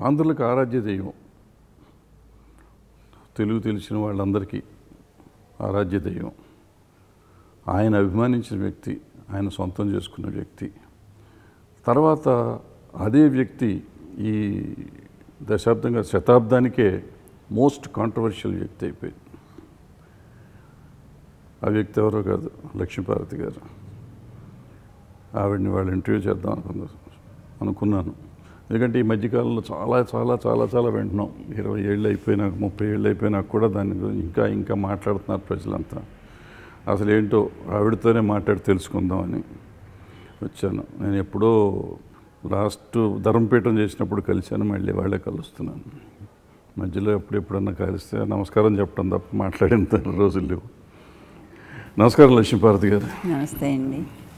ఆంధ్రులకు ఆరాధ్య దైవం తెలుగు తెలిసిన వాళ్ళందరికీ ఆరాధ్య దైవం ఆయన అభిమానించిన వ్యక్తి ఆయన సొంతం చేసుకున్న వ్యక్తి తర్వాత అదే వ్యక్తి ఈ దశాబ్దంగా శతాబ్దానికే మోస్ట్ కాంట్రవర్షియల్ వ్యక్తి అయిపోయింది ఆ వ్యక్తి ఎవరో కాదు లక్ష్మీపార్వతి గారు ఆవిడని వాళ్ళు ఇంటర్వ్యూ చేద్దాం అనుకున్నా అనుకున్నాను ఎందుకంటే ఈ మధ్యకాలంలో చాలా చాలా చాలా చాలా వింటున్నాం ఇరవై ఏళ్ళు అయిపోయినాక ముప్పై ఏళ్ళు అయిపోయినాక కూడా దాని గురించి ఇంకా ఇంకా మాట్లాడుతున్నారు ప్రజలంతా అసలు ఏంటో ఆవిడతోనే మాట్లాడి తెలుసుకుందామని వచ్చాను నేను ఎప్పుడో లాస్ట్ ధర్మపీఠం చేసినప్పుడు కలిశాను మళ్ళీ వాళ్ళే కలుస్తున్నాను మధ్యలో ఎప్పుడెప్పుడన్నా కలిస్తే నమస్కారం చెప్పడం తప్ప మాట్లాడిన రోజులు లేవు నమస్కారం లక్ష్మీపార్వతి గారు నమస్తే అండి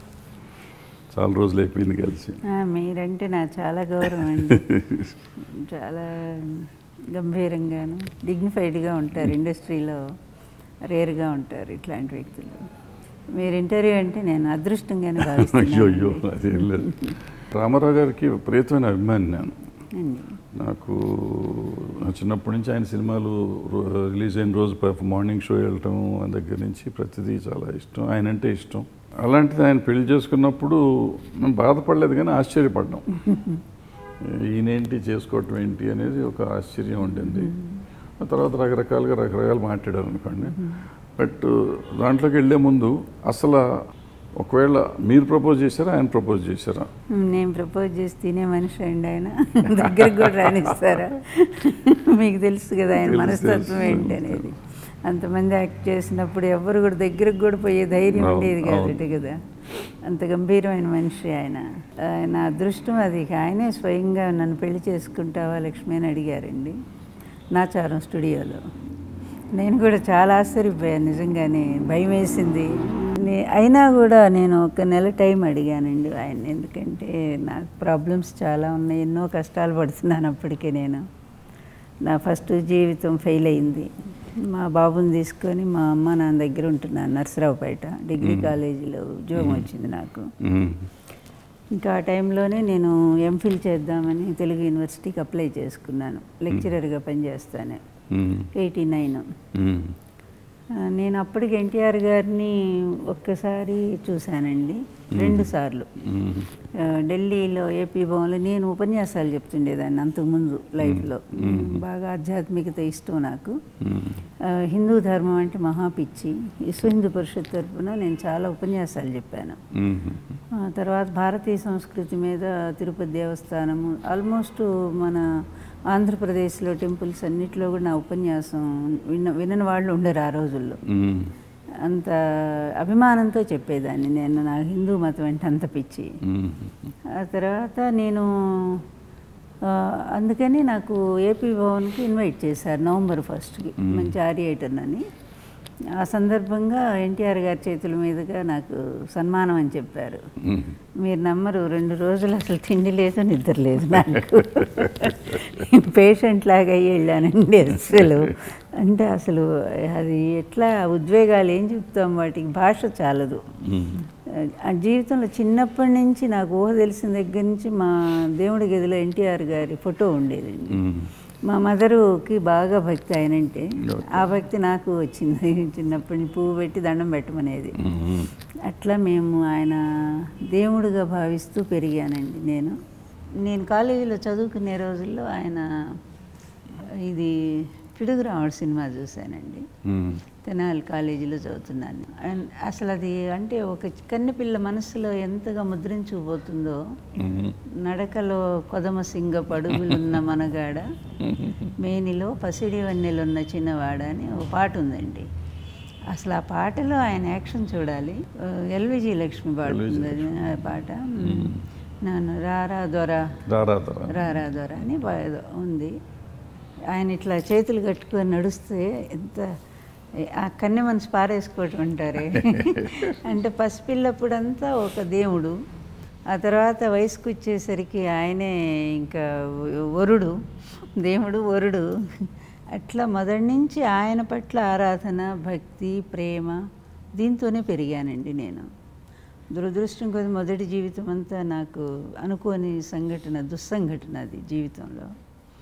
చాలా రోజులు అయిపోయింది కలిసి ఆ, మీరంటే నాకు చాలా గౌరవం అండి చాలా గంభీరంగాను డిగ్నిఫైడ్గా ఉంటారు ఇండస్ట్రీలో రేర్గా ఉంటారు ఇట్లాంటి వ్యక్తులు మీరు ఇంటర్వ్యూ అంటే నేను అదృష్టంగానే అయ్యో అయ్యో భావిస్తున్నాను అదేం లేదు రామారావు గారికి విపరీతమైన అభిమాని నేను అండి నాకు నా చిన్నప్పటి నుంచి ఆయన సినిమాలు రో- రిలీజ్ అయిన రోజు ప- మార్నింగ్ షో వెళ్ళటం ఆ దగ్గర నుంచి ప్రతిదీ చాలా ఇష్టం ఆయన అంటే ఇష్టం అలాంటిది ఆయన పెళ్లి చేసుకున్నప్పుడు మేము బాధపడలేదు కానీ ఆశ్చర్యపడ్డాం ఈయనేంటి చేసుకోవటం ఏంటి అనేది ఒక ఆశ్చర్యం ఉండింది ఆ తర్వాత రకరకాలుగా రకరకాలు మాట్లాడారు అనుకోండి బట్ దాంట్లోకి వెళ్ళే ముందు అసలు ఒకవేళ మీరు ప్రపోజ్ చేశారా ఆయన ప్రపోజ్ చేశారా నేను ప్రపోజ్ చేసి తినే మనిషి అండి ఆయన దగ్గరికి కూడా రానిస్తారా మీకు తెలుసు కదా ఆయన తెలుసు, మనస్తత్వం తెలుసు. ఏంటి అనేది అంతమంది యాక్ట్ చేసినప్పుడు ఎవరు కూడా దగ్గరికి కూడా పోయే ధైర్యం అవును, ఉండేది అవును. కాబట్టి కదా అంత గంభీరమైన మనిషి ఆయన ఆయన అదృష్టం అది ఇక ఆయనే స్వయంగా నన్ను పెళ్లి చేసుకుంటావా లక్ష్మి అని అడిగారండి నాచారం స్టూడియోలో నేను కూడా చాలా ఆశ్చర్యపోయాను నిజంగానే భయం వేసింది నే- అయినా కూడా నేను ఒక నెల టైం అడిగానండి ఆయన ఎందుకంటే నాకు ప్రాబ్లమ్స్ చాలా ఉన్నాయి ఎన్నో కష్టాలు పడుతున్నాను అప్పటికే నేను నా ఫస్ట్ జీవితం ఫెయిల్ అయింది మా బాబుని తీసుకొని మా అమ్మ నాన్న దగ్గర ఉంటున్నాను నర్సరావుపేట డిగ్రీ కాలేజీలో ఉద్యోగం వచ్చింది నాకు మ్మ్. ఇంకా ఆ టైంలోనే నేను ఎంఫిల్ చేద్దామని తెలుగు యూనివర్సిటీకి అప్లై చేసుకున్నాను లెక్చరర్గా పనిచేస్తాను మ్మ్. ఎయిటీ నైన్ మ్మ్. నేను అప్పటికి ఎన్టీఆర్ గారిని ఒక్కసారి చూశానండి రెండు సార్లు మ్మ్. ఆ, ఢిల్లీలో ఏపీ భవన్లో నేను ఉపన్యాసాలు చెప్తుండేదాన్ని అంతకుముందు లైఫ్లో బాగా ఆధ్యాత్మికత ఇష్టం నాకు మ్మ్. ఆ, హిందూ ధర్మం అంటే మహా పిచ్చి విశ్వ హిందూ పరిషత్ తరఫున నేను చాలా ఉపన్యాసాలు చెప్పాను మ్మ్. ఆ, తర్వాత భారతీయ సంస్కృతి మీద తిరుపతి దేవస్థానము ఆల్మోస్ట్ మన ఆంధ్రప్రదేశ్లో టెంపుల్స్ అన్నిట్లో కూడా నా ఉపన్యాసం విన్న వినని వాళ్ళు ఉండరు ఆ రోజుల్లో మ్మ్. అంత అభిమానంతో చెప్పేదాన్ని నేను నా హిందూ మతం అంటే అంత పిచ్చి మ్మ్. ఆ తర్వాత నేను ఆ, అందుకని నాకు ఏపీ భవన్కి ఇన్వైట్ చేశారు నవంబర్ ఫస్ట్కి మంచి ఆరియేటర్ అని ఆ సందర్భంగా ఎన్టీఆర్ గారి చేతుల మీదుగా నాకు సన్మానం అని చెప్పారు మ్మ్. మీరు నమ్మరు రెండు రోజులు అసలు తిండి లేదు నిద్ర లేదు నాకు నేను పేషెంట్ లాగా అయ్యి వెళ్ళానండి అసలు అంటే అసలు అది ఎట్లా ఉద్వేగాలు ఏం చెప్తాం వాటికి భాష చాలదు మ్మ్. ఆ జీవితంలో చిన్నప్పటి నుంచి నాకు ఊహ తెలిసిన దగ్గర నుంచి మా దేవుడి గదిలో ఎన్టీఆర్ గారి ఫోటో ఉండేదండి మ్మ్. మా మదరుకి బాగా భక్తి ఆయనంటే Okay. ఆ భక్తి నాకు వచ్చింది చిన్నప్పటి నుంచి పువ్వు పెట్టి దండం పెట్టమనేది మ్మ్. అట్లా మేము ఆయన దేవుడిగా భావిస్తూ పెరిగానండి నేను నేను కాలేజీలో చదువుకునే రోజుల్లో ఆయన ఇది పిడుగురాముడు సినిమా చూశానండి మ్మ్. తెనాలి కాలేజీలో చదువుతున్నాను అండ్ అసలు అది అంటే ఒక కన్నెపిల్ల మనసులో ఎంతగా ముద్రించుకుపోతుందో మ్మ్. నడకలో కొదమ సింగ పడుగులున్న మనగాడ మేనిలో పసిడి వన్నెలున్న చిన్నవాడ అని ఒక పాట ఉందండి అసలు ఆ పాటలో ఆయన యాక్షన్ చూడాలి ఆ, ఎల్విజి లక్ష్మి పాడుతుంది అది ఆ పాట నన్ను రారా దొర రారా తరా. రారా దొర అని పా- ఏదో ఉంది ఆయన ఇట్లా చేతులు కట్టుకొని నడుస్తే ఎంత ఆ కన్నె మనసు పారేసుకోవటం అంటారే అంటే పసిపిల్లప్పుడంతా ఒక దేవుడు ఆ తర్వాత వయసుకు వచ్చేసరికి ఆయనే ఇంకా వరుడు దేవుడు వరుడు అట్లా మొదటి నుంచి ఆయన పట్ల ఆరాధన భక్తి ప్రేమ దీంతోనే పెరిగానండి నేను దురదృష్టం కొద్ది మొదటి జీవితం అంతా నాకు అనుకోని సంఘటన దుస్సంఘటన అది జీవితంలో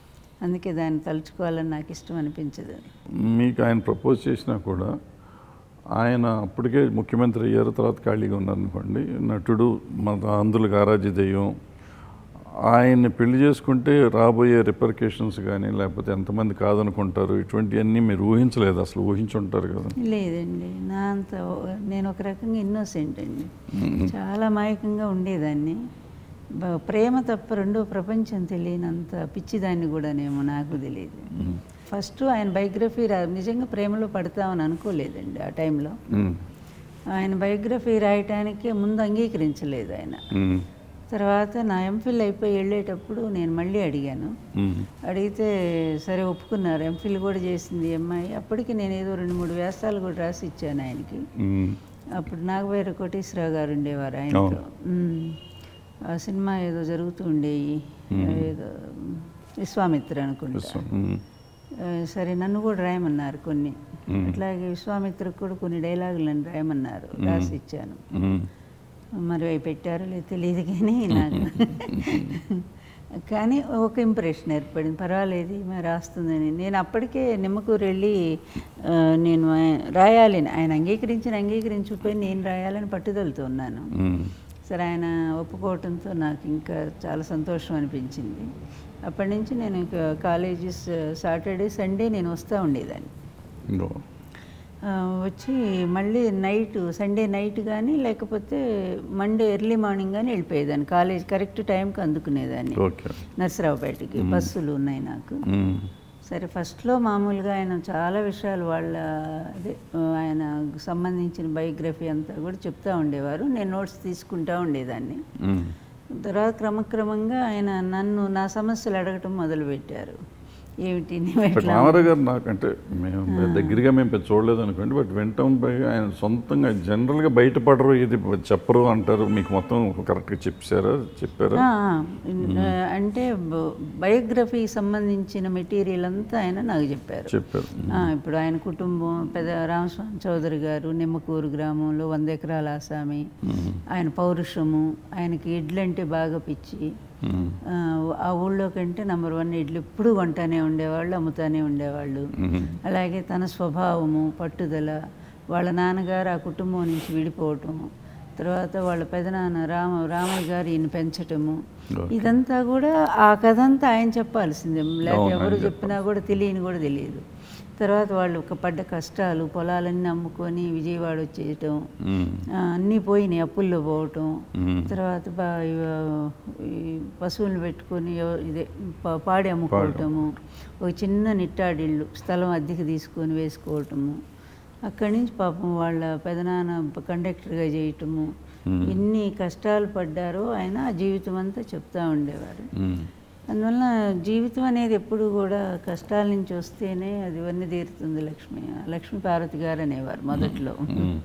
అందుకే దాన్ని తలుచుకోవాలని నాకు ఇష్టం అనిపించదు మీకు ఆయన ప్రపోజ్ చేసినా కూడా ఆయన అప్పటికే ముఖ్యమంత్రి అయ్యారు తర్వాత ఖాళీగా ఉన్నారనుకోండి నటుడు మన ఆంధ్రులకు ఆరాధ్య దెయ్యం ఆయన్ని పెళ్లి చేసుకుంటే రాబోయే రిపర్కేషన్స్ కానీ లేకపోతే ఎంతమంది కాదనుకుంటారు ఇటువంటివన్నీ మీరు ఊహించలేదు అసలు ఊహించుంటారు కదా లేదండి నా అంత నేను ఒక రకంగా ఇన్నోసెంట్ అండి చాలా మాయకంగా ఉండేదాన్ని బ- ప్రేమ తప్ప రెండో ప్రపంచం తెలియనంత పిచ్చిదాన్ని కూడానేమో నాకు తెలియదు ఫస్ట్ ఆయన బయోగ్రఫీ రా నిజంగా ప్రేమలో పడతామని అనుకోలేదండి ఆ టైంలో మ్మ్. ఆయన బయోగ్రఫీ రాయటానికి ముందు అంగీకరించలేదు ఆయన మ్మ్. తర్వాత నా ఎంఫిల్ అయిపోయి వెళ్ళేటప్పుడు నేను మళ్ళీ అడిగాను మ్మ్. అడిగితే సరే ఒప్పుకున్నారు ఎంఫిల్ కూడా చేసింది ఈ అమ్మాయి అప్పటికి నేను ఏదో రెండు మూడు వ్యాసాలు కూడా రాసి ఇచ్చాను ఆయనకి మ్మ్. అప్పుడు నాగవేర కోటేశ్వరరావు గారు ఉండేవారు ఆయనతో మ్మ్. ఆ సినిమా ఏదో జరుగుతూ ఉండేవి ఏదో విశ్వామిత్ర అనుకుంటా విశ్వం. మ్మ్. ఆ, సరే నన్ను కూడా రాయమన్నారు కొన్ని అట్లాగే విశ్వామిత్రకు కూడా కొన్ని డైలాగులు నన్ను రాయమన్నారు రాసి ఇచ్చాను మ్మ్. మరి అవి పెట్టారో లేదు తెలియదు కానీ నాకు కానీ ఒక ఇంప్రెషన్ ఏర్పడింది పర్వాలేదు మరి రాస్తుందని నేను అప్పటికే నిమ్మకూరు వెళ్ళి ఆ, నేను ఆయ- రాయాలి ఆయన అంగీకరించిన అంగీకరించకపోయి నేను రాయాలని పట్టుదలతో ఉన్నాను మ్మ్. సరే ఆయన ఒప్పుకోవటంతో నాకు ఇంకా చాలా సంతోషం అనిపించింది అప్పటి నుంచి నేను ఇక కాలేజెస్ సాటర్డే సండే నేను వస్తూ ఉండేదాన్ని ఇంకో. ఆ, వచ్చి మళ్ళీ నైట్ సండే నైట్ కానీ లేకపోతే మండే ఎర్లీ మార్నింగ్ కానీ వెళ్ళిపోయేదాన్ని కాలేజ్ కరెక్ట్ టైంకి అందుకునేదాన్ని ఓకే నర్సరావుపేటకి బస్సులు ఉన్నాయి నాకు మ్మ్. సరే ఫస్ట్లో మామూలుగా ఆయన చాలా విషయాలు వాళ్ళ అదే ఆయన సంబంధించిన బయోగ్రఫీ అంతా కూడా చెప్తూ ఉండేవారు నేను నోట్స్ తీసుకుంటూ ఉండేదాన్ని మ్మ్. తర్వాత క్రమక్రమంగా ఆయన నన్ను నా సమస్యలు అడగటం మొదలుపెట్టారు ఏమిటి నువ్వు బట్ ఎట్లా రామారావు గారు నాకంటే మేము దగ్గరగా మేము పెద్ద చూడలేదు అనుకోండి బట్ వింటాం పైగా ఆయన సొంతంగా జనరల్గా బయటపడరు ఇది చెప్పరు అంటారు మీకు మొత్తం కరెక్ట్గా చెప్పారా చెప్పారా ఆ, ఆ, అంటే బ- బయోగ్రఫీకి సంబంధించిన మెటీరియల్ అంతా ఆయన నాకు చెప్పారు చెప్పారు ఆ, ఇప్పుడు ఆయన కుటుంబం పెద్ద రామస్వామి చౌదరి గారు నిమ్మకూరు గ్రామంలో వంద ఎకరాల ఆసామి ఆయన పౌరుషము ఆయనకి ఇడ్లంటే బాగా పిచ్చి మ్మ్. ఆ, ఆ ఊళ్ళో కంటే నెంబర్ వన్ ఇడ్లు ఎప్పుడు కొంటానే ఉండేవాళ్ళు అమ్ముతానే ఉండేవాళ్ళు మ్మ్. అలాగే తన స్వభావము పట్టుదల వాళ్ళ నాన్నగారు ఆ కుటుంబం నుంచి విడిపోవటము తర్వాత వాళ్ళ పెదనాన్న రామ రామయ్య గారు ఈయన పెంచటము Okay. ఇదంతా కూడా ఆ కథ అంతా ఆయన చెప్పాల్సిందే లేకపోతే అవును, ఎవరు ఆయన చెప్పినా కూడా తెలియని కూడా తెలియదు తర్వాత వాళ్ళు ఒక పడ్డ కష్టాలు పొలాలన్నీ అమ్ముకొని విజయవాడ వచ్చేయటం మ్మ్. ఆ, అన్నీ పోయినాయి అప్పుల్లో పోవటం మ్మ్. తర్వాత బా ఇవ- ఈ పశువులు పెట్టుకొని ఎవ- ఇదే పా- పాడి అమ్ముకోవటము ఒక చిన్న నిట్టాడిళ్ళు స్థలం అద్దెకి తీసుకొని వేసుకోవటము అక్కడి నుంచి పాపం వాళ్ళ పెదనాన్న కండక్టర్గా చేయటము ఎన్ని కష్టాలు పడ్డారో ఆయన ఆ జీవితం అంతా చెప్తా ఉండేవారు మ్మ్. అందువల్ల జీవితం అనేది ఎప్పుడు కూడా కష్టాల నుంచి వస్తేనే అది వన్నీ తీరుతుంది లక్ష్మి లక్ష్మీ పార్వతి గారు అనేవారు మొదట్లో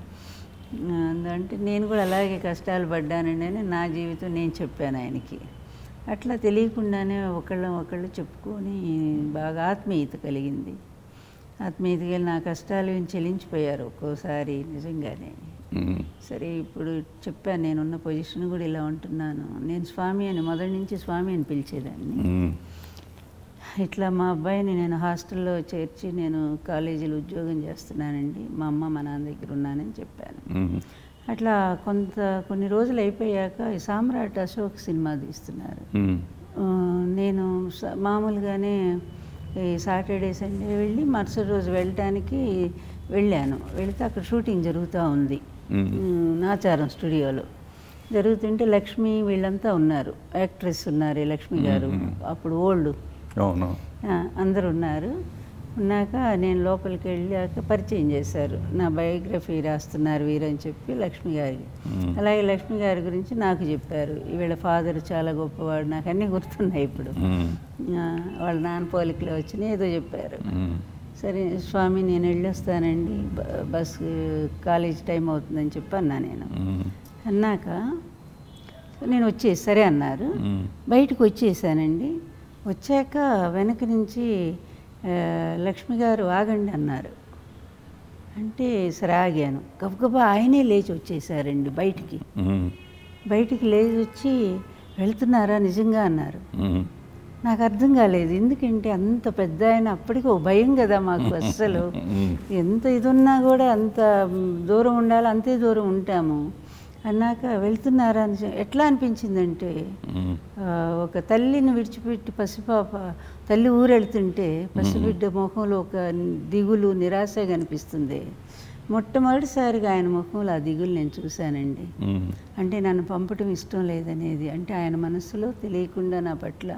అంటే నేను కూడా అలాగే కష్టాలు పడ్డానండి అని నా జీవితం నేను చెప్పాను ఆయనకి అట్లా తెలియకుండానే ఒకళ్ళం ఒకళ్ళు చెప్పుకొని బాగా ఆత్మీయత కలిగింది ఆత్మీయత కలిగి నా కష్టాలు ఈయన చెల్లించిపోయారు ఒక్కోసారి నిజంగానే మ్మ్. సరే ఇప్పుడు చెప్పాను నేనున్న పొజిషన్ కూడా ఇలా ఉంటున్నాను నేను స్వామి అని మొదటి నుంచి స్వామి అని పిలిచేదాన్ని మ్మ్. ఇట్లా మా అబ్బాయిని నేను హాస్టల్లో చేర్చి నేను కాలేజీలో ఉద్యోగం చేస్తున్నానండి మా అమ్మ మా నాన్న దగ్గర ఉన్నానని చెప్పాను మ్మ్. అట్లా కొంత కొన్ని రోజులు అయిపోయాక ఈ సామ్రాట్ అశోక్ సినిమా తీస్తున్నారు మ్మ్. ఆ, నేను స- మామూలుగానే ఈ సాటర్డే సండే వెళ్ళి మరుసటి రోజు వెళ్ళటానికి వెళ్ళాను వెళితే అక్కడ షూటింగ్ జరుగుతూ ఉంది మ్మ్. ఉమ్, నాచారం స్టూడియోలో జరుగుతుంటే లక్ష్మి వీళ్ళంతా ఉన్నారు యాక్ట్రెస్ ఉన్నారు ఈ లక్ష్మి గారు అప్పుడు ఓల్డ్ అవును అందరు ఉన్నారు ఉన్నాక నేను లోపలికి వెళ్ళాక పరిచయం చేశారు నా బయోగ్రఫీ రాస్తున్నారు వీరని చెప్పి లక్ష్మి గారికి అలాగే లక్ష్మి గారి గురించి నాకు చెప్పారు వీళ్ళ ఫాదర్ చాలా గొప్పవాడు నాకు అన్నీ గుర్తున్నాయి ఇప్పుడు మ్మ్. ఆ, వాళ్ళ నాన్న పోలికలో వచ్చినాయి ఏదో చెప్పారు మ్మ్. సరే స్వామి నేను వెళ్ళొస్తానండి బ- బస్ కాలేజ్ టైం అవుతుందని చెప్పి అన్నా నేను మ్మ్. అన్నాక నేను వచ్చేసి సరే అన్నారు మ్మ్. బయటకు వచ్చేసానండి వచ్చాక వెనక నుంచి ఆ, లక్ష్మి గారు ఆగండి అన్నారు అంటే సరే ఆగాను గబగబా ఆయనే లేచి వచ్చేసారండి బయటికి మ్మ్. బయటికి లేచి వచ్చి వెళ్తున్నారా నిజంగా అన్నారు మ్మ్. నాకు అర్థం కాలేదు ఎందుకంటే అంత పెద్ద ఆయన అప్పటికి ఓ భయం కదా మాకు అస్సలు ఎంత ఇది ఉన్నా కూడా అంత మ్, దూరం ఉండాలి అంతే దూరం ఉంటాము అన్నాక వెళ్తున్నారా అని చె- ఎట్లా అనిపించిందంటే ఆ, ఒక తల్లిని విడిచిపెట్టి పసిపాప తల్లి ఊరెళ్తుంటే పసిబిడ్డ ముఖంలో ఒక దిగులు నిరాశ కనిపిస్తుంది మొట్టమొదటిసారిగా ఆయన ముఖంలో ఆ దిగులు నేను చూశానండి అంటే నన్ను పంపటం ఇష్టం లేదనేది అంటే ఆయన మనసులో తెలియకుండా నా పట్ల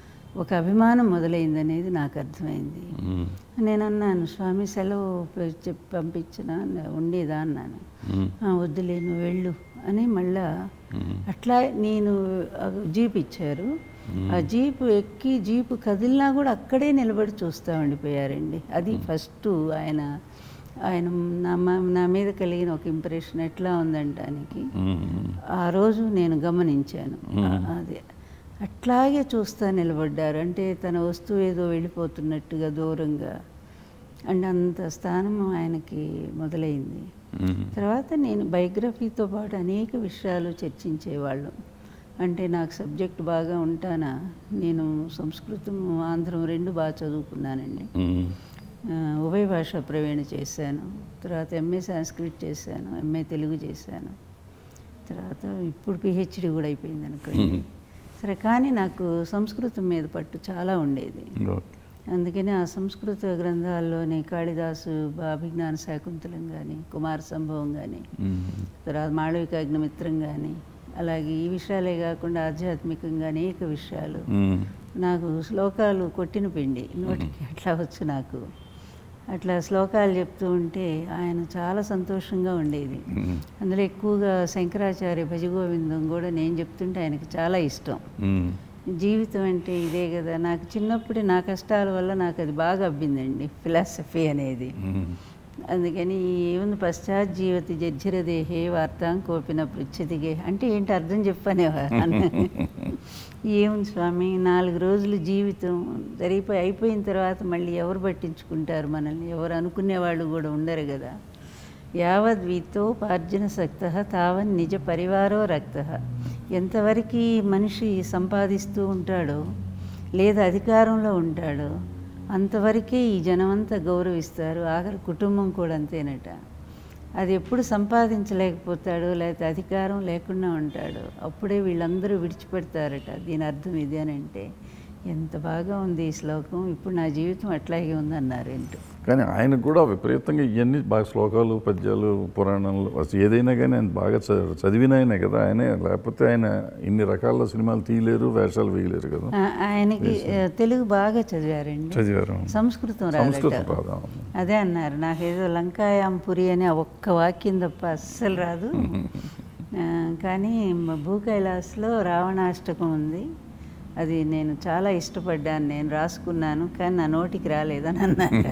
ఒక అభిమానం మొదలైందనేది నాకు అర్థమైంది నేను అన్నాను స్వామి సెలవు పె- చెప్పి పంపించిన ఉండేదా అన్నాను "ఆ, వద్దులే నువ్వు వెళ్ళు అని మళ్ళా అట్లా నేను ఆ జీప్ ఇచ్చారు ఆ జీపు ఎక్కి జీపు కదిలినా కూడా అక్కడే నిలబడి చూస్తూ ఉండిపోయారండి అది ఫస్ట్ ఆయన ఆయన నా మ- నా మీద కలిగిన ఒక ఇంప్రెషన్ ఎట్లా ఉందంటానికి ఆ రోజు నేను గమనించాను ఆ- అదే అట్లాగే చూస్తా నిలబడ్డారు అంటే తన వస్తువు ఏదో వెళ్ళిపోతున్నట్టుగా దూరంగా అండ్ అంత స్థానం ఆయనకి మొదలైంది తర్వాత నేను బయోగ్రఫీతో పాటు అనేక విషయాలు చర్చించేవాళ్ళం అంటే నాకు సబ్జెక్ట్ బాగా ఉంటానా నేను సంస్కృతం ఆంధ్రం రెండు బాగా చదువుకున్నానండి ఆ, ఉభయ భాష ప్రవీణ చేశాను తర్వాత ఎంఏ సంస్కృత్ చేశాను ఎంఏ తెలుగు చేశాను తర్వాత ఇప్పుడు పిహెచ్డి కూడా అయిపోయింది అనుకోండి సరే కానీ నాకు సంస్కృతం మీద పట్టు చాలా ఉండేది అందుకని ఆ సంస్కృత గ్రంథాల్లోని కాళిదాసు అభిజ్ఞాన శాకుంతలం కానీ కుమార సంభవం కానీ తర్వాత మాళవిక అగ్నిమిత్రం కానీ అలాగే ఈ విషయాలే కాకుండా ఆధ్యాత్మికంగా అనేక విషయాలు నాకు శ్లోకాలు కొట్టిన పిండి నోటికి అట్లా వచ్చు నాకు అట్లా శ్లోకాలు చెప్తూ ఉంటే ఆయన చాలా సంతోషంగా ఉండేది అందులో ఎక్కువగా శంకరాచార్య భజగోవిందం కూడా నేను చెప్తుంటే ఆయనకి చాలా ఇష్టం జీవితం అంటే ఇదే కదా నాకు చిన్నప్పుడే నా కష్టాల వల్ల నాకు అది బాగా అబ్బిందండి ఫిలాసఫీ అనేది అందుకని ఏముంది పశ్చాత్ జీవతి జర్జర దేహే వార్తాం కోపిన పృచ్ఛతిగే అంటే ఏంటి అర్థం చెప్పనేవారు ఏముంది స్వామి నాలుగు రోజులు జీవితం జరిగిపోయి అయిపోయిన తర్వాత మళ్ళీ ఎవరు పట్టించుకుంటారు మనల్ని ఎవరు అనుకునేవాళ్ళు కూడా ఉండరు కదా యావద్ వీతోపార్జన సక్త తావన్ నిజ పరివారో రక్త ఎంతవరకు మనిషి సంపాదిస్తూ ఉంటాడో లేదా అధికారంలో ఉంటాడో అంతవరకే ఈ జనమంతా గౌరవిస్తారు ఆఖరి కుటుంబం కూడా అంతేనట అది ఎప్పుడు సంపాదించలేకపోతాడో లేకపోతే అధికారం లేకుండా ఉంటాడు అప్పుడే వీళ్ళందరూ విడిచిపెడతారట దీని అర్థం ఇది అని అంటే ఎంత బాగా ఉంది ఈ శ్లోకం ఇప్పుడు నా జీవితం అట్లాగే ఉందన్నారు ఏంటో కానీ ఆయన కూడా విపరీతంగా ఇవన్నీ బాగా శ్లోకాలు పద్యాలు పురాణాలు అసలు ఏదైనా కానీ ఆయన బాగా చ- చదివిన ఆయనే కదా ఆయనే లేకపోతే ఆయన ఇన్ని రకాల సినిమాలు తీయలేరు వేషాలు వేయలేరు కదా ఆ- ఆయనకి ఆ, తెలుగు బాగా చదివారండి చదివారు సంస్కృతం సంస్కృతం రాదట రాదా అదే అన్నారు నాకేదో లంకాయాంపురి అని ఆ ఒక్క వాక్యం తప్ప అస్సలు రాదు ఆ, కానీ మ- భూకైలాస్లో రావణాష్టకం ఉంది అది నేను చాలా ఇష్టపడ్డాను నేను రాసుకున్నాను కానీ నా నోటికి రాలేదని అన్నారు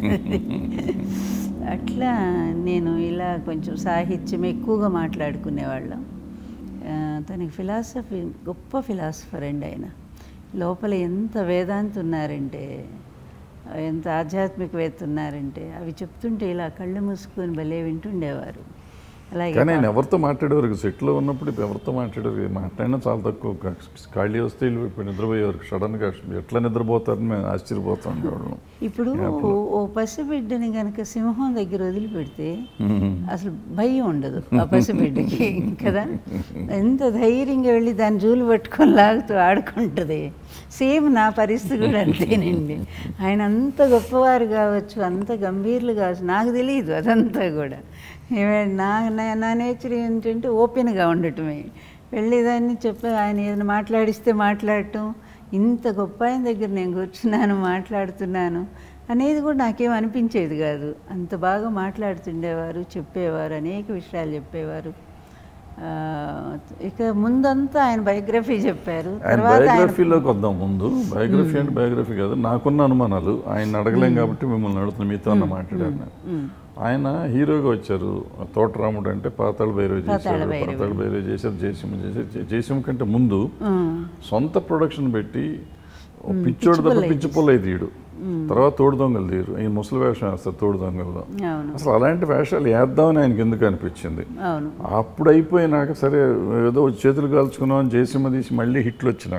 అట్లా నేను ఇలా కొంచెం సాహిత్యం ఎక్కువగా మాట్లాడుకునేవాళ్ళం ఆ, తనకి ఫిలాసఫీ గొప్ప ఫిలాసఫర్ అండి ఆయన లోపల ఎంత వేదాంతి ఉన్నారంటే ఎంత ఆధ్యాత్మికవేత్త ఉన్నారంటే అవి చెప్తుంటే ఇలా కళ్ళు మూసుకొని భలే వింటుండేవారు అలాగే కానీ ఆయన ఎవరితో మాట్లాడేవారు సెట్లో ఉన్నప్పుడు ఇప్పుడు ఎవరితో మాట్లాడేవారు మాట్లాడినా చాలా తక్కువ కా- ఖాళీ వస్తే వీళ్ళు ఇప్పుడు నిద్రపోయేవారు సడన్గా ఎట్లా నిద్రపోతారని మేము ఆశ్చర్యపోతూ ఉండేవాళ్ళం ఇప్పుడు ఓ- ఓ పసిబిడ్డని కనుక సింహం దగ్గర వదిలిపెడితే అసలు భయం ఉండదు ఆ పసిబిడ్డకి కదా ఎంత ధైర్యంగా వెళ్ళి దాన్ని జూలు పట్టుకొని లాగుతూ ఆడుకుంటుంది సేమ్ నా పరిస్థితి కూడా అంతేనండి ఆయన అంత గొప్పవారు కావచ్చు అంత గంభీర్లు కావచ్చు నాకు తెలియదు అదంతా కూడా ఏమే- నా నా- నా నేచర్ ఏంటంటే ఓపెన్గా ఉండటమే వెళ్ళేదాన్ని చెప్పి ఆయన ఏదైనా మాట్లాడిస్తే మాట్లాడటం ఇంత గొప్ప ఆయన దగ్గర నేను కూర్చున్నాను మాట్లాడుతున్నాను అనేది కూడా నాకేం అనిపించేది కాదు అంత బాగా మాట్లాడుతుండేవారు చెప్పేవారు అనేక విషయాలు చెప్పేవారు ఆ, ఇక ముందంతా ఆయన బయోగ్రఫీ చెప్పారు ఆయన తర్వాత ఆయన బయోగ్రఫీలోకి వద్దాం ముందు బయోగ్రఫీ అంటే బయోగ్రఫీ కాదు నాకున్న అనుమానాలు ఆయన అడగలేం కాబట్టి మిమ్మల్ని అడుగుతున్నా మీతో అన్న మాట్లాడాను ఆయన హీరోగా వచ్చారు తోటరాముడు అంటే పాతాళ భైరవి చేశారు పాతాళ భైరవి చేశారు జయసింహ చేశారు జయ- జయసింహ కంటే ముందు ఉమ్, సొంత ప్రొడక్షన్ పెట్టి ఓ పిచ్చోడు తప్ప పిచ్చి పొల్లై తీయడు తర్వాత తోడు దొంగలు తీయరు ఈ ముసలి వేషం వేస్తారు తోడు దొంగల్లో అవును అసలు అలాంటి వేషాలు వేద్దామని ఆయనకి ఎందుకు అనిపించింది అవును అప్పుడు అయిపోయినాక సరే ఏదో చేతులు కాల్చుకున్నాం అని జయసింహ తీసి మళ్ళీ హిట్లు వచ్చినాక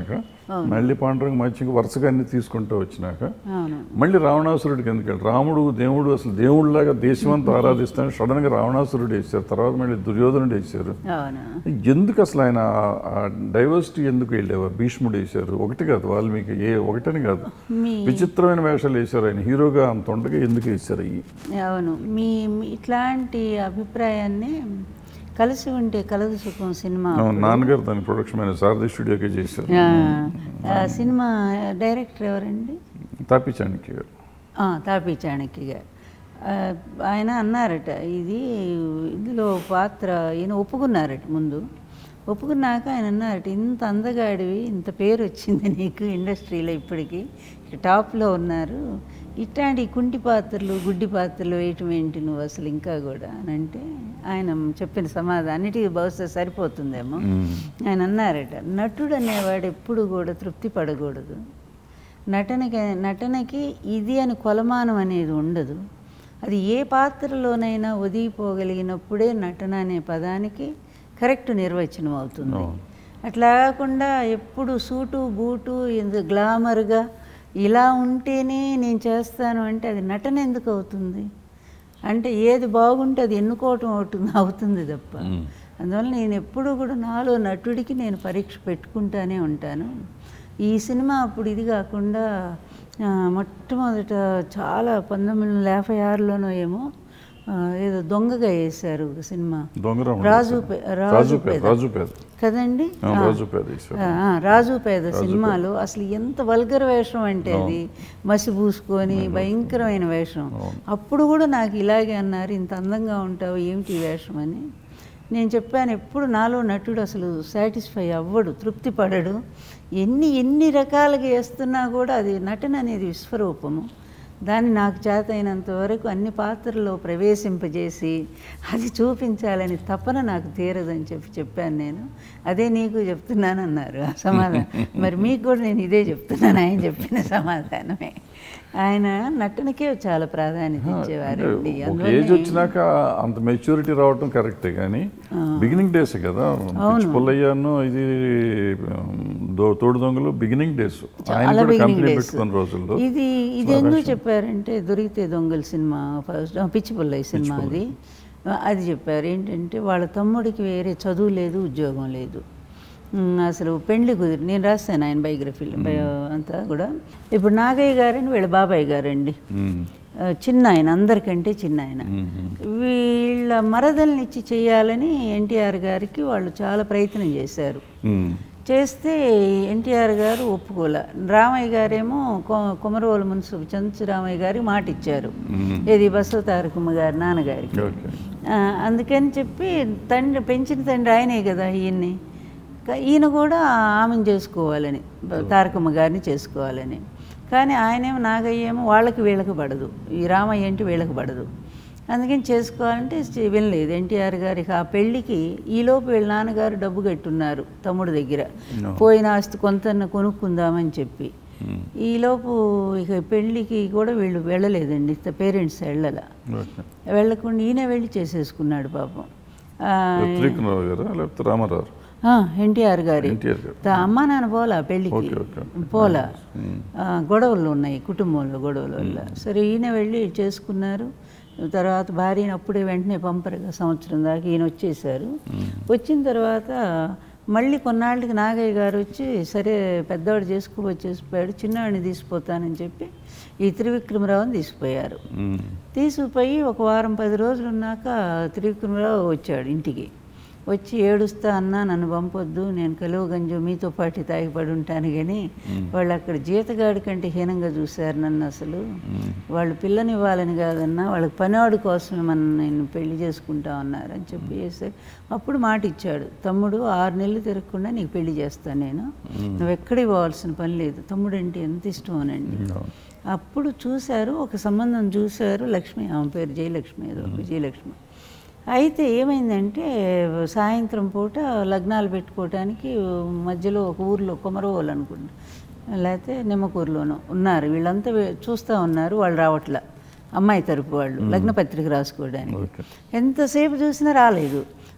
మళ్ళీ పాండురంగ మత్స్యంకి వరుసగా అన్ని తీసుకుంటూ వచ్చినాక అవును మళ్ళీ రావణాసురుడికి ఎందుకంటే రాముడు దేవుడు అసలు దేవుడిలాగా దేశమంతా ఆరాధిస్తాను సడన్గా రావణాసురుడు వేశారు తర్వాత మళ్ళీ దుర్యోధనుడు వేశారు అవును ఎందుకు అసలు ఆయన డైవర్సిటీ ఎందుకు వెళ్ళేవారు భీష్ముడు వేశారు ఒకటి కాదు వాల్మీకి ఏ ఒకటని కాదు మీ విచిత్రమైన వేషాలు వేశారు ఆయన హీరోగా అంత ఉండగా ఎందుకు వేశారు అయ్యి అవును మీ మీ ఇట్లాంటి అభిప్రాయాన్ని కలిసి ఉంటే కలదు సుఖం సినిమా అవును, నాన్నగారు దాని ప్రొడక్షన్ అయిన శారదా స్టూడియోకే చేశారు ఆ, ఆ సినిమా డైరెక్టర్ ఎవరండి తాపి చాణక్య గారు ఆ, తాపీ చాణక్య గారు ఆ, ఆయన అన్నారట ఇది ఇందులో పాత్ర ఈయన ఒప్పుకున్నారట ముందు ఒప్పుకున్నాక ఆయన అన్నారట ఇంత అందగాడివి ఇంత పేరు వచ్చింది నీకు ఇండస్ట్రీలో ఇప్పటికీ టాప్లో ఉన్నారు ఇట్లాంటి కుంటి పాత్రలు గుడ్డి పాత్రలు వేయటం ఏంటి నువ్వు అసలు ఇంకా కూడా అని అంటే ఆయన చెప్పిన సమాధానం అన్నిటికీ బహుశా సరిపోతుందేమో ఆయన అన్నారట నటుడు అనేవాడు ఎప్పుడు కూడా తృప్తి పడకూడదు నటనకి నటనకి ఇది అని కొలమానం అనేది ఉండదు అది ఏ పాత్రలోనైనా ఒదిగిపోగలిగినప్పుడే నటన అనే పదానికి కరెక్ట్ నిర్వచనం అవుతుంది అట్లా కాకుండా ఎప్పుడు సూటు బూటు ఇంత గ్లామర్గా ఇలా ఉంటేనే నేను చేస్తాను అంటే అది నటన ఎందుకు అవుతుంది అంటే ఏది బాగుంటే అది ఎన్నుకోవటం అవుతుంది అవుతుంది తప్ప అందువల్ల నేను ఎప్పుడూ కూడా నాలో నటుడికి నేను పరీక్ష పెట్టుకుంటానే ఉంటాను ఈ సినిమా అప్పుడు ఇది కాకుండా ఆ, మొట్టమొదట చాలా పంతొమ్మిది వందల యాభై ఆరులోనో ఏమో ఆ, ఏదో దొంగగా వేశారు ఒక సినిమా దొంగరాముడు రాజు వేశారు. పే- రాజు రాజు పేద పేద రాజు పేద కదండి ఆ, ఆ. రాజు పేద వేశారు ఆ, ఆ, రాజు పేద సినిమాలో అసలు ఎంత వల్గర్ వేషం అంటే అది మసి పూసుకొని భయంకరమైన వేషం అప్పుడు కూడా నాకు ఇలాగే అన్నారు ఇంత అందంగా ఉంటావు ఏమిటి ఈ వేషం అని నేను చెప్పాను ఎప్పుడు నాలో నటుడు అసలు సాటిస్ఫై అవ్వడు తృప్తి పడడు ఎన్ని ఎన్ని రకాలుగా వేస్తున్నా కూడా అది నటన అనేది విశ్వరూపము దాన్ని నాకు చేత అయినంత వరకు అన్ని పాత్రల్లో ప్రవేశింపజేసి అది చూపించాలని తపన నాకు తీరదని చెప్పి చెప్పాను నేను అదే నీకు చెప్తున్నాను అన్నారు ఆ సమాధానం మరి మీకు కూడా నేను ఇదే చెప్తున్నాను ఆయన చెప్పిన సమాధానమే ఆయన నటనకే చాలా ప్రాధాన్యత ఇచ్చేవారండి ఒక అందువల్ల ఏజ్ వచ్చినాక అంత మెచ్యూరిటీ రావటం కరెక్టే కానీ బిగినింగ్ డేస్ కదా పిచ్చి పుల్లయ్యాను ఇది ఉమ్, దో- తోడు దొంగలు బిగినింగ్ డేస్ ఆయన చాలా కూడా beginning కంపెనీ days. పెట్టుకున్న రోజుల్లో ఇది ఇది ఎందుకు చెప్పారంటే దొరికితే దొంగల సినిమా ఫస్ట్ పిచ్చి పుల్లయ్య సినిమా అది అది చెప్పారు ఏంటంటే వాళ్ళ తమ్ముడికి వేరే చదువు లేదు ఉద్యోగం లేదు ఉమ్, అసలు పెండ్లి కుదిరి నేను రాస్తాను ఆయన బయోగ్రఫీలో బయో అంతా కూడా ఇప్పుడు నాగయ్య గారని వీళ్ళ బాబాయ్ గారండి ఉమ్, ఆ, చిన్న ఆయన అందరికంటే చిన్న ఆయన వీళ్ళ మరదల్ని ఇచ్చి చేయాలని ఎన్టీఆర్ గారికి వాళ్ళు చాలా ప్రయత్నం చేశారు ఉమ్, చేస్తే ఎన్టీఆర్ గారు ఒప్పుకోలే రామయ్య గారేమో కొ- కొమరవోలు మున్సిపల్ చంచు రామయ్య గారికి మాట ఇచ్చారు ఇది బసవ తారకమ్మ గారి నాన్నగారికి ఓకే ఆ, అందుకని చెప్పి తండ్రి పెంచిన తండ్రి ఆయనే కదా ఈయన్ని క- ఈయన కూడా ఆమెను చేసుకోవాలని బ- తారకమ్మ గారిని చేసుకోవాలని కానీ ఆయనేమో నాగయ్య ఏమో వాళ్ళకి వీళ్ళకి పడదు ఈ రామయ్య అంటే వీళ్ళకి పడదు అందుకని చేసుకోవాలంటే చే- వినలేదు ఎన్టీఆర్ గారికి ఆ పెళ్ళికి ఈలోపు వీళ్ళ నాన్నగారు డబ్బు కట్టున్నారు తమ్ముడు దగ్గర పోయిన ఆస్తి కొంత కొనుక్కుందామని చెప్పి ఈలోపు ఇక పెళ్ళికి కూడా వీళ్ళు వెళ్ళలేదండి పేరెంట్స్ వెళ్ళాల ఓకే వెళ్ళకుండా ఈయన వెళ్ళి చేసేసుకున్నాడు పాపం ఆ, త్రికరావు గారా లేకపోతే రామారావు ఆ, ఎన్టీఆర్ గారి ఎన్టీఆర్ గారు తా- అమ్మా నాన్న పోలా పెళ్ళికి ఓకే, ఓకే. పోలా ఆ, గొడవలు ఉన్నాయి కుటుంబంలో గొడవల వల్ల సరే ఈయన వెళ్ళి చేసుకున్నారు తర్వాత భార్యని అప్పుడే వెంటనే పంపరుగా సంవత్సరం దాకా ఈయన వచ్చేసారు వచ్చిన తర్వాత మళ్ళీ కొన్నాళ్ళకి నాగయ్య గారు వచ్చి సరే పెద్దవాడు చేసుకువచ్చేసిపోయాడు చిన్నవాడిని తీసిపోతానని చెప్పి ఈ త్రివిక్రమరావుని తీసిపోయారు ఉమ్, తీసుకుపోయి ఒక వారం పది రోజులు ఉన్నాక త్రివిక్రమరావు వచ్చాడు ఇంటికి వచ్చి ఏడుస్తా అన్నా నన్ను పంపొద్దు నేను కలువ గంజు మీతో పాటు తాగిపడి ఉంటాను కానీ వాళ్ళు అక్కడ జీతగాడి కంటే హీనంగా చూశారు నన్ను అసలు వాళ్ళు పిల్లనివ్వాలని కాదన్నా వాళ్ళకి పనివాడి కోసమే మన నేను పెళ్లి చేసుకుంటా ఉన్నారు అని చెప్పి చేస్తే అప్పుడు మాట ఇచ్చాడు తమ్ముడు ఆరు నెలలు తిరగకుండా నీకు పెళ్లి చేస్తాను నేను నువ్వు ఎక్కడికి పోవాల్సిన పని లేదు తమ్ముడు అంటే ఎంత ఇష్టం అనండి అవును. అప్పుడు చూశారు ఒక సంబంధం చూశారు లక్ష్మి ఆమె పేరు జయలక్ష్మి ఏదో విజయలక్ష్మి అయితే ఏమైందంటే సాయంత్రం పూట లగ్నాలు పెట్టుకోవటానికి మధ్యలో ఒక ఊర్లో కొమరవోలు అనుకుంటా లేకపోతే నిమ్మకూరులోనూ ఉన్నారు వీళ్ళంతా వే- చూస్తూ ఉన్నారు వాళ్ళు రావట్లా అమ్మాయి తరపు వాళ్ళు లగ్న పత్రిక రాసుకోవడానికి ఓకే ఎంతసేపు చూసినా రాలేదు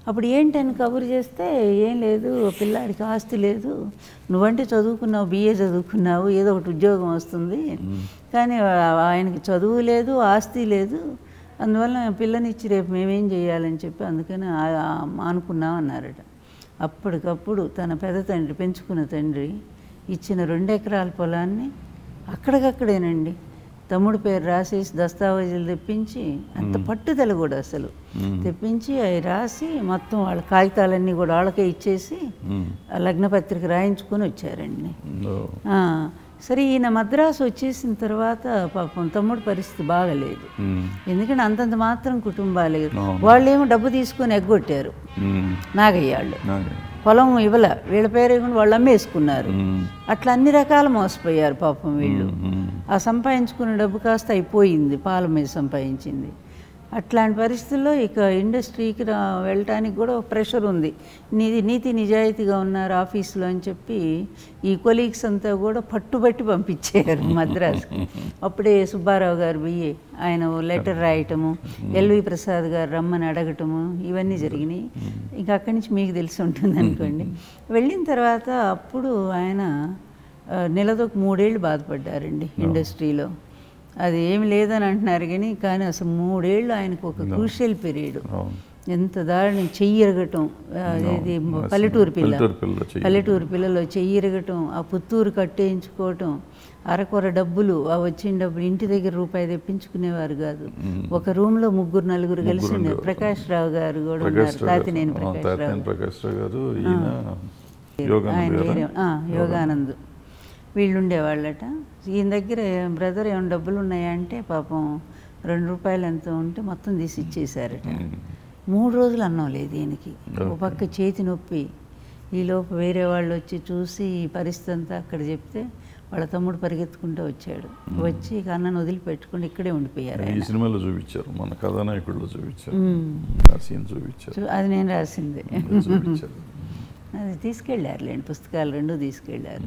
అప్పుడు ఏంటని కబురు చేస్తే ఏం లేదు పిల్లాడికి ఆస్తి లేదు నువ్వంటే చదువుకున్నావు బిఏ చదువుకున్నావు ఏదో ఒకటి ఉద్యోగం వస్తుంది కానీ ఆ- ఆయనకి చదువు లేదు ఆస్తి లేదు అందువల్ల పిల్లనిచ్చి రేపు మేమేం చేయాలని చెప్పి అందుకని ఆ- ఆ మానుకున్నాం అన్నారట అప్పటికప్పుడు తన పెద్ద తండ్రి పెంచుకున్న తండ్రి ఇచ్చిన రెండు ఎకరాల పొలాన్ని అక్కడికక్కడేనండి తమ్ముడు పేరు రాసేసి దస్తావేజులు తెప్పించి అంత పట్టుదల కూడా అసలు తెప్పించి అవి రాసి మొత్తం వాళ్ళ కాగితాలన్నీ కూడా వాళ్ళకే ఇచ్చేసి ఆ లగ్నపత్రిక రాయించుకొని వచ్చారండి ఓ. ఆ, సరే ఈయన మద్రాసు వచ్చేసిన తర్వాత పాపం తమ్ముడు పరిస్థితి బాగలేదు మ్మ్. ఎందుకంటే అంతంత మాత్రం కుటుంబాలు అవును. వాళ్ళేమో డబ్బు తీసుకొని ఎగ్గొట్టారు మ్మ్. నాగయ్యాళ్ళు నాగే. పొలం ఇవ్వల వీళ్ళ పేరు ఇవ్వకుండా వాళ్ళు అమ్మేసుకున్నారు మ్మ్. అట్లా అన్ని రకాలు మోసపోయారు పాపం వీళ్ళు మ్మ్. ఆ సంపాదించుకున్న డబ్బు కాస్త అయిపోయింది పాల మీద సంపాదించింది అట్లాంటి పరిస్థితుల్లో ఇక ఇండస్ట్రీకి రా వెళ్ళటానికి కూడా ఒక ప్రెషర్ ఉంది నీది నీతి నిజాయితీగా ఉన్నారు ఆఫీసులో అని చెప్పి ఈ కొలీగ్స్ అంతా కూడా పట్టుబట్టి పంపించారు మద్రాసుకి అప్పుడే సుబ్బారావు గారు బియ్యే ఆయన ఓ లెటర్ రాయటము ఎల్వి ప్రసాద్ గారు రమ్మని అడగటము ఇవన్నీ జరిగినాయి ఇంకా అక్కడి నుంచి మీకు తెలిసి ఉంటుంది అనుకోండి వెళ్ళిన తర్వాత అప్పుడు ఆయన ఆ, నెలదొక మూడేళ్ళు బాధపడ్డారండి ఇండస్ట్రీలో అది ఏమి లేదని అంటున్నారు కానీ కానీ అసలు మూడేళ్ళు ఆయనకు ఒక క్రూషియల్ పీరియడ్ అవును ఎంత దారుణం చెయ్యి ఎరగటం అదేది పల్లెటూరు పిల్ల పల్లెటూరు పిల్ల చెయ్యి. పల్లెటూరు పిల్లలు చెయ్యి ఎరగటం ఆ పుత్తూరు కట్టేయించుకోవటం అరకొర డబ్బులు ఆ వచ్చిన డబ్బులు ఇంటి దగ్గర రూపాయి తెప్పించుకునేవారు కాదు ఒక రూమ్ లో ముగ్గురు నలుగురు కలిసి ఉండేవారు ప్రకాష్ రావు గారు కూడా ఉన్నారు ప్రకాష్ రావు గారు. తాతినేని ఆ, ప్రకాష్ రావు తాతినేని ప్రకాష్ రావు గారు ఈయన యోగానంద ఆయన గారా? వేరే ఆ, యోగానంద్ వీళ్ళు ఉండేవాళ్ళట ఈయన దగ్గర బ్రదర్ ఏమైనా డబ్బులు ఉన్నాయా అంటే పాపం రెండు రూపాయలు ఎంత ఉంటే మొత్తం తీసి ఇచ్చేశారట మూడు రోజులు అన్నం లేదు ఈయనకి ఒక పక్క చేతి నొప్పి ఈలోపు వేరే వాళ్ళు వచ్చి చూసి ఈ పరిస్థితి అంతా అక్కడ చెప్తే వాళ్ళ తమ్ముడు పరిగెత్తుకుంటూ వచ్చాడు వచ్చి ఇక అన్నను వదిలిపెట్టుకుని ఇక్కడే ఉండిపోయారు ఈ సినిమాలో చూపించారు మన కథానాయకుడిలో చూపించారు మ్మ్. ఆ సీన్ చూపించారు చూ- అది నేను రాసిందే చూపించారు అది తీసుకెళ్ళారులేండి పుస్తకాలు రెండు తీసుకెళ్ళారు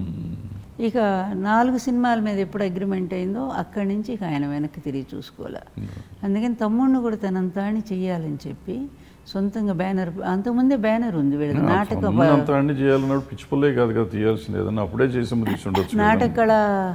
ఇక నాలుగు సినిమాల మీద ఎప్పుడు అగ్రిమెంట్ అయిందో అక్కడి నుంచి ఇక ఆయన వెనక్కి తిరిగి చూసుకోలే అందుకని తమ్ముడిని కూడా తనంతాని చెయ్యాలని చెప్పి సొంతంగా బ్యానర్ అంతకుముందే బ్యానర్ ఉంది వీళ్ళకి నాటక అంత అన్ని చేయాలన్నప్పుడు పిచ్చి పుల్లే కాదు కదా తీయాల్సింది ఏదన్నా అప్పుడే చేసి తీసి ఉండొచ్చు కదా. నాటక కళ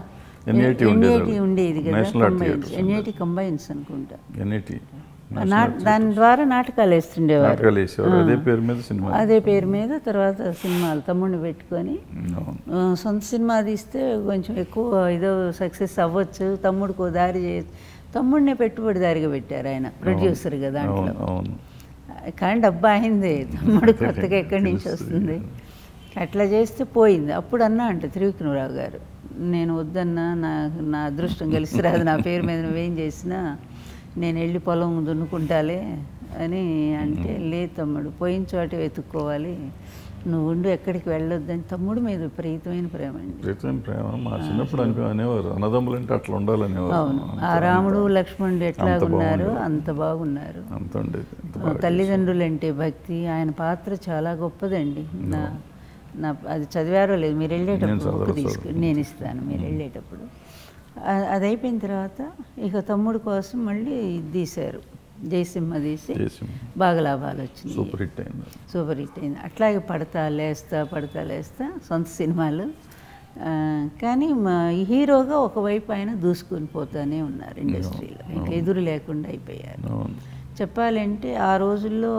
NIT ఉండేది NIT అది. ఉండేది కదా National Art combines Theatres NIT combines అనుకుంటా ఎన్ఐటి ఆ నా- దాని ద్వారా నాటకాలు వేస్తుండేవారు నాటకాలు వేసేవారు అదే పేరు మీద సినిమా అదే పేరు మీద తర్వాత సినిమాలు తమ్ముడిని పెట్టుకొని అవును ఆ, సొంత సినిమా తీస్తే కొంచెం ఎక్కువ ఏదో సక్సెస్ అవ్వచ్చు తమ్ముడికి ఓ దారి చేయొచ్చు తమ్ముడినే పెట్టుబడిదారిగా పెట్టారు ఆయన ప్రొడ్యూసర్గా దాంట్లో అవును అవును కానీ డబ్బా అయింది తమ్ముడు కొత్తగా ఎక్కడి నుంచి వస్తుంది అట్లా చేస్తే పోయింది అప్పుడు అన్నా అంట త్రివిక్రమరావు గారు నేను వద్దన్నా నా నా అదృష్టం కలిసి రాదు నా పేరు మీద నువ్వేం చేసినా నేను వెళ్ళి పొలం దున్నుకుంటాలే అని అంటే లేదు తమ్ముడు పోయిన చోట వెతుక్కోవాలి నువ్వు ఉండు ఎక్కడికి వెళ్ళొద్దని తమ్ముడు మీద విపరీతమైన ప్రేమ అండి ప్రీతం ప్రేమ మా చిన్నప్పుడు అనుకో అనేవారు అన్నదమ్ములు అంటే అట్లా ఉండాలనేవారు అవును అంత- ఆ రాముడు లక్ష్మణుడు ఎట్లా అంత ఉన్నారు బాగుండేది. అంత బాగున్నారు అంత ఉండేది అంత ఆ, బాగా తల్లిదండ్రులు అంటే భక్తి ఆయన పాత్ర చాలా గొప్పదండి నా నా అది చదివారో లేదు మీరు వెళ్ళేటప్పుడు నేను బుక్ చదవను, తీసుకు చదవను. నేను ఇస్తాను మీరు వెళ్ళేటప్పుడు ఆ- అది అయిపోయిన తర్వాత ఇక తమ్ముడు కోసం మళ్ళీ ఇది తీశారు జయసింహ తీసి చేసి బాగా లాభాలు వచ్చినాయి సూపర్ హిట్ అయింది సూపర్ హిట్ అయింది అట్లాగే పడతా లేస్తా పడతా లేస్తా సొంత సినిమాలు ఆ, కానీ మా ఈ హీరోగా ఒకవైపు ఆయన దూసుకొని పోతానే ఉన్నారు ఇండస్ట్రీలో ఇంకా ఎదురు లేకుండా అయిపోయారు అవును చెప్పాలంటే ఆ రోజుల్లో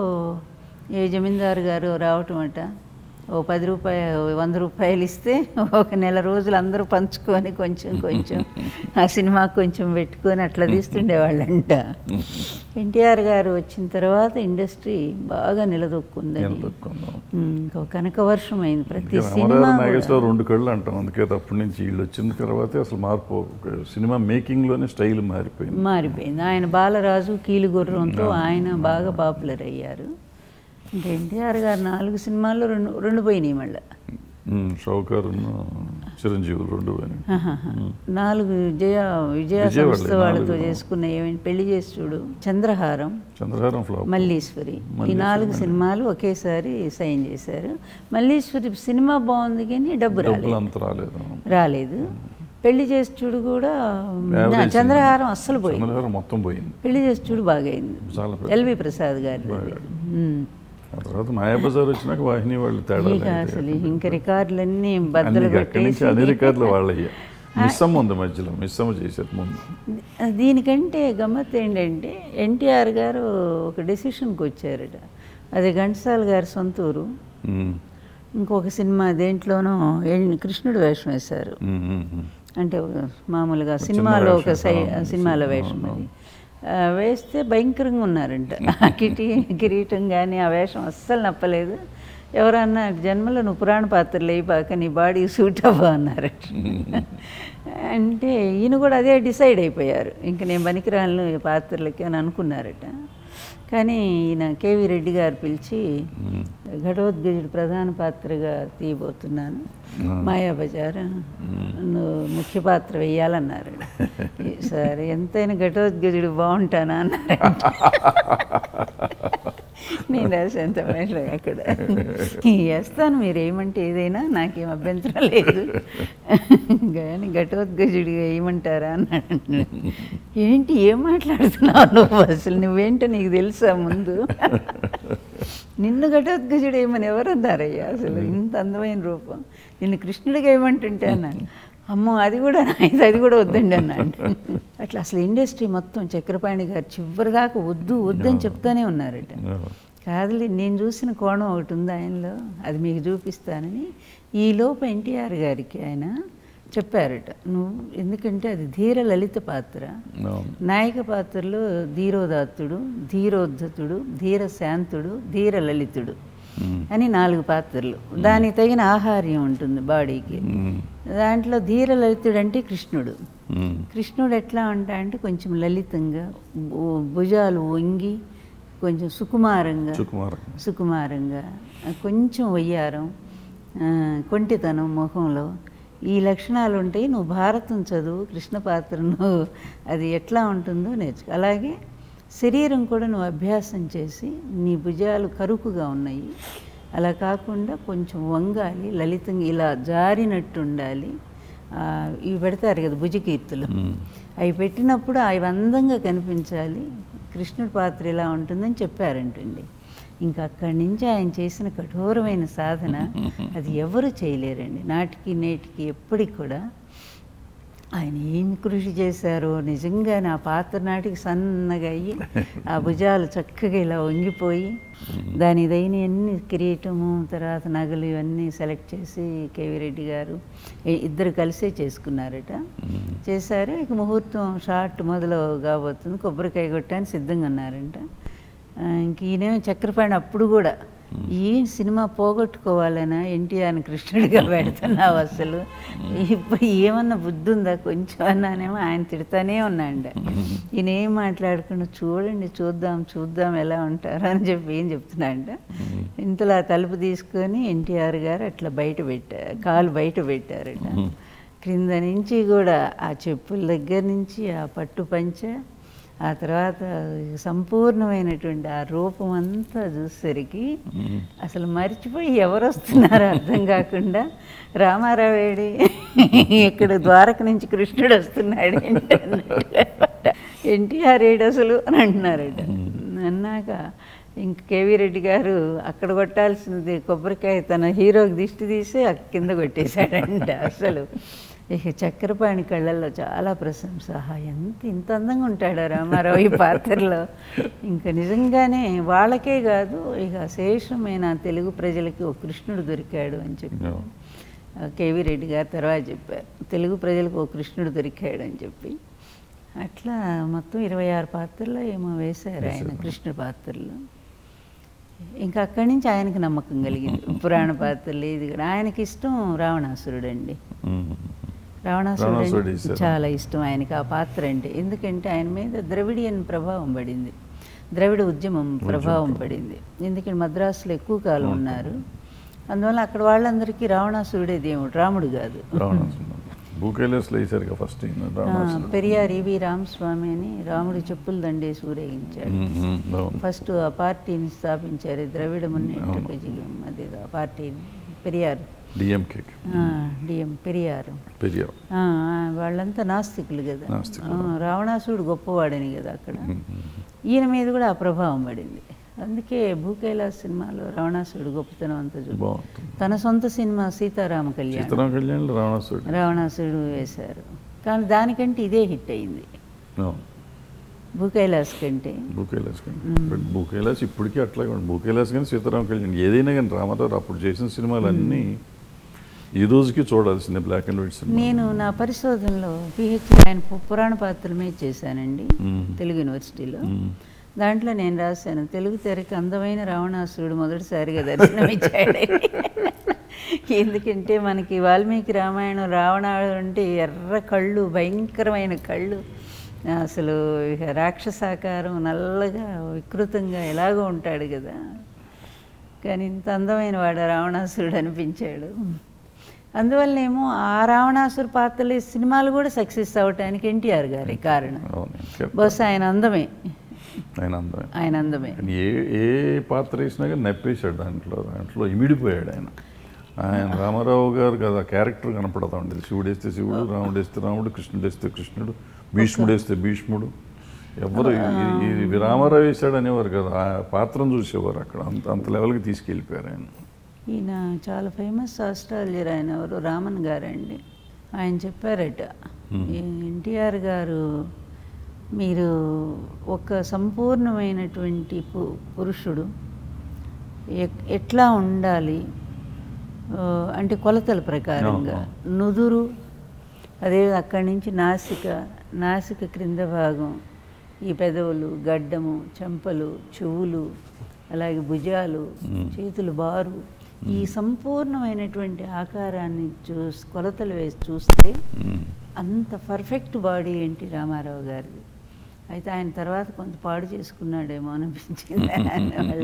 ఏ జమీందారు గారు రావటం అట ఓ పది రూపాయలు వంద రూపాయలు ఇస్తే ఒక నెల రోజులు అందరూ పంచుకొని కొంచెం కొంచెం ఆ సినిమా కొంచెం పెట్టుకొని అట్లా తీస్తుండేవాళ్ళంట ఎన్టీఆర్ గారు వచ్చిన తర్వాత ఇండస్ట్రీ బాగా నిలదొక్కుందని నిలదొక్కుందాం. ఉమ్, ఇంకా కనక వర్షం అయింది ప్రతి ఇంకా సినిమా రామారావు కూడా. నాగేశ్వరరావు రెండు కళ్ళు అంటాం అందుకే అప్పటి నుంచి వీళ్ళు వచ్చిన తర్వాతే అసలు మార్పు ఒక సినిమా మేకింగ్లోనే స్టైల్ మారిపోయింది మారిపోయింది ఆయన బాలరాజు కీలుగుర్రంతో ఆయన బాగా పాపులర్ అయ్యారు ఇంకా ఎన్టీఆర్ గారు నాలుగు సినిమాల్లో రెండు రెండు పోయినాయి మళ్ళీ ఉమ్, షౌకార్ చిరంజీవి రెండు అని నాలుగు విజయ విజయ విజయ వాళ్ళే, సంస్థ వాళ్ళతో నాలుగు. చేసుకున్న ఏమైనా పెళ్లి చేసి చూడు చంద్రహారం చంద్రహారం ఫ్లాప్ మల్లీశ్వరి ఈ మల్లీశ్వరి, నాలుగు సినిమాలు ఒకేసారి సైన్ చేశారు మల్లీశ్వరి సినిమా బాగుంది కానీ డబ్బు డబ్బులు రాలేదు అంత రాలేదు రాలేదు పెళ్లి చేసి చూడు కూడా Average నా చంద్రహారం అస్సలు పోయింది చంద్రహారం మొత్తం పోయింది పెళ్లి చేసి చూడు బాగైంది చాలా పెద్ద- ఎల్వి ప్రసాద్ గారి బాగా. ఆ తర్వాత మాయాబజార్ వచ్చినాక వాహిని వాళ్ళు తేడా ఇక అసలు ఇంక రికార్డులన్నీ బద్దలు అక్కడి నుంచి అన్ని రికార్డులు వాళ్ళయ్యా మిస్సమ్మ ఉంది మధ్యలో మిస్సమ్మ చేసేది ముందు దీనికంటే గమ్మత్ ఏంటంటే ఎన్టీఆర్ గారు ఒక డెసిషన్కి వచ్చారట అది ఘంటసాల గారి సొంత ఊరు ఉమ్, ఇంకొక సినిమా దేంట్లోనూ ఎన్- కృష్ణుడు వేషం వేశారు ఉమ్, ఉమ్, ఉమ్. అంటే మామూలుగా సినిమాలో ఒక వేషం, సై అవును, సినిమాలో అవును, వేషం అవును. అది ఆ, వేస్తే భయంకరంగా ఉన్నారంట ఆ కిటి కిరీటం కానీ ఆ వేషం అస్సలు నప్పలేదు ఎవరన్నా జన్మలో నువ్వు పురాణ పాత్రలు అయిపోక నీ బాడీ సూట్ అవ్వ అన్నారట అంటే ఈయన కూడా అదే డిసైడ్ అయిపోయారు ఇంక నేను పనికిరాలను ఈ పాత్రలకి అని అనుకున్నారట కానీ ఈయన కేవీ రెడ్డి గారు పిలిచి ఉమ్. ఘటోద్గజుడు ప్రధాన పాత్రగా తీయబోతున్నాను మాయాబజార్ నువ్వు ముఖ్య పాత్ర వేయాలన్నారు సరే ఎంతైనా ఘటోద్గజుడు బాగుంటానా అన్నారు నేను రాసేంత మేలు అక్కడ వేస్తాను మీరు ఏమంటే ఏదైనా నాకేం అభ్యంతరం లేదు కానీ ఘటోద్గజుడు వేయమంటారా అన్నాడు ఏంటి ఏం మాట్లాడుతున్నావు నువ్వు అసలు నువ్వేంటో నీకు తెలుసా ముందు నిన్ను ఘటోద్గజుడు ఏమని ఎవరు అన్నారయ్యా అసలు ఇంత అందమైన రూపం నిన్ను కృష్ణుడిగా ఏమంటుంటే అన్నాను అమ్మో అది కూడా ఇది అది కూడా వద్దండి అన్నాడు అట్లా అసలు ఇండస్ట్రీ మొత్తం చక్రపాణి గారు చివరి దాకా వద్దు వద్దని చెప్తానే ఉన్నారట కాదులే నేను చూసిన కోణం ఒకటి ఉంది ఆయనలో అది మీకు చూపిస్తానని ఈ లోపు ఎన్టీఆర్ గారికి ఆయన చెప్పారట నువ్వు ఎందుకంటే అది ధీర లలిత పాత్ర అవును. నాయక పాత్రలో ధీరోదాత్తుడు ధీరోద్ధతుడు ధీర శాంతుడు ధీర లలితుడు ఉమ్, అని నాలుగు పాత్రలు దానికి తగిన ఆహార్యం ఉంటుంది బాడీకి ఉమ్, దాంట్లో ధీర లలితుడు అంటే కృష్ణుడు ఉమ్, కృష్ణుడు ఎట్లా ఉంటా అంటే కొంచెం లలితంగా భు- భుజాలు వంగి కొంచెం సుకుమారంగా సుకుమార్ సుకుమారంగా కొంచెం వయ్యారం ఆ, కొంటితనం ముఖంలో ఈ లక్షణాలు ఉంటాయి నువ్వు భారతం చదువు కృష్ణ పాత్రను అది ఎట్లా ఉంటుందో నేర్చుకో అలాగే శరీరం కూడా నువ్వు అభ్యాసం చేసి నీ భుజాలు కరుకుగా ఉన్నాయి అలా కాకుండా కొంచెం వంగాలి లలితంగా ఇలా జారినట్టు ఉండాలి ఆ, ఇవి పెడతారు కదా భుజకీర్తులు ఉమ్, అవి పెట్టినప్పుడు అవి అందంగా కనిపించాలి కృష్ణుడి పాత్ర ఇలా ఉంటుందని చెప్పారంటండి ఇంకా అక్కడి నుంచి ఆయన చేసిన కఠోరమైన సాధన అది ఎవరు చేయలేరండి నాటికి నేటికి ఎప్పటికి కూడా ఆయన ఏం కృషి చేశారో నిజంగా నా పాత్ర నాటికి సన్నగా అయ్యి ఆ భుజాలు చక్కగా ఇలా వంగిపోయి దాని ఇదైన అన్ని కిరీటము తర్వాత నగలు ఇవన్నీ సెలెక్ట్ చేసి కేవీ రెడ్డి గారు ఇ- ఇద్దరు కలిసే చేసుకున్నారట చేశారు ఇక ముహూర్తం షార్ట్ మొదలు కాబోతుంది కొబ్బరికాయ కొట్టడానికి సిద్ధంగా ఉన్నారంట ఆ, ఇంక ఈయనేమో చక్రపాణి అప్పుడు కూడా ఈ సినిమా పోగొట్టుకోవాలనా ఎన్టీఆర్ని కృష్ణుడిగా పెడుతున్నావు అసలు ఇప్పుడు ఏమన్నా బుద్ధి ఉందా కొంచెం అన్నానేమో ఆయన తిడతానే ఉన్నాండ ఈయన ఏం మాట్లాడకుండా చూడండి చూద్దాం చూద్దాం ఎలా ఉంటారు అని చెప్పి ఏం చెప్తున్నాంట ఇంతలో ఆ తలుపు తీసుకొని ఎన్టీఆర్ గారు అట్లా బయట పెట్టారు కాలు బయట పెట్టారట క్రింద నుంచి కూడా ఆ చెప్పుల దగ్గర నుంచి ఆ పట్టు పంచ ఆ తర్వాత సంపూర్ణమైనటువంటి ఆ రూపం అంతా చూసేసరికి అసలు మర్చిపోయి ఎవరు వస్తున్నారో అర్థం కాకుండా రామారావు ఏడి ఇక్కడ ద్వారక నుంచి కృష్ణుడు వస్తున్నాడు ఏంటి అన్నట్టు. ఎన్టీఆర్ ఏడు అసలు అని అంటున్నారట అన్నాక ఇంక కేవీ రెడ్డి గారు అక్కడ కొట్టాల్సింది కొబ్బరికాయ తన హీరోకి దిష్టి తీసి ఆ కింద కొట్టేశాడంట అసలు ఇక చక్రపాణి కళ్ళల్లో చాలా ప్రశంస ఆహా, ఎంత ఇంత అందంగా ఉంటాడా రామారావు ఈ పాత్రలో ఇంకా నిజంగానే వాళ్ళకే కాదు ఇక శేషమైన తెలుగు ప్రజలకి ఒక కృష్ణుడు దొరికాడు అని చెప్పి అవును. ఆ, కేవీ రెడ్డి గారు తర్వాత చెప్పారు తెలుగు ప్రజలకు ఒక కృష్ణుడు దొరికాడు అని చెప్పి అట్లా మొత్తం ఇరవై ఆరు పాత్రలో ఏమో వేశారు ఆయన కృష్ణుడి పాత్రలు ఇంకా అక్కడి నుంచి ఆయనకి నమ్మకం కలిగింది పురాణ పాత్రలు ఇది కూడా ఆయనకి ఇష్టం రావణాసురుడు అండి ఉమ్, రావణాసురుడు రావణాసురుడు అంటే ఇష్టం. చాలా ఇష్టం ఆయనకి ఆ పాత్ర అంటే ఎందుకంటే ఆయన మీద ద్రవిడియన్ ప్రభావం పడింది ద్రవిడ ఉద్యమం ప్రభావం పడింది ఎందుకంటే మద్రాసులో ఎక్కువ కాలం ఉన్నారు అందువల్ల అక్కడ వాళ్ళందరికీ రావణాసురుడే దేవుడు రాముడు కాదు రావణాసురుడు భూకైలాస్లో వేశారు కదా ఫస్ట్ ఈయన ఆ, రావణాసురుడు పెరియార్ ఈవి రామస్వామి అని రాముడి చెప్పులు దండేసి ఊరేగించాడు ఉమ్, ఉమ్, అవును. ఫస్ట్ ఆ పార్టీని స్థాపించారు ద్రవిడ మున్నేట్ట కజగం అదే ఆ పార్టీని పెరియార్ డిఎంకే ఆ, డిఎం పెరియారు పెరియార్ ఆ, ఆ, వాళ్ళంతా నాస్తికులు కదా నాస్తికులు. ఆ, రావణాసురుడు గొప్పవాడని కదా అక్కడ ఈయన మీద కూడా ఆ ప్రభావం పడింది అందుకే భూకైలాస్ సినిమాలో రావణాసురుడు గొప్పతనం అంతా చూడు బాగుంటుంది తన సొంత సినిమా సీతారామ కళ్యాణ్ సీతారామ కళ్యాణ్ రావణాసుడు రావణాసురుడు వేశారు కానీ దానికంటే ఇదే హిట్ అయింది అవును భూకైలాస్ కంటే భూకైలాస్ కానీ బట్ భూకైలాస్ ఇప్పటికీ అట్లాగే ఉంది భూకైలాస్ కానీ సీతారామ కళ్యాణ్ ఏదైనా కానీ రామారావు అప్పుడు చేసిన సినిమాలన్నీ ఈ రోజుకి చూడాల్సిందే బ్లాక్ అండ్ వైట్ సినిమా నేను నా పరిశోధనలో పిహెచ్డి ఆయన పు- పురాణ పాత్రల మీద చేశానండి మ్మ్. తెలుగు యూనివర్సిటీలో మ్మ్. దాంట్లో నేను రాశాను తెలుగు తెరకి అందమైన రావణాసురుడు మొదటిసారిగా దర్శనమిచ్చాడు ఎందుకంటే మనకి వాల్మీకి రామాయణం రావణాడు అంటే ఎర్ర కళ్ళు భయంకరమైన కళ్ళు అసలు ఇక రాక్షసాకారం నల్లగా వికృతంగా ఎలాగో ఉంటాడు కదా కానీ ఇంత అందమైన వాడు రావణాసురుడు అనిపించాడు అందువల్లనేమో ఆ రావణాసురు పాత్రలు ఈ సినిమాలు కూడా సక్సెస్ అవ్వటానికి ఎన్టీఆర్ గారి కారణం అవును చెప్తా. బహుశా ఆయన అందమే ఆయన అందమే ఆయన అందమే కానీ ఏ ఏ పాత్ర వేసినా కానీ నప్పేశాడు దాంట్లో దాంట్లో ఇమిడిపోయాడు ఆయన ఆయన రామారావు గారు కదా క్యారెక్టర్ కనపడతా ఉండేది శివుడు వేస్తే శివుడు రాముడు వేస్తే రాముడు కృష్ణుడు వేస్తే కృష్ణుడు భీష్ముడు వేస్తే భీష్ముడు ఎవరు ఈ- ఈ రామారావు వేశాడు అనేవారు కదా ఆ పాత్రను చూసేవారు అక్కడ అంత అంత లెవెల్కి తీసుకెళ్ళిపోయారు ఆయన ఈయన చాలా ఫేమస్ ఆస్ట్రాలజర్ ఆయన ఎవరు రామన్ గారండి ఆయన చెప్పారట ఎన్టీఆర్ గారు మీరు ఒక సంపూర్ణమైనటువంటి పు పురుషుడు ఎ- ఎట్లా ఉండాలి ఆ, అంటే కొలతల ప్రకారంగా నుదురు అదే అక్కడి నుంచి నాసిక నాసిక క్రింద భాగం ఈ పెదవులు గడ్డము చెంపలు చెవులు అలాగే భుజాలు చేతులు బారు ఈ సంపూర్ణమైనటువంటి ఆకారాన్ని చూసి కొలతలు వేసి చూస్తే ఉమ్. అంత పర్ఫెక్ట్ బాడీ ఏంటి రామారావు గారిది అయితే ఆయన తర్వాత కొంత పాడు చేసుకున్నాడేమో అనిపించింది ఆయన వల్ల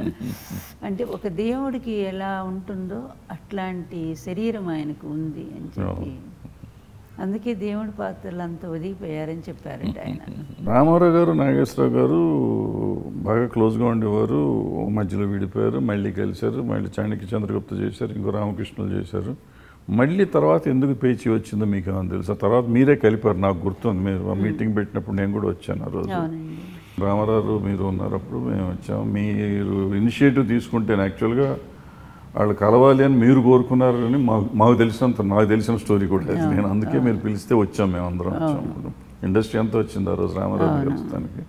అంటే ఒక దేవుడికి ఎలా ఉంటుందో అట్లాంటి శరీరం ఆయనకు ఉంది అని చెప్పి అందుకే దేవుడి పాత్రలు అంత ఒదిగిపోయారని చెప్పారట ఆయన రామారావు గారు నాగేశ్వరరావు గారు బాగా క్లోజ్గా ఉండేవారు మధ్యలో విడిపోయారు మళ్ళీ కలిశారు మళ్ళీ చాణక్య చంద్రగుప్త చేశారు ఇంకో రామకృష్ణులు చేశారు మళ్ళీ తర్వాత ఎందుకు పేచి వచ్చిందో మీకు ఏమైనా తెలుసా తర్వాత మీరే కలిపారు నాకు గుర్తుంది మీరు ఆ మీటింగ్ పెట్టినప్పుడు నేను కూడా వచ్చాను ఆ రోజు అవునండి రామారావు మీరు ఉన్నప్పుడు మేము వచ్చాము మీరు ఇనిషియేటివ్ తీసుకుంటే యాక్చువల్గా వాళ్ళు కలవాలి అని మీరు కోరుకున్నారని మాకు మాకు తెలిసినంత నాకు తెలిసిన స్టోరీ కూడా అది నేను అందుకే మీరు పిలిస్తే వచ్చాం మేము అందరం వచ్చాము ఇండస్ట్రీ అంతా వచ్చింది ఆ రోజు రామారావు కలుస్తానికి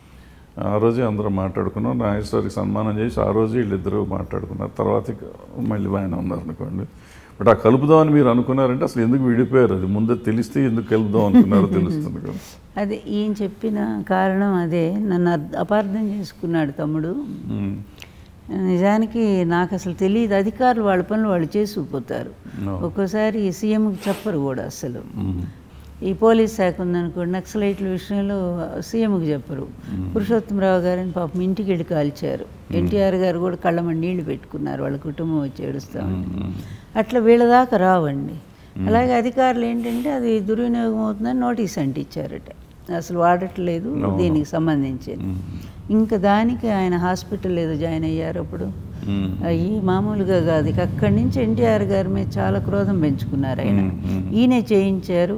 ఆ రోజే అందరం మాట్లాడుకున్నాం నాగేశ్వరికి సన్మానం చేసి ఆ రోజే వీళ్ళిద్దరూ మాట్లాడుకున్నారు తర్వాత ఇక మళ్ళీ బాగానే ఉన్నారు అనుకోండి బట్ ఆ కలుపుదామని మీరు అనుకున్నారంటే అసలు ఎందుకు విడిపోయారు అది ముందే తెలిస్తే ఎందుకు కలుపుదాం అనుకున్నారో తెలుస్తుంది కదా అదే ఈయన చెప్పిన కారణం అదే నన్ను అర్థ- అపార్థం చేసుకున్నాడు తమ్ముడు ఉమ్. నిజానికి నాకు అసలు తెలియదు అధికారులు వాళ్ళ పనులు వాళ్ళు చేసుకుపోతారు No. ఒక్కోసారి సీఎంకి చెప్పరు కూడా అసలు ఉమ్. ఈ పోలీస్ శాఖ ఉందనుకోండి నక్సలైట్ల విషయంలో సీఎంకి చెప్పరు పురుషోత్తమరావు గారిని పాపం ఇంటికి వెళ్ళి కాల్చారు ఎన్టీఆర్ గారు కూడా కళ్ళమ నీళ్లు పెట్టుకున్నారు వాళ్ళ కుటుంబం వచ్చి ఏడుస్తా ఉంటే అట్లా వీళ్ళ దాకా రావండి అలాగే అధికారులు ఏంటంటే అది దుర్వినియోగం అవుతుందని నోటీస్ అంటించారట అసలు వాడట్లేదు దీనికి సంబంధించి ఇంకా దానికి ఆయన హాస్పిటల్ ఏదో జాయిన్ అయ్యారు అప్పుడు ఉమ్. అయ్యి మామూలుగా కాదు ఇక అక్కడి నుంచి ఎన్టీఆర్ గారి మీద చాలా క్రోధం పెంచుకున్నారు ఆయన ఈయనే చేయించారు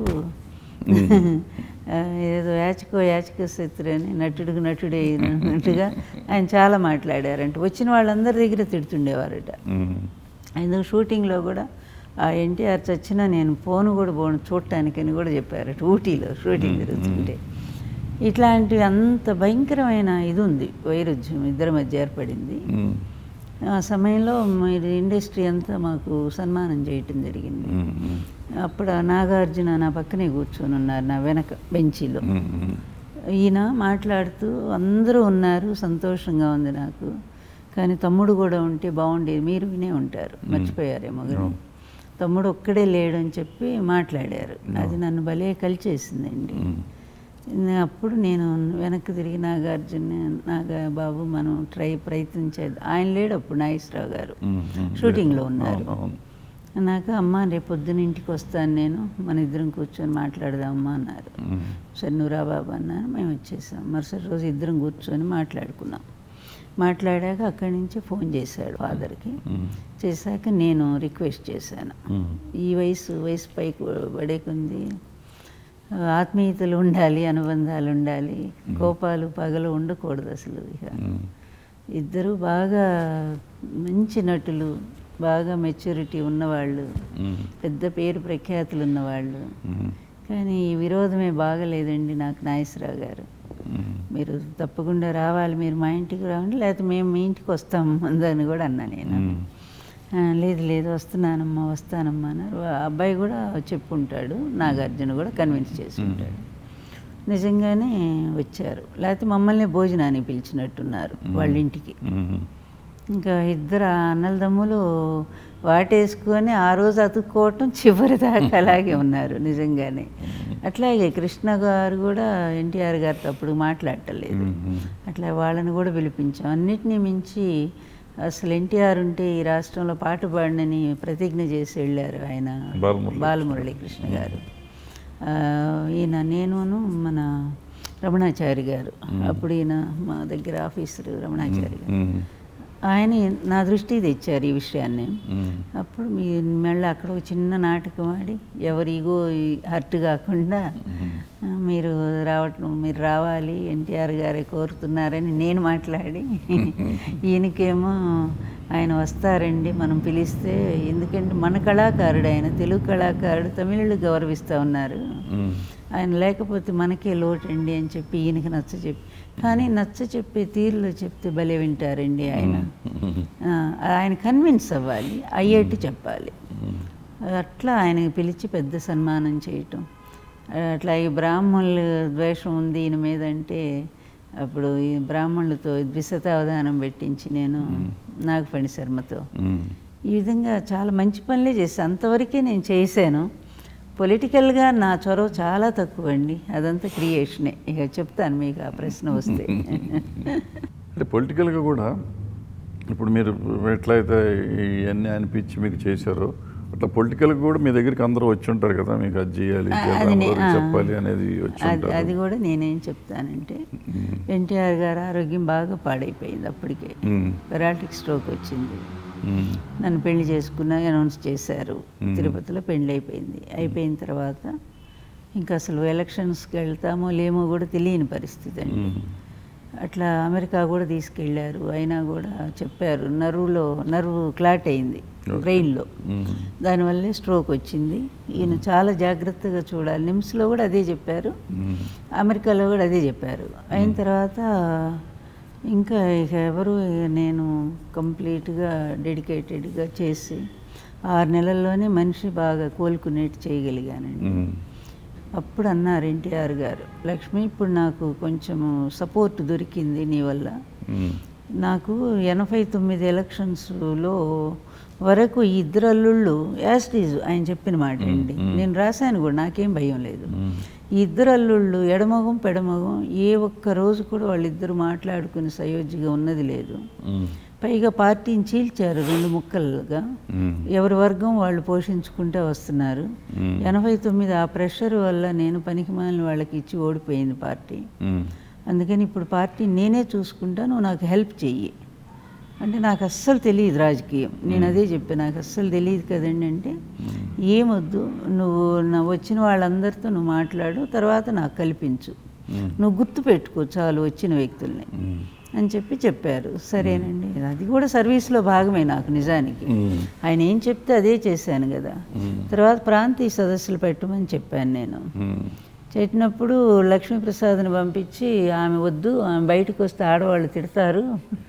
ఆ, ఏదో యాచకో యాచక శత్రు అని నటుడికి నటుడే అన్నట్టుగా ఆయన చాలా మాట్లాడారంట వచ్చిన వాళ్ళందరి దగ్గర తిడుతుండేవారట ఉమ్. ఎందుకు షూటింగ్లో కూడా ఆ ఎన్టీఆర్ చచ్చినా నేను ఫోన్ కూడా పోను చూడటానికని కూడా చెప్పారట ఊటీలో షూటింగ్ జరుగుతుంటే ఇట్లాంటివి అంత భయంకరమైన ఇది ఉంది వైరుధ్యం ఇద్దరి మధ్య ఏర్పడింది ఉమ్. ఆ సమయంలో మీరు ఇండస్ట్రీ అంతా మాకు సన్మానం చేయటం జరిగింది ఉమ్. ఉమ్. అప్పుడు ఆ నాగార్జున నా పక్కనే కూర్చొని ఉన్నారు నా వెనక బెంచీలో ఉమ్. ఉమ్. ఈయన మాట్లాడుతూ అందరూ ఉన్నారు సంతోషంగా ఉంది నాకు కానీ తమ్ముడు కూడా ఉంటే బాగుండేది మీరు వినే ఉంటారు మర్చిపోయారేమో కానీ తమ్ముడు ఒక్కడే లేడు అని చెప్పి మాట్లాడారు అది నన్ను భలే కలిచేసిందండి నే- అప్పుడు నేను వెనక్కి తిరిగి నాగార్జున నాగా బాబు మనం ట్రై ప్రయత్నించేది ఆయన లేడు అప్పుడు నాగేశ్వరరావు గారు ఉమ్. ఉమ్. షూటింగ్లో ఉన్నారు అవును, అవును. నాకు అమ్మ రేపు పొద్దున ఇంటికి వస్తాను నేను మన ఇద్దరం కూర్చొని మాట్లాడదామమ్మా అన్నారు ఉమ్. సరే నువ్వు రా బాబు అన్నారు మేము వచ్చేసాం మరుసటి రోజు ఇద్దరం కూర్చొని మాట్లాడుకున్నాం మాట్లాడాక అక్కడి నుంచి ఫోన్ చేశాడు ఫాదర్కి ఉమ్. చేశాక నేను రిక్వెస్ట్ చేశాను ఉమ్. ఈ వయసు వయసు పైకి పడేకుంది ఆత్మీయతలు ఉండాలి అనుబంధాలు ఉండాలి కోపాలు పగలు ఉండకూడదు అసలు ఇక ఉమ్. ఇద్దరు బాగా మంచి నటులు బాగా మెచ్యూరిటీ ఉన్నవాళ్ళు మ్మ్. పెద్ద పేరు ప్రఖ్యాతులు ఉన్నవాళ్ళు మ్మ్. కానీ ఈ విరోధమే బాగలేదండి నాకు నాగేశ్వరరావు గారు మ్మ్. మీరు తప్పకుండా రావాలి మీరు మా ఇంటికి రావండి లేకపోతే మేము మీ ఇంటికి వస్తాం అని కూడా అన్నా నేను మ్మ్. "ఆ, లేదు లేదు వస్తున్నానమ్మా వస్తానమ్మా అన్నారు ఆ అబ్బాయి కూడా చెప్పుంటాడు నాగార్జున కూడా కన్విన్స్ చేసుకుంటాడు నిజంగానే వచ్చారు లేకపోతే మమ్మల్ని భోజనానికి పిలిచినట్టున్నారు వాళ్ళ ఇంటికి మ్మ్. ఇంకా ఇద్దరు అన్నలదమ్ములు వాటేసుకొని ఆ రోజు అతుక్కోవటం చివరి దాకా అలాగే ఉన్నారు నిజంగానే అట్లాగే కృష్ణ గారు కూడా ఎన్టీఆర్ గారితో అప్పుడు మాట్లాడటలేదు మ్మ్. అట్లా వాళ్ళని కూడా పిలిపించాం అన్నిటినీ మించి అసలు ఎన్టీఆర్ ఉంటే ఈ రాష్ట్రంలో పాట పాడనని ప్రతిజ్ఞ చేసి వెళ్ళారు ఆయన బాలమురళీ. బాలమురళీకృష్ణ గారు ఆ, ఈయన నేనును మన రమణాచారి గారు అప్పుడు ఈయన మా దగ్గర ఆఫీసరు రమణాచారి గారు మ్మ్. ఆయన నా దృష్టికి తెచ్చారు ఈ విషయాన్ని మ్మ్. అప్పుడు మీ మళ్ళీ అక్కడ ఒక చిన్న నాటకం ఆడి ఎవరి ఈగో హర్ట్ కాకుండా ఆ, మీరు రావటం మీరు రావాలి ఎన్టీఆర్ గారే కోరుతున్నారని నేను మాట్లాడి ఈయనకేమో ఆయన వస్తారండి మనం పిలిస్తే ఎందుకంటే మన కళాకారుడు ఆయన తెలుగు కళాకారుడు తమిళులు గౌరవిస్తూ ఉన్నారు మ్మ్. ఆయన లేకపోతే మనకే లోటండి అని చెప్పి ఈయనకి నచ్చ చెప్పి కానీ నచ్చ చెప్పే తీరులో చెప్తే భలే వింటారండి ఆయన ఆ, ఆయన కన్విన్స్ అవ్వాలి అయ్యేట్టు చెప్పాలి అట్లా ఆయనకి పిలిచి పెద్ద సన్మానం చేయటం అట్లా ఈ బ్రాహ్మణులు ద్వేషం ఉంది ఈయన మీద అంటే అప్పుడు ఈ బ్రాహ్మణులతో ద్విశతావధానం పెట్టించి నేను నాగఫణి శర్మతో మ్మ్. ఈ విధంగా చాలా మంచి పనులే చేశాను అంతవరకే నేను చేశాను పొలిటికల్గా నా చొరవ చాలా తక్కువ అండి అదంతా క్రియేషనే ఇక చెప్తాను మీకు ఆ ప్రశ్న వస్తే అంటే పొలిటికల్గా కూడా ఇప్పుడు మీరు ఎట్లయితే ఇవన్నీ అనిపించి మీకు చేశారో అట్లా పొలిటికల్గా కూడా మీ దగ్గరికి అందరూ వచ్చి ఉంటారు కదా మీకు అది చేయాలి ఇది చేయాలి, అది నే- అందరికీ ఆ. చెప్పాలి అనేది వచ్చి అది ఉంటారు అది కూడా నేనేం చెప్తానంటే ఎన్టీఆర్ గారు ఆరోగ్యం బాగా పాడైపోయింది అప్పటికే మ్మ్. పెరాటిక్ స్ట్రోక్ వచ్చింది మ్మ్. నన్ను పెళ్లి చేసుకున్నా అనౌన్స్ చేశారు తిరుపతిలో పెళ్లి అయిపోయింది అయిపోయిన తర్వాత ఇంకా అసలు ఎలక్షన్స్కి వెళ్తామో లేమో కూడా తెలియని పరిస్థితి అండి మ్మ్. అట్లా అమెరికా కూడా తీసుకెళ్ళారు అయినా కూడా చెప్పారు నరువులో నరువు క్లాట్ అయింది బ్రెయిన్లో మ్మ్. దానివల్లే స్ట్రోక్ వచ్చింది ఈయన చాలా జాగ్రత్తగా చూడాలి నిమ్స్లో కూడా అదే చెప్పారు మ్మ్. అమెరికాలో కూడా అదే చెప్పారు అయిన తర్వాత ఇంకా ఇక ఎవరు ఇక నేను కంప్లీట్గా డెడికేటెడ్గా చేసి ఆరు నెలల్లోనే మనిషి బాగా కోలుకునేట్టు చేయగలిగానండి మ్మ్. అప్పుడు అన్నారు ఎన్టీఆర్ గారు లక్ష్మి ఇప్పుడు నాకు కొంచెము సపోర్ట్ దొరికింది నీ వల్ల మ్మ్. నాకు ఎనభై తొమ్మిది ఎలక్షన్స్లో వరకు ఈ ఇద్దరు అల్లుళ్ళు యాస్టీజ్ ఆయన చెప్పిన మాట అండి నేను రాశాను కూడా నాకేం భయం లేదు ఈ ఇద్దరు అల్లుళ్ళు ఎడమగం పెడమగం ఏ ఒక్క రోజు కూడా వాళ్ళిద్దరు మాట్లాడుకుని సయోధ్యగా ఉన్నది లేదు మ్మ్. పైగా పార్టీని చీల్చారు రెండు ముక్కలుగా మ్మ్. ఎవరి వర్గం వాళ్ళు పోషించుకుంటూ వస్తున్నారు మ్మ్. ఎనభై తొమ్మిది ఆ ప్రెషర్ వల్ల నేను పనికిమాలిన వాళ్ళకి ఇచ్చి ఓడిపోయింది పార్టీ మ్మ్. అందుకని ఇప్పుడు పార్టీ నేనే చూసుకుంటా నువ్వు నాకు హెల్ప్ చెయ్యి అంటే నాకు అస్సలు తెలియదు రాజకీయం నేను అదే చెప్పాను నాకు అస్సలు తెలియదు కదండి అంటే ఏమొద్దు నువ్వు నా వచ్చిన వాళ్ళందరితో నువ్వు మాట్లాడు తర్వాత నాకు కల్పించు మ్మ్. నువ్వు గుర్తు పెట్టుకో చాలు వచ్చిన వ్యక్తుల్ని మ్మ్. అని చెప్పి చెప్పారు సరేనండి అది కూడా సర్వీస్లో భాగమే నాకు నిజానికి మ్మ్. ఆయన ఏం చెప్తే అదే చేశాను కదా తర్వాత ప్రాంతీయ సదస్సులు పెట్టమని చెప్పాను నేను మ్మ్. చెప్పినప్పుడు లక్ష్మీప్రసాద్ని పంపించి ఆమె వద్దు ఆమె బయటకు వస్తే ఆడవాళ్ళు తిడతారు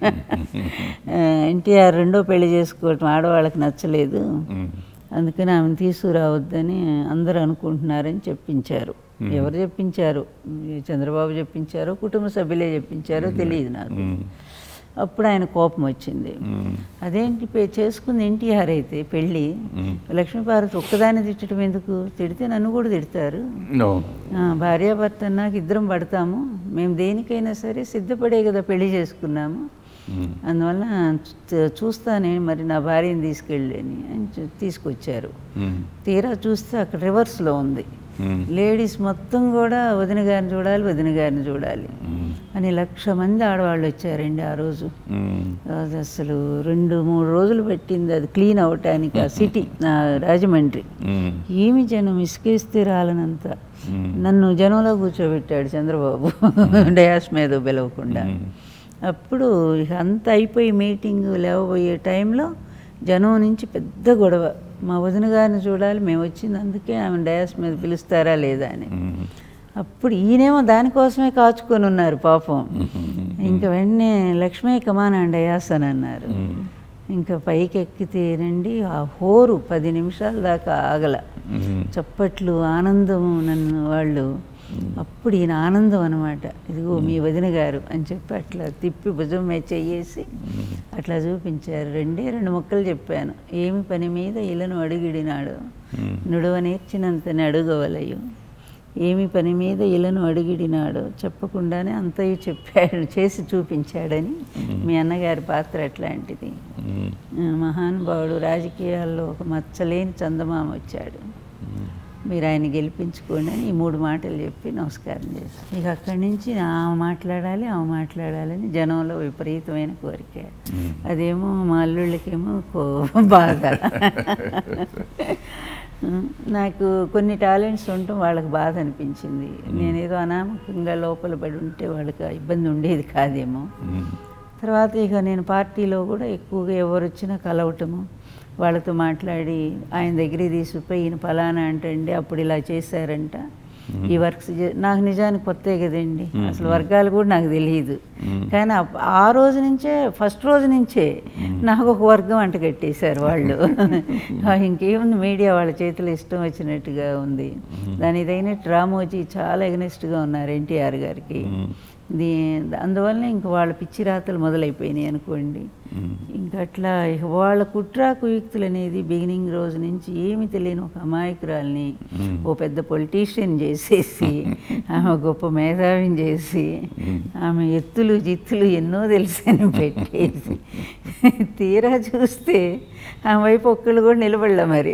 ఎన్టీఆర్ రెండో పెళ్లి చేసుకోవటం ఆడవాళ్ళకి నచ్చలేదు మ్మ్. అందుకని ఆమెను తీసుకురావద్దని అందరూ అనుకుంటున్నారని చెప్పించారు ఎవరు చెప్పించారు చంద్రబాబు చెప్పించారో కుటుంబ సభ్యులే చెప్పించారో తెలియదు నాకు మ్మ్. అప్పుడు ఆయన కోపం వచ్చింది మ్మ్. అదేంటి పే- చేసుకుంది ఎన్టీఆర్ అయితే పెళ్ళి మ్మ్. లక్ష్మీపార్వతి ఒక్కదాన్ని తిట్టడం ఎందుకు తిడితే నన్ను కూడా తిడతారు అవును ఆ, భార్యాభర్త అన్నాక ఇద్దరం పడతాము మేము దేనికైనా సరే సిద్ధపడే కదా పెళ్లి చేసుకున్నాము మ్మ్. అందువల్ల చూ- చూస్తానే మరి నా భార్యని తీసుకెళ్ళి అని అని చూ- తీసుకొచ్చారు మ్మ్. తీరా చూస్తే అక్కడ రివర్స్లో ఉంది మ్మ్. లేడీస్ మొత్తం కూడా వదిన గారిని చూడాలి వదిన గారిని చూడాలి మ్మ్. అని లక్ష మంది ఆడవాళ్ళు వచ్చారండి ఆ రోజు మ్మ్. అది అసలు రెండు మూడు రోజులు పెట్టింది అది క్లీన్ అవటానికి ఆ సిటీ నా రాజమండ్రి మ్మ్. ఏమి జనం ఇసుకేస్తే రాలనంత మ్మ్. నన్ను జనంలో కూర్చోబెట్టాడు చంద్రబాబు డయాస్ మీద పిలవకుండా మ్మ్. అప్పుడు ఇక అంత అయిపోయి మీటింగ్ లేవబోయే టైంలో జనం నుంచి పెద్ద గొడవ మా వదిన గారిని చూడాలి మేము వచ్చింది అందుకే ఆమె డయాస్ మీద పిలుస్తారా లేదా అని మ్మ్. అప్పుడు ఈయనేమో దానికోసమే కాచుకొని ఉన్నారు పాపం ఇంకా వెంటనే లక్ష్మీ కమానండి డయాస్ అని అన్నారు మ్మ్. ఇంకా పైకి ఎక్కితేనండి ఆ హోరు పది నిమిషాల దాకా ఆగల మ్మ్. చప్పట్లు ఆనందము నన్ను వాళ్ళు అప్పుడు ఈయన ఆనందం అనమాట ఇదిగో మీ వదిన గారు అని చెప్పి అట్లా తిప్పి భుజం మీద చెయ్యేసి అట్లా చూపించారు రెండే రెండు ముక్కలు చెప్పాను ఏమి పని మీద ఇలను అడుగిడినాడు మ్మ్. నుడవ నేర్చినంతని అడుగవలయు ఏమి పని మీద ఇలను అడిగిడినాడో చెప్పకుండానే అంతయు చెప్పాడు చేసి చూపించాడని మీ అన్నగారి పాత్ర అట్లాంటిది మ్మ్. ఆ, మహానుభావుడు రాజకీయాల్లో ఒక మచ్చలేని చందమామ వచ్చాడు మీరు ఆయన గెలిపించుకోండి అని ఈ మూడు మాటలు చెప్పి నమస్కారం చేశాను ఇక అక్కడి నుంచి ఆమె మాట్లాడాలి ఆమె మాట్లాడాలని జనంలో విపరీతమైన కోరిక అదేమో మా అల్లుళ్ళకేమో కో బాగా నాకు కొన్ని టాలెంట్స్ ఉండటం వాళ్ళకి బాధ అనిపించింది నేనేదో అనామకంగా లోపల పడి ఉంటే వాళ్ళకి ఆ ఇబ్బంది ఉండేది కాదేమో మ్మ్. తర్వాత ఇక నేను పార్టీలో కూడా ఎక్కువగా ఎవరు వచ్చినా కలవటము వాళ్ళతో మాట్లాడి ఆయన దగ్గరికి తీసుకుపోయి ఈయన ఫలానా అంటండి అప్పుడు ఇలా చేశారంట ఈ వర్క్స్ చే- నాకు నిజానికి కొత్తే కదండి అసలు వర్గాలు కూడా నాకు తెలియదు కానీ అప్- ఆ రోజు నుంచే ఫస్ట్ రోజు నుంచే నాకు ఒక వర్గం అంట కట్టేశారు వాళ్ళు ఆ, ఇంకేముంది మీడియా వాళ్ళ చేతిలో ఇష్టం వచ్చినట్టుగా ఉంది దాని ఇదైనట్టు రామోజీ చాలా ఎగనెస్ట్గా ఉన్నారు ఎన్టీఆర్ గారికి దీ అందువల్ల ఇంక వాళ్ళ పిచ్చి రాతలు మొదలైపోయినాయి అనుకోండి ఇంకా అట్లా ఇక వాళ్ళ కుట్రా కుయుక్తులు అనేది బిగినింగ్ రోజు నుంచి ఏమి తెలియని ఒక అమాయకురాల్ని ఓ పెద్ద పొలిటీషియన్ చేసేసి ఆమె గొప్ప మేధావిని చేసి ఆమె ఎత్తులు జిత్తులు ఎన్నో తెలిసని పెట్టేసి తీరా చూస్తే ఆమె వైపు ఒక్కళ్ళు కూడా నిలబడలే మరి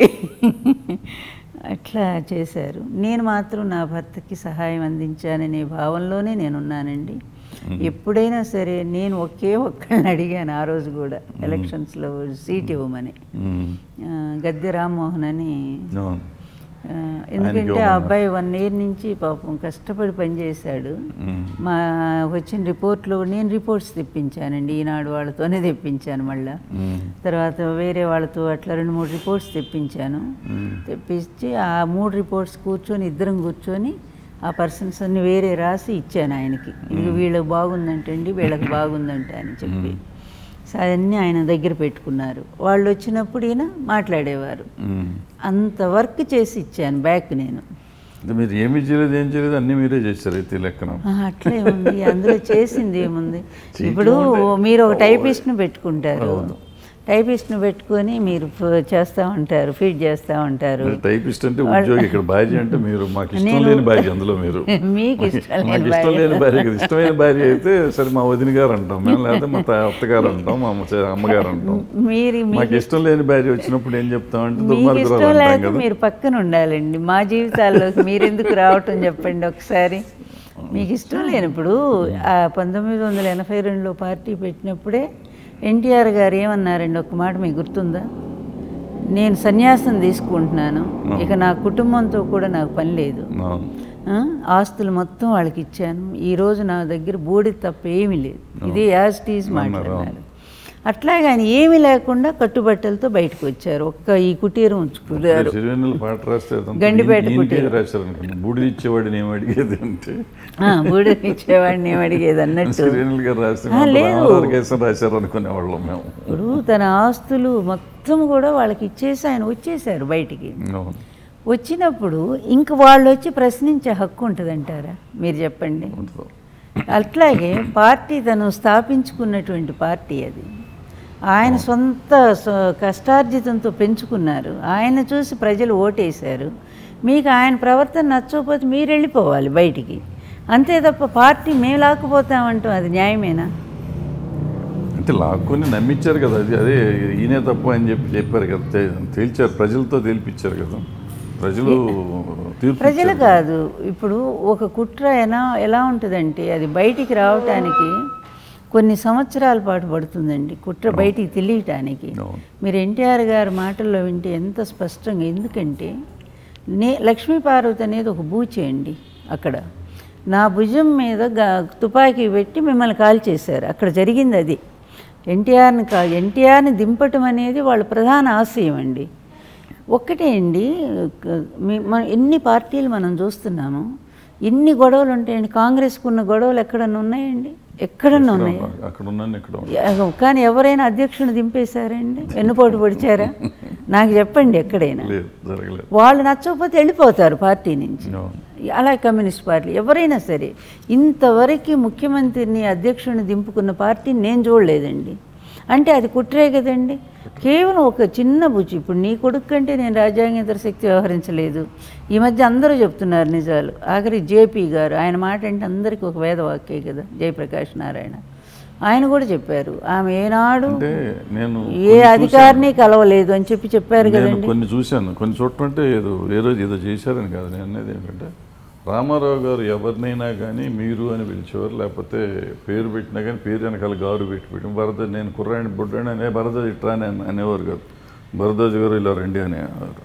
అట్లా చేశారు నేను మాత్రం నా భర్తకి సహాయం అందించాననే భావంలోనే నేను ఉన్నానండి ఎప్పుడైనా సరే నేను ఒకే ఒక్కళ్ళని అడిగాను ఆ రోజు కూడా ఎలక్షన్స్లో సీట్ ఇవ్వమని మ్మ్. ఆ, గద్దె రామ్మోహన్ అని అవును. ఆ, ఎందుకంటే ఆ ఇవ్వమన్నారు. అబ్బాయి వన్ ఇయర్ నుంచి పాపం కష్టపడి పనిచేశాడు మ్మ్. మా వచ్చిన రిపోర్ట్లో నేను రిపోర్ట్స్ తెప్పించానండి ఈనాడు వాళ్ళతోనే తెప్పించాను మళ్ళా మ్మ్. తర్వాత వేరే వాళ్ళతో అట్లా రెండు మూడు రిపోర్ట్స్ తెప్పించాను మ్మ్. తెప్పించి ఆ మూడు రిపోర్ట్స్ కూర్చొని ఇద్దరం కూర్చొని ఆ పర్సన్స్ అన్ని వేరే రాసి ఇచ్చాను ఆయనకి ఇది వీళ్ళకి బాగుందంటండి వీళ్ళకి బాగుందంట అని చెప్పి సో అవన్నీ ఆయన దగ్గర పెట్టుకున్నారు వాళ్ళు వచ్చినప్పుడు ఈయన మాట్లాడేవారు మ్మ్. అంత వర్క్ చేసి ఇచ్చాను బ్యాక్ నేను అంటే మీరు ఏమి చేయలేదు ఏం చేయలేదు అన్నీ మీరే చేశారు అయితే ఈ లెక్కన ఆ, అట్లే ఉంది అందులో చేసింది ఏముంది చేయటం ఇప్పుడు అంటే- మీరు ఒక టైపిస్ట్ను పెట్టుకుంటారు టైపిస్ట్ను పెట్టుకొని మీరు ఫ- చేస్తూ ఉంటారు ఫీడ్ చేస్తూ ఉంటారు టైపిస్ట్ అంటే ఉద్యోగి ఇక్కడ భార్య అంటే మీరు మాకు ఇష్టం నేను- లేని భార్య అందులో మీరు మీకు ఇష్టం లేని మాకు ఇష్టం భార్య. లేని భార్య కదా ఇష్టమైన భార్య అయితే సరే మా వదిన గారు అంటాం మేము లేకపోతే మా తా- అత్తగారు అంటాం మా అమ్మ చే- అమ్మగారు అంటాం మీరు మాకు మీకు ఇష్టం లేని భార్య వచ్చినప్పుడు ఏం చెప్తామంటే మీకు దుర్మార్గురాలు ఇష్టం అంటాం లేక కదా మీరు పక్కన ఉండాలండి మా జీవితాల్లోకి మీరు ఎందుకు రావటం చెప్పండి ఒకసారి మీకు ఇష్టం లేనప్పుడు ఆ పంతొమ్మిది వందల ఎనభై రెండులో పార్టీ పెట్టినప్పుడే ఎన్టీఆర్ గారు ఏమన్నారండి ఒక మాట మీకు గుర్తుందా నేను సన్యాసం తీసుకుంటున్నాను ఇక నా కుటుంబంతో కూడా నాకు పని లేదు అవును. ఆ, ఆస్తులు మొత్తం వాళ్ళకి ఇచ్చాను ఈ రోజు నా దగ్గర బూడి తప్ప ఏమీ లేదు ఇదే యాజ్ టీజ్ మాట్లాడారు అట్లాగే ఆయన ఏమీ లేకుండా కట్టుబట్టలతో బయటకు వచ్చారు ఒక్క ఈ కుటీరం ఉంచుకున్నారు సిరివెన్నెల పాట రాస్తే అదంతా గండిపేట ఈయన- ఈయనకే కుటీరం. రాశారు అనుకోండి బూడిది ఇచ్చేవాడిని ఏం అడిగేది అంటే ఆ, బూడిద ఇచ్చేవాడిని ఏం అడిగేది అన్నట్టు సిరివెన్నెల గారు రాస్తే ఆ, లేదు. రామారావు కేసం రాశారు అనుకునేవాళ్ళం మేము ఇప్పుడు తన ఆస్తులు మొత్తం కూడా వాళ్ళకి ఇచ్చేసి ఆయన వచ్చేసారు బయటికి అవును. వచ్చినప్పుడు ఇంక వాళ్ళు వచ్చి ప్రశ్నించే హక్కు ఉంటుందంటారా మీరు చెప్పండి ఉంటుంది. అట్లాగే పార్టీ తను స్థాపించుకున్నటువంటి పార్టీ అది ఆయన సొంత సొ- కష్టార్జితంతో పెంచుకున్నారు ఆయన చూసి ప్రజలు ఓటేశారు మీకు ఆయన ప్రవర్తన నచ్చకపోతే మీరు వెళ్ళిపోవాలి బయటికి అంతే తప్ప పార్టీ మేము లాక్కుపోతామంటాం అది న్యాయమేనా అంటే లాక్కొని నమ్మించారు కదా అది అదే ఈయనే తప్పు అని చెప్పి చెప్పారు కదా తే- తేల్చారు ప్రజలతో తేల్పించారు కదా ప్రజలు తీర్పు ప్రజలు ఇచ్చారు. కాదు ఇప్పుడు ఒక కుట్ర ఎలా ఎలా ఉంటుందంటే అది బయటికి రావటానికి కొన్ని సంవత్సరాల పాటు పడుతుందండి కుట్ర బయటికి తెలియటానికి అవును. మీరు ఎన్టీఆర్ గారి మాటల్లో వింటే ఎంత స్పష్టంగా ఎందుకంటే నే లక్ష్మీ పార్వతి అనేది ఒక బూచి అండి అక్కడ నా భుజం మీద గా- తుపాకీ పెట్టి మిమ్మల్ని కాల్ చేశారు అక్కడ జరిగింది అది ఎన్టీఆర్ని కా ఎన్టీఆర్ని దింపటం అనేది వాళ్ళ ప్రధాన ఆశయం అండి ఒక్కటే అండి క- మీ- మన ఎన్ని పార్టీలు మనం చూస్తున్నాము ఎన్ని గొడవలు ఉంటాయండి కాంగ్రెస్కు ఉన్న గొడవలు ఎక్కడన్నా ఉన్నాయండి ఎక్కడన్నా ఉన్నాయి అక్కడ ఉన్నాను ఇక్కడ ఉన్నాను. కానీ ఎవరైనా అధ్యక్షుని దింపేశారండి వెన్నుపోటు పొడిచారా నాకు చెప్పండి ఎక్కడైనా లేదు జరగలేదు వాళ్ళు నచ్చకపోతే వెళ్ళిపోతారు పార్టీ నుంచి No. అలా కమ్యూనిస్ట్ పార్టీ ఎవరైనా సరే ఇంతవరకు ముఖ్యమంత్రిని అధ్యక్షుడిని దింపుకున్న పార్టీని నేను చూడలేదండి అంటే అది కుట్రే కదండి కేవలం ఒక చిన్న బుజ్జి ఇప్పుడు నీ కొడుకు కంటే నేను రాజ్యాంగేతర శక్తి వ్యవహరించలేదు ఈ మధ్య అందరూ చెప్తున్నారు నిజాలు ఆఖరి జేపీ గారు ఆయన మాట అంటే అందరికీ ఒక వేదవాక్యే కదా జయప్రకాష్ నారాయణ ఆయన కూడా చెప్పారు ఆమె ఏనాడు అంటే నేను ఏ అధికారిని కలవలేదు అని చెప్పి చెప్పారు నేను కదండి కొన్ని చూశాను కొన్ని చోట్ల అంటే ఏదో ఏ రోజు ఏదో చేశారని కాదు నేను అనేది ఏంటంటే రామారావు గారు ఎవరినైనా కానీ మీరు అని పిలిచేవారు లేకపోతే పేరు పెట్టినా కానీ పేరు వెనకాల గారు పెట్టి పెట్టి భరత నేను కుర్రాయని బుడ్డాని అనే భరద్వాజ్ ఇట్రాని అని అనేవారు కాదు భరద్వాజ్ గారు ఇలా రండి అని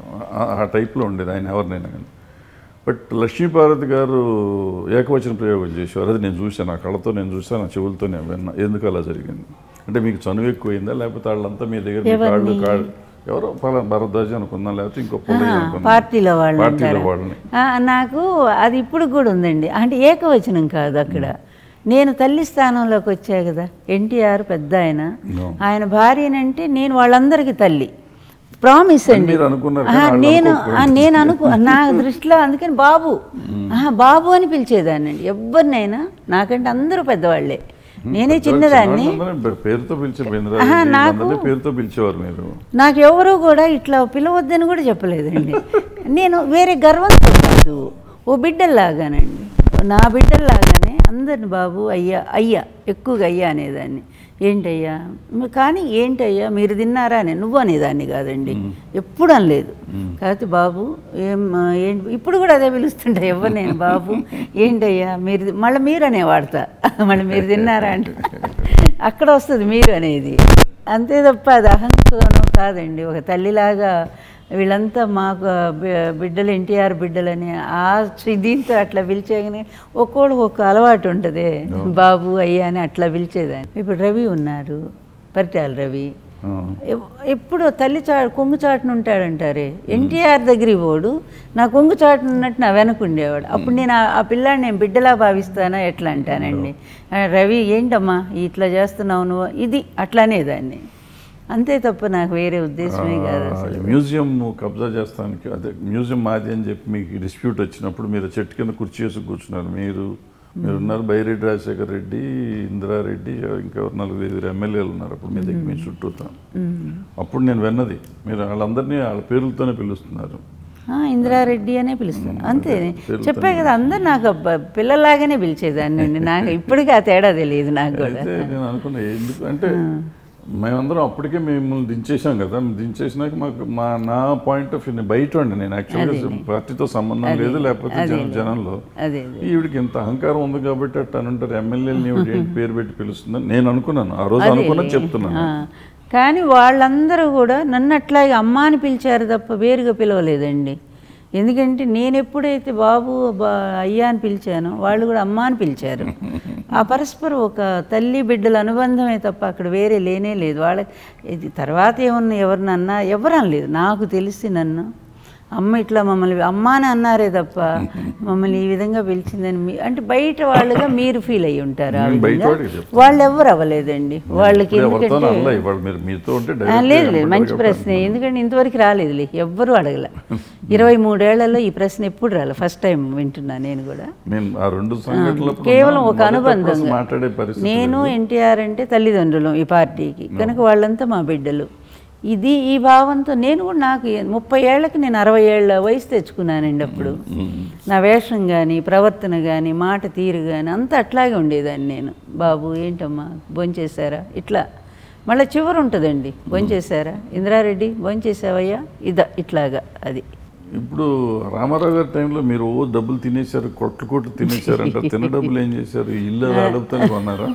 ఆ- ఆ టైప్లో ఉండేది ఆయన ఎవరినైనా కానీ బట్ లక్ష్మీపార్వతి గారు ఏకవచన ప్రయోగం చేసేవారు అది నేను చూశాను ఆ కళ్ళతో నేను చూశాను ఆ చెవులతో నేను విన్నా ఎందుకు అలా జరిగింది అంటే మీకు చనువు ఎక్కువైందా లేకపోతే వాళ్ళంతా మీ దగ్గర మీ కాళ్ళు కాళ్ళు ఎవరో పలా భరద్వాజ్ అనుకుందాం లేకపోతే ఇంకో పుల్లయ్య అనుకుందాం పార్టీలో వాళ్ళు పార్టీలో అంటారా? వాళ్ళని ఆ, నాకు అది ఇప్పుడు కూడా ఉందండి అంటే ఏకవచనం కాదు అక్కడ నేను తల్లి స్థానంలోకి వచ్చా కదా ఎన్టీఆర్ పెద్ద ఆయన No. ఆయన భార్యనంటే నేను వాళ్ళందరికీ తల్లి ప్రామిస్ అండి మీరు అనుకున్నారు ఆ, కానీ వాళ్ళు నేను అనుకోకపోయింది. ఆ, నేను అనుకో నా దృష్టిలో అందుకని బాబు ఆహా, బాబు అని పిలిచేదాన్నండి ఎవరినైనా నాకంటే అందరూ పెద్దవాళ్ళే నేనే చిన్నదాన్ని చిన్నదాన్ని పేరుతో పిలిచే ఆహా, నాకు- అందరినీ పేరుతో పిలిచేవారు మీరు నాకు ఎవరు కూడా ఇట్లా పిలవద్దని కూడా చెప్పలేదండి నేను వేరే గర్వంతో కాదు ఓ బిడ్డల్లాగానండి నా బిడ్డల్లాగానే అందరిని బాబు అయ్యా అయ్యా ఎక్కువగా అయ్యా అనేదాన్ని ఏంటయ్యా మ- కానీ ఏంటయ్యా మీరు తిన్నారా అని నువ్వు అనేదాన్ని కాదండి ఎప్పుడు అనలేదు కాకపోతే బాబు ఏం ఆ, ఏంటి ఇప్పుడు కూడా అదే పిలుస్తుంటా ఎవరు నేను బాబు ఏంటయ్యా మీరు తి- మళ్ళీ మీరు అనే వాడతా మళ్ళీ మీరు తిన్నారా అంటే అక్కడ వస్తుంది మీరు అనేది అంతే తప్ప అది అహంకారం కాదండి ఒక తల్లిలాగా వీళ్ళంతా మాకు బి- బిడ్డలు ఎన్టీఆర్ బిడ్డలని ఆ చి- దీంతో అట్లా పిలిచేగానే ఒక్కోడు ఒక అలవాటు ఉంటుంది బాబు అయ్యా అని అట్లా పిలిచేదాన్ని ఇప్పుడు రవి ఉన్నారు పరిటాల రవి ఆ. ఎప్- ఎప్పుడు తల్లి చా కొంగు చాటున ఉంటాడంటారే ఎన్టీఆర్ దగ్గరికి పోడు నా కొంగు చాటున ఉన్నట్టు నా వెనక ఉండేవాడు అప్పుడు నేను ఆ- ఆ పిల్లాడిని నేను బిడ్డలా భావిస్తానా ఎట్లా అంటానండి ఆ, రవి ఏంటమ్మా ఇట్లా చేస్తున్నావు నువ్వు ఇది అట్లానే దాన్ని అంతే తప్ప నాకు వేరే ఉద్దేశమే కాదు అసలు ఆ, మ్యూజియం కబ్జా చేస్తానికి అదే మ్యూజియం మాది అని చెప్పి మీకు డిస్ప్యూట్ వచ్చినప్పుడు మీరు చెట్టు కింద కుర్చీ వేసి కూర్చున్నారు మీరు మీరు ఉన్నారు బైరెడ్డి రాజశేఖర్ రెడ్డి ఇందిరారెడ్డి ఇంకా నలుగురు ఐదుగురు ఎమ్మెల్యేలు ఉన్నారు అప్పుడు మీ దగ్గర మీ చుట్టూతా అప్పుడు నేను విన్నది మీరు వాళ్ళందరినీ వాళ్ళ పేర్లతోనే పిలుస్తున్నారు ఆ, ఇందిరారెడ్డి అనే పిలుస్తాను అంతే చెప్పే కదా అందరు నాకు అబ్బ- పిల్లలాగానే పిలిచేదాన్ని అండి నాకు ఇప్పటికీ ఆ తేడా తెలియదు నాకు కూడా అయితే నేను అనుకున్నా ఎందుకు అంటే మేమందరం అప్పటికే మిమ్మల్ని దించేసాం కదా దించేసినాక మాకు మా నా పాయింట్ ఆఫ్ వ్యూ బయట ఉండి నేను యాక్చువల్గా పార్టీతో సంబంధం లేదు లేకపోతే జన- జనంలో అదే అదే ఈవిడికి ఇంత అహంకారం ఉంది కాబట్టి అట్లా అని ఉంటారు ఎమ్మెల్యేని ఈవిడ ఏంటి పేరు పెట్టి పిలుస్తుందని నేను అనుకున్నాను ఆ రోజు అనుకున్నది చెప్తున్నాను ఆ, కానీ వాళ్ళందరూ కూడా నన్ను అట్లాగే అమ్మ అని పిలిచారు తప్ప వేరుగా పిలవలేదండి ఎందుకంటే నేను ఎప్పుడైతే బాబు బా అయ్యా అని పిలిచానో వాళ్ళు కూడా అమ్మ అని పిలిచారు ఆ పరస్పరం ఒక తల్లి బిడ్డల అనుబంధమే తప్ప అక్కడ వేరే లేనే లేదు వాళ్ళ ఇది తర్వాత ఏమన్నా ఎవరినన్నా ఎవరు అనలేదు నాకు తెలిసి నన్ను అమ్మ ఇట్లా మమ్మల్ని అమ్మ అని అన్నారే తప్ప మమ్మల్ని ఈ విధంగా పిలిచిందని మీ అంటే బయట వాళ్ళుగా మీరు ఫీల్ అయ్యి ఉంటారు ఆ నేను బయట విధంగా వాడికి చెప్తాను. వాళ్ళు ఎవరు అవ్వలేదండి వాళ్ళకి ఎవరితో ఎందుకంటే అనలా ఇవాళ మీరు మీతో ఉంటే ఆ, direct లేదు లేదు గా మంచి ప్రశ్న ఎందుకంటే ఇంతవరకు రాలేదులే ఎవ్వరూ అడగల ఇరవై మూడేళ్లలో ఈ ప్రశ్న ఎప్పుడు రాలే ఫస్ట్ టైం వింటున్నా నేను కూడా నేను ఆ రెండు సంఘటనలప్పుడు కేవలం నా ఒక మొదట అనుబంధంగా అసలు మాట్లాడే పరిస్థితి నేను ఎన్టీఆర్ అంటే తల్లిదండ్రులు ఈ పార్టీకి కనుక వాళ్ళంతా మా బిడ్డలు ఇది ఈ భావంతో నేను కూడా నాకు ఏ- ముప్పై ఏళ్ళకి నేను అరవై ఏళ్ళ వయసు తెచ్చుకున్నానండి అప్పుడు నా వేషం కానీ ప్రవర్తన కానీ మాట తీరు కానీ అంతా అట్లాగే ఉండేదాన్ని నేను బాబు ఏంటమ్మా భోంచేశారా ఇట్లా మళ్ళీ చివరు ఉంటుందండి భోంచేశారా ఇందిరారెడ్డి భోంచేసావయ్యా ఇదా ఇట్లాగా అది ఇప్పుడు రామారావు గారి టైంలో మీరు ఓ డబ్బులు తినేశారు కొట్లు కొట్లు తినేశారు అంటారు తిన్న డబ్బులు ఏం చేశారు ఈ ఇల్లు అడుగుతాను కొన్నారా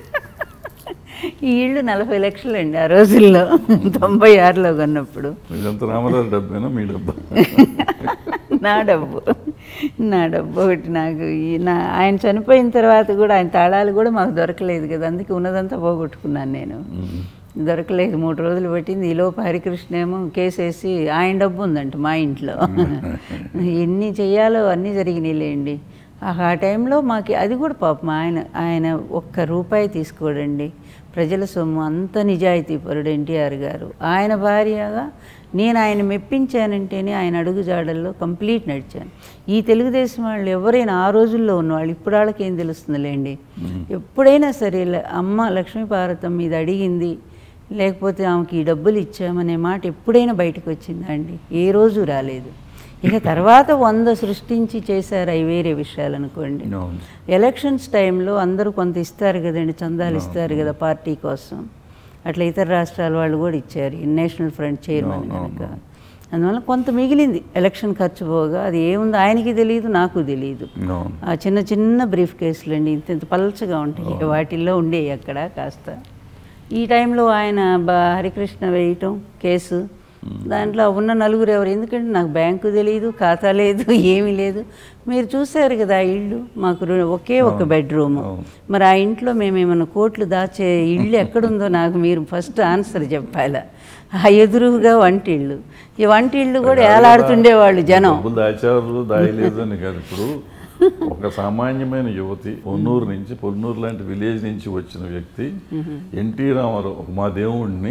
ఈ ఇళ్ళు నలభై లక్షలు అండి ఆ రోజుల్లో తొంభై ఆరులో కొన్నప్పుడు ఇదంతా రామారావు డబ్బేనా మీ డబ్బా నా డబ్బు నా డబ్బు ఒకటి నాకు ఈ- నా ఆయన చనిపోయిన తర్వాత కూడా ఆయన తాళాలు కూడా మాకు దొరకలేదు కదా అందుకే ఉన్నదంతా పోగొట్టుకున్నాను నేను దొరకలేదు మూడు రోజులు పట్టింది ఈలోపు హరికృష్ణ ఏమో కేసేసి ఆయన డబ్బు ఉందంట మా ఇంట్లో ఎన్ని చెయ్యాలో అన్నీ జరిగినాయిలేండి ఆ ఆ టైంలో మాకు అది కూడా పాపం ఆయన ఆయన ఒక్క రూపాయి తీసుకోడండి ప్రజల సొమ్ము అంత నిజాయితీ పరుడు ఎన్టీఆర్ గారు ఆయన భార్యగా నేను ఆయన మెప్పించానంటేనే ఆయన అడుగుజాడల్లో కంప్లీట్ నడిచాను ఈ తెలుగుదేశం వాళ్ళు ఎవరైనా ఆ రోజుల్లో ఉన్నవాళ్ళు ఇప్పుడు వాళ్ళకి ఏం తెలుస్తుందిలేండి ఎప్పుడైనా సరే ల- అమ్మ లక్ష్మీపార్వతం మీద అడిగింది లేకపోతే ఆమెకి ఈ డబ్బులు ఇచ్చామనే మాట ఎప్పుడైనా బయటకు వచ్చిందా అండి ఏ రోజు రాలేదు ఇక తర్వాత వంద సృష్టించి చేశారు అవి వేరే విషయాలు అనుకోండి అవును ఎలక్షన్స్ టైంలో అందరూ కొంత ఇస్తారు కదండి చందాలు ఇస్తారు కదా పార్టీ కోసం అట్లా ఇతర రాష్ట్రాల వాళ్ళు కూడా ఇచ్చారు ఈ నేషనల్ ఫ్రంట్ చైర్మన్ కనుక అందువల్ల కొంత మిగిలింది ఎలక్షన్ ఖర్చు పోగా అది ఏముందో ఆయనకి తెలియదు నాకు తెలియదు అవును ఆ చిన్న చిన్న బ్రీఫ్ కేసులు అండి ఇంత ఇంత పలచగా ఉంటాయి వాటిల్లో ఉండేవి అక్కడ కాస్త ఈ టైంలో ఆయన బ- హరికృష్ణ వేయటం కేసు దాంట్లో ఉన్న నలుగురు ఎవరు ఎందుకంటే నాకు బ్యాంకు తెలియదు ఖాతా లేదు ఏమీ లేదు మీరు చూశారు కదా ఆ ఇల్లు మాకు రె- ఒకే ఒక బెడ్రూమ్ మరి ఆ ఇంట్లో మేము ఏమైనా కోట్లు దాచే ఇల్లు ఎక్కడుందో నాకు మీరు ఫస్ట్ ఆన్సర్ చెప్పాలా ఆ ఎదురుగా వంటిళ్ళు ఈ వంటిళ్ళు కూడా ఏలాడుతుండేవాళ్ళు జనం డబ్బులు దాచారు దాయలేదు అని కాదు ఇప్పుడు ఒక సామాన్యమైన యువతి పొన్నూరు నుంచి పొన్నూరు లాంటి విలేజ్ నుంచి వచ్చిన వ్యక్తి ఎన్టీ రామారావు ఒక మా దేవుణ్ణి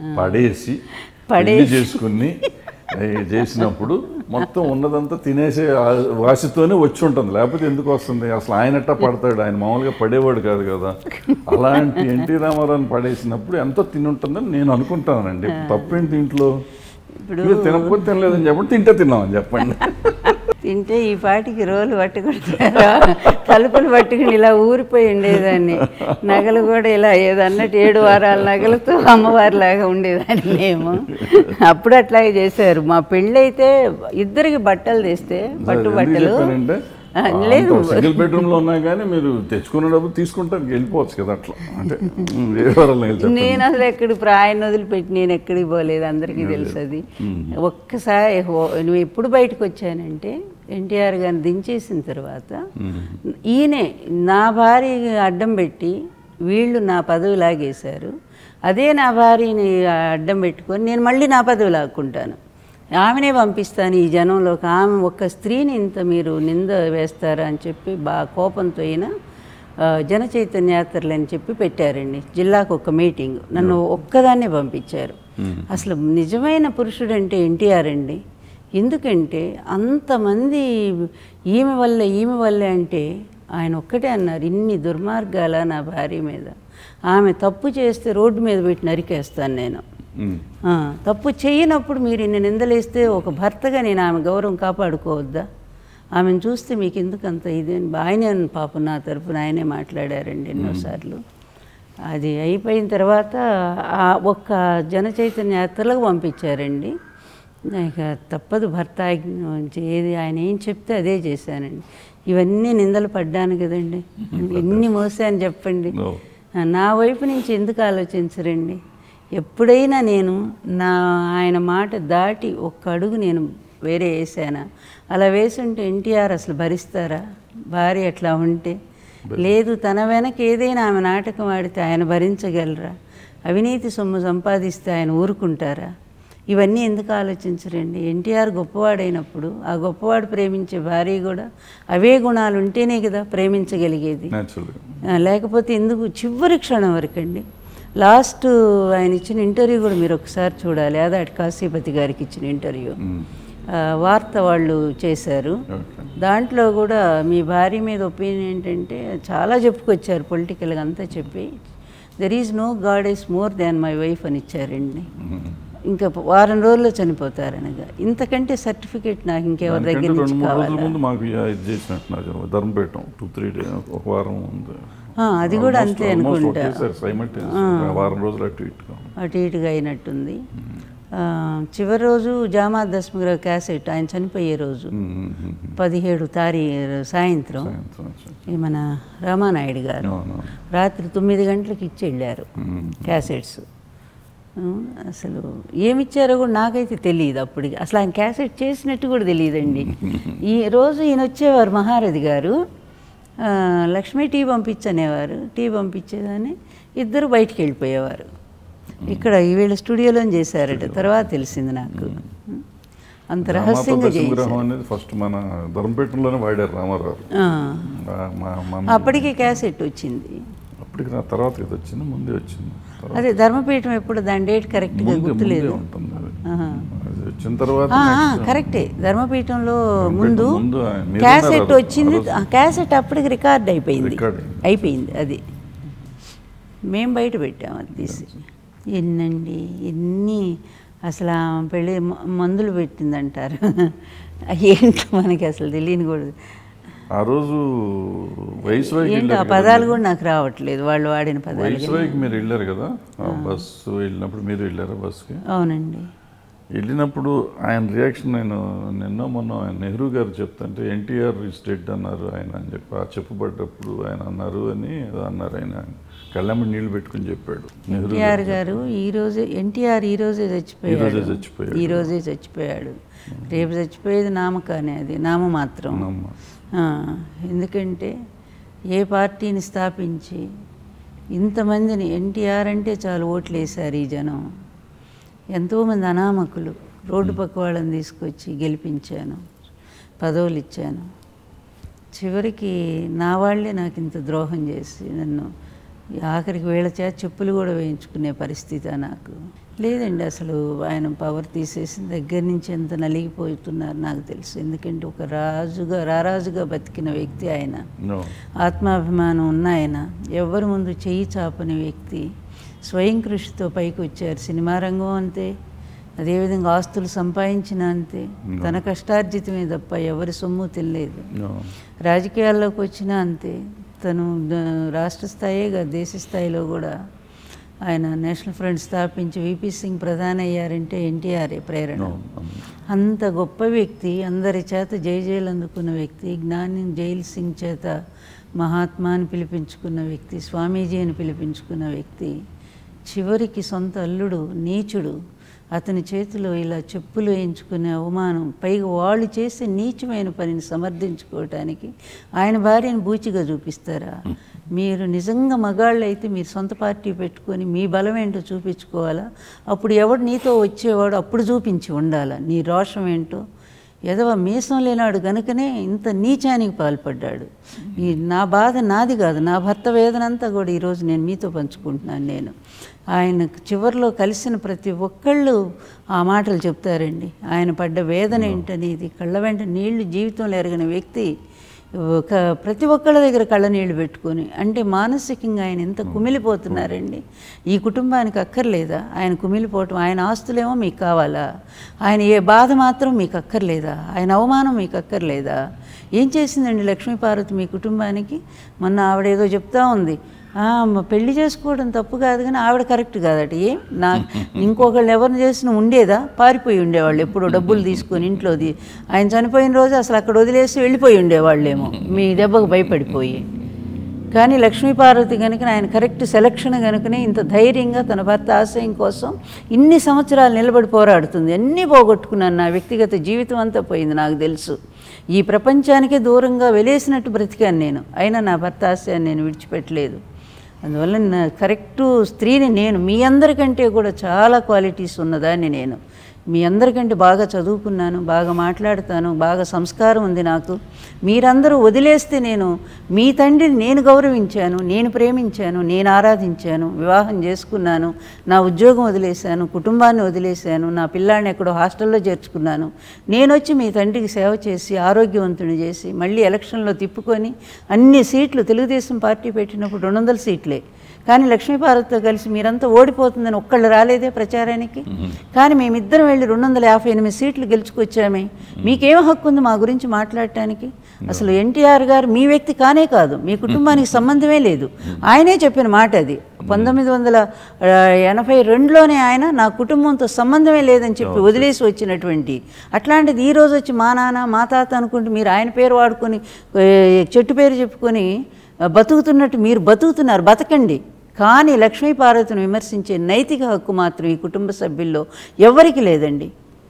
పడేసి పెళ్లి చేసుకుని ఏ, చేసినప్పుడు మొత్తం ఉన్నదంతా తినేసే ఆ- వాసితోనే వచ్చి ఉంటుంది లేకపోతే ఎందుకు వస్తుంది అసలు ఆయనట్ట పడతాడు ఆయన మామూలుగా పడేవాడు కాదు కదా అలాంటి ఎన్టీ రామారావుని పడేసినప్పుడు ఎంతో తిని ఉంటుందని నేను అనుకుంటానండి తప్పేంటి దీంట్లో ఇప్పుడు మీరు తినకపోతే తినలేదని చెప్పండి తింటే తిన్నామని చెప్పండి తింటే ఈ పాటికి రోలు పట్టుకుంటారా తలుపులు పట్టుకుని ఇలా ఊరిపోయి ఉండేదాన్ని నగలు కూడా ఇలా ఏదన్నట్టు ఏడు వారాల నగలతో అమ్మవారిలాగా ఉండేదాన్ని మేము అప్పుడు అట్లాగే చేశారు మా పెళ్ళైతే ఇద్దరికి బట్టలు తెస్తే పట్టు ఎందుకు బట్టలు చెప్పానంటే ఆ, లేదు సింగిల్ బెడ్రూమ్ లో ఉన్నా కానీ మీరు తెచ్చుకున్న డబ్బు తీసుకుంటానికి వెళ్ళిపోవచ్చు కదా అట్లా అంటే ఉమ్, ఏ వారాలు చెప్పండి నేను అసలు ఎక్కడికి ఇప్పుడు ఆయన వదిలిపెట్టి నేను ఎక్కడికి పోలేదు అందరికీ తెలుసు అది ఒక్కసారి హో- నువ్వు ఎప్పుడు బయటకు వచ్చానంటే ఎన్టీఆర్ గారిని దించేసిన తర్వాత ఈయనే నా భార్య అడ్డం పెట్టి వీళ్ళు నా పదవి లాగేశారు అదే నా భార్యని అడ్డం పెట్టుకొని నేను మళ్ళీ నా పదవి లాక్కుంటాను ఆమెనే పంపిస్తాను ఈ జనంలోకి ఆమె ఒక్క స్త్రీని ఇంత మీరు నింద వేస్తారా అని చెప్పి బాగా కోపంతో అయినా ఆ, జన చైతన్య యాత్రలు అని చెప్పి పెట్టారండి జిల్లాకు ఒక మీటింగ్ నన్ను ఒక్కదాన్నే పంపించారు అసలు నిజమైన పురుషుడు అంటే ఎన్టీఆర్ అండి ఎందుకంటే అంతమంది ఈమె వల్ల ఈమె వల్లే అంటే ఆయన ఒక్కటే అన్నారు ఇన్ని దుర్మార్గాల నా భార్య మీద ఆమె తప్పు చేస్తే రోడ్డు మీద పెట్టి నరికేస్తాను నేను ఉమ్, ఆ, తప్పు చేయనప్పుడు మీరు ఇన్ని నిందలేస్తే ఒక భర్తగా నేను ఆమె గౌరవం కాపాడుకోవద్దా ఆమెను చూస్తే మీకు ఎందుకు అంత ఇది అని ఆయనే పాపం నా తరపున ఆయనే మాట్లాడారండి ఎన్నోసార్లు అది అయిపోయిన తర్వాత ఆ ఒక్క జన చైతన్య యాత్రలకు పంపించారండి ఇక తప్పదు భర్త ఆజ్ఞ నుంచి ఏది ఆయన ఏం చెప్తే అదే చేశానండి ఇవన్నీ నిందలు పడ్డాను కదండి ఎన్ని మోసాను చెప్పండి No. నా వైపు నుంచి ఎందుకు ఆలోచించరండి ఎప్పుడైనా నేను నా ఆయన మాట దాటి ఒక్క అడుగు నేను వేరే వేసానా అలా వేసుంటే ఎన్టీఆర్ అసలు భరిస్తారా భార్య అట్లా ఉంటే లేదు తన వెనక ఏదైనా ఆమె నాటకం ఆడితే ఆయన భరించగలరా అవినీతి సొమ్ము సంపాదిస్తే ఆయన ఊరుకుంటారా ఇవన్నీ ఎందుకు ఆలోచించరండి ఎన్టీఆర్ గొప్పవాడైనప్పుడు ఆ గొప్పవాడు ప్రేమించే భార్య కూడా అవే గుణాలు ఉంటేనే కదా ప్రేమించగలిగేది naturally. ఆ, లేకపోతే ఎందుకు చివరి క్షణం వరకండి లాస్ట్ ఆయన ఇచ్చిన ఇంటర్వ్యూ కూడా మీరు ఒకసారి చూడాలి అదాటి కాశీపతి గారికి ఇచ్చిన ఇంటర్వ్యూ ఆ, వార్త వాళ్ళు చేశారు Okay. దాంట్లో కూడా మీ భార్య మీద ఒపీనియన్ ఏంటంటే చాలా చెప్పుకొచ్చారు పొలిటికల్గా అంతా చెప్పి there is no god is more than my wife అని ఇచ్చారండి ఇంకా వారం రోజుల్లో చనిపోతారనగా ఇంతకంటే సర్టిఫికేట్ నాకు ఇంకెవరి దానికంటే దగ్గర రెండు నుంచి మూడు రోజుల కావాలా ముందు మాకు ఇక ఇది చేసినట్టున్నారు ధర్మపేటం టూ త్రీ డే ఒక వారం ఉంది ఆ, అది కూడా అంతే అనుకుంటా సైమల్టేనియస్ వారం రోజులు అటు ఇటుగా అటు ఇటుగా అయినట్టుంది ఆ, చివరి రోజు జామా దశమిగ్రహ క్యాసెట్ ఆయన చనిపోయే రోజు ఉమ్, ఉమ్, ఉమ్. పదిహేడు తారీఖు సాయంత్రం సాయంత్రం వచ్చి. ఈ మన రామానాయుడు గారు అవును. రాత్రి తొమ్మిది గంటలకు ఇచ్చి వెళ్ళారు ఉమ్. క్యాసెట్స్ ఉమ్, అసలు ఏమిచ్చారో కూడా నాకైతే తెలియదు అప్పటికి అసలు ఆయన క్యాసెట్ చేసినట్టు కూడా తెలియదండి ఈ రోజు ఈయన వచ్చేవారు మహారథి గారు ఆ, లక్ష్మి టీ పంపించనేవారు టీ పంపించేదాన్ని ఇద్దరు బయటికి వెళ్ళిపోయేవారు ఇక్కడ వీళ్ళ స్టూడియోలో చేశారట తర్వాత తెలిసింది నాకు అంత రహస్యంగా రామాపద సంగ్రహం చేశారు అనేది ఫస్ట్ మన ధర్మపేటలోనే వాడారు రామారావు ఆ, మా- మా- మన అప్పటికే క్యాసెట్ వచ్చింది అప్పటికి నా తర్వాత ఇది వచ్చింది ముందే వచ్చింది తర్వాత అదే ధర్మపీఠం ఎప్పుడు దాని డేట్ కరెక్ట్గా ముందే ముందే గుర్తులేదు ఉంటుంది అది. ఆహా. అది వచ్చిన తర్వాత ఆ, ఆ, next కరెక్టే ధర్మపీఠంలో ధర్మపీఠం ముందు ముందు ఆయన మీరు క్యాసెట్ ఉన్నారు ఆ వచ్చింది రోజు. ఆ క్యాసెట్ అప్పటికి రికార్డ్ అయిపోయింది రికార్డ్ అయింది. అయిపోయింది అది మేము బయట పెట్టాము అది తీసి ఎన్నండి ఎన్ని అసలు ఆ పెళ్ళి మ- మందులు పెట్టిందంటారు ఏంటో మనకి అసలు తెలియని కూడా ఆ రోజు వైస్రాయ్కి ఏంటో ఆ వెళ్ళారు పదాలు కదా కూడా నాకు రావట్లేదు వాళ్ళు వాడిన పదాలు వైస్రాయ్కి మీరు వెళ్ళారు కదా ఆ బస్సు వెళ్ళినప్పుడు మీరు వెళ్ళారా బస్కి అవునండి వెళ్ళినప్పుడు ఆయన రియాక్షన్ నేను నిన్న మొన్న ఆయన నెహ్రూ గారు చెప్తుంటే ఎన్టీఆర్ ఇస్ డెడ్ అన్నారు ఆయన అని చెప్పి ఆ చెప్పుపడ్డప్పుడు ఆయన అన్నారు అని ఏదో అన్నారు ఆయన కళ్ళమ్మ నీళ్లు పెట్టుకుని చెప్పాడు నెహ్రూ ఎన్టీఆర్ గారు ఈ రోజే ఎన్టీఆర్ ఈ రోజే చచ్చిపోయాడు ఈ రోజే చచ్చిపోయాడు. ఈ రోజే చచ్చిపోయాడు రేపు చచ్చిపోయేది నామకానే అది నామమాత్రం అమ్మ. ఆ, ఎందుకంటే ఏ పార్టీని స్థాపించి ఇంతమందిని ఎన్టీఆర్ అంటే చాలు ఓట్లు వేశారు ఈ జనం ఎంతోమంది అనామకులు రోడ్డు పక్క వాళ్ళని తీసుకొచ్చి గెలిపించాను పదవులు ఇచ్చాను చివరికి నా వాళ్ళే నాకు ఇంత ద్రోహం చేసి నన్ను ఆఖరికి వీళ్ళ చేత చెప్పులు కూడా వేయించుకునే పరిస్థితి నాకు లేదండి అసలు ఆయన పవర్ తీసేసిన దగ్గర నుంచి ఎంత నలిగిపోతున్నారు నాకు తెలుసు ఎందుకంటే ఒక రాజుగా రారాజుగా బతికిన వ్యక్తి ఆయన No. ఆత్మాభిమానం ఉన్న ఆయన ఎవరి ముందు చెయ్యి చాపని వ్యక్తి స్వయం కృషితో పైకి వచ్చారు సినిమా రంగం అంతే అదేవిధంగా ఆస్తులు సంపాదించిన అంతే తన కష్టార్జితమే తప్ప ఎవరి సొమ్ము తినలేదు No. రాజకీయాల్లోకి వచ్చినా అంతే తను ద- రాష్ట్ర స్థాయే కాదు దేశ స్థాయిలో కూడా ఆయన నేషనల్ ఫ్రంట్ స్థాపించి విపి సింగ్ ప్రధాని అయ్యారంటే ఎన్టీఆర్ఏ ప్రేరణ No. అంత గొప్ప వ్యక్తి అందరి చేత జయజయలు అందుకున్న వ్యక్తి జ్ఞాని జైల్ సింగ్ చేత మహాత్మా అని పిలిపించుకున్న వ్యక్తి స్వామీజీ అని పిలిపించుకున్న వ్యక్తి చివరికి సొంత అల్లుడు నీచుడు అతని చేతిలో ఇలా చెప్పులు వేయించుకునే అవమానం పైగా వాళ్ళు చేసే నీచమైన పనిని సమర్థించుకోవటానికి ఆయన భార్యను బూచిగా చూపిస్తారా మీరు నిజంగా మగాళ్ళు అయితే మీరు సొంత పార్టీ పెట్టుకొని మీ బలం ఏంటో చూపించుకోవాలా అప్పుడు ఎవడు నీతో వచ్చేవాడు అప్పుడు చూపించి ఉండాలా నీ రోషం ఏంటో ఎదవ మీసం లేనాడు గనుకనే ఇంత నీచానికి పాల్పడ్డాడు ఈ నా బాధ నాది కాదు నా భర్త వేదనంతా కూడా ఈరోజు నేను మీతో పంచుకుంటున్నాను నేను ఆయన చివరిలో కలిసిన ప్రతి ఒక్కళ్ళు ఆ మాటలు చెప్తారండి ఆయన పడ్డ వేదన ఏంటనేది కళ్ళ వెంట నీళ్లు జీవితంలో ఎరగని వ్యక్తి ఒక ప్రతి ఒక్కళ్ళ దగ్గర కళ్ళ నీళ్ళు పెట్టుకొని అంటే మానసికంగా ఆయన ఎంత కుమిలిపోతున్నారండి ఈ కుటుంబానికి అక్కర్లేదా ఆయన కుమిలిపోవటం ఆయన ఆస్తులేమో మీకు కావాలా ఆయన ఏ బాధ మాత్రం మీకు అక్కర్లేదా ఆయన అవమానం మీకు అక్కర్లేదా ఏం చేసిందండి లక్ష్మీపార్వతి మీ కుటుంబానికి మొన్న ఆవిడేదో చెప్తా ఉంది "ఆ, మ- పెళ్లి చేసుకోవడం తప్పు కాదు కానీ ఆవిడ కరెక్ట్ కాదట ఏం నా ఇంకొకళ్ళు ఎవరిని చేసిన ఉండేదా పారిపోయి ఉండేవాళ్ళు ఎప్పుడు డబ్బులు తీసుకొని ఇంట్లోది ఆయన చనిపోయిన రోజు అసలు అక్కడ వదిలేసి వెళ్ళిపోయి ఉండేవాళ్ళేమో మీ దెబ్బకు భయపడిపోయి కానీ లక్ష్మీపార్వతి కనుక ఆయన కరెక్ట్ సెలక్షన్ కనుకనే ఇంత ధైర్యంగా తన భర్త ఆశయం కోసం ఇన్ని సంవత్సరాలు నిలబడి పోరాడుతుంది అన్నీ పోగొట్టుకున్నాను నా వ్యక్తిగత జీవితం అంతా పోయింది నాకు తెలుసు ఈ ప్రపంచానికే దూరంగా వెలేసినట్టు బ్రతికాను నేను అయినా నా భర్త ఆశయాన్ని నేను విడిచిపెట్టలేదు అందువల్ల నా కరెక్టు స్త్రీని నేను మీ అందరికంటే కూడా చాలా క్వాలిటీస్ ఉన్నదాన్ని నేను మీ అందరికంటే బాగా చదువుకున్నాను బాగా మాట్లాడతాను బాగా సంస్కారం ఉంది నాకు మీరందరూ వదిలేస్తే నేను మీ తండ్రిని నేను గౌరవించాను నేను ప్రేమించాను నేను ఆరాధించాను వివాహం చేసుకున్నాను నా ఉద్యోగం వదిలేశాను కుటుంబాన్ని వదిలేశాను నా పిల్లాడిని ఎక్కడో హాస్టల్లో చేర్చుకున్నాను నేను వచ్చి మీ తండ్రికి సేవ చేసి ఆరోగ్యవంతుని చేసి మళ్ళీ ఎలక్షన్లో తిప్పుకొని అన్ని సీట్లు తెలుగుదేశం పార్టీ పెట్టినప్పుడు రెండు వందల సీట్లే కానీ లక్ష్మీపార్వతితో కలిసి మీరంతా ఓడిపోతుందని ఒక్కళ్ళు రాలేదే ప్రచారానికి కానీ మేమిద్దరం వెళ్ళి రెండు వందల యాభై ఎనిమిది సీట్లు గెలుచుకొచ్చామే మీకేం హక్కు ఉంది మా గురించి మాట్లాడటానికి అసలు ఎన్టీఆర్ గారు మీ వ్యక్తి కానే కాదు మీ కుటుంబానికి సంబంధమే లేదు ఆయనే చెప్పిన మాట అది పంతొమ్మిది వందల ఆ, ఎనభై రెండులోనే ఆయన నా కుటుంబంతో సంబంధమే లేదని చెప్పి వదిలేసి వచ్చినటువంటి అట్లాంటిది ఈ రోజు వచ్చి మా నాన్న మా తాత అనుకుంటూ మీరు ఆయన పేరు వాడుకొని ఏ, చెట్టు పేరు చెప్పుకొని ఆ, బతుకుతున్నట్టు మీరు బతుకుతున్నారు బతకండి కానీ లక్ష్మీ పార్వతిని విమర్శించే నైతిక హక్కు మాత్రం ఈ కుటుంబ సభ్యుల్లో ఎవ్వరికి లేదండి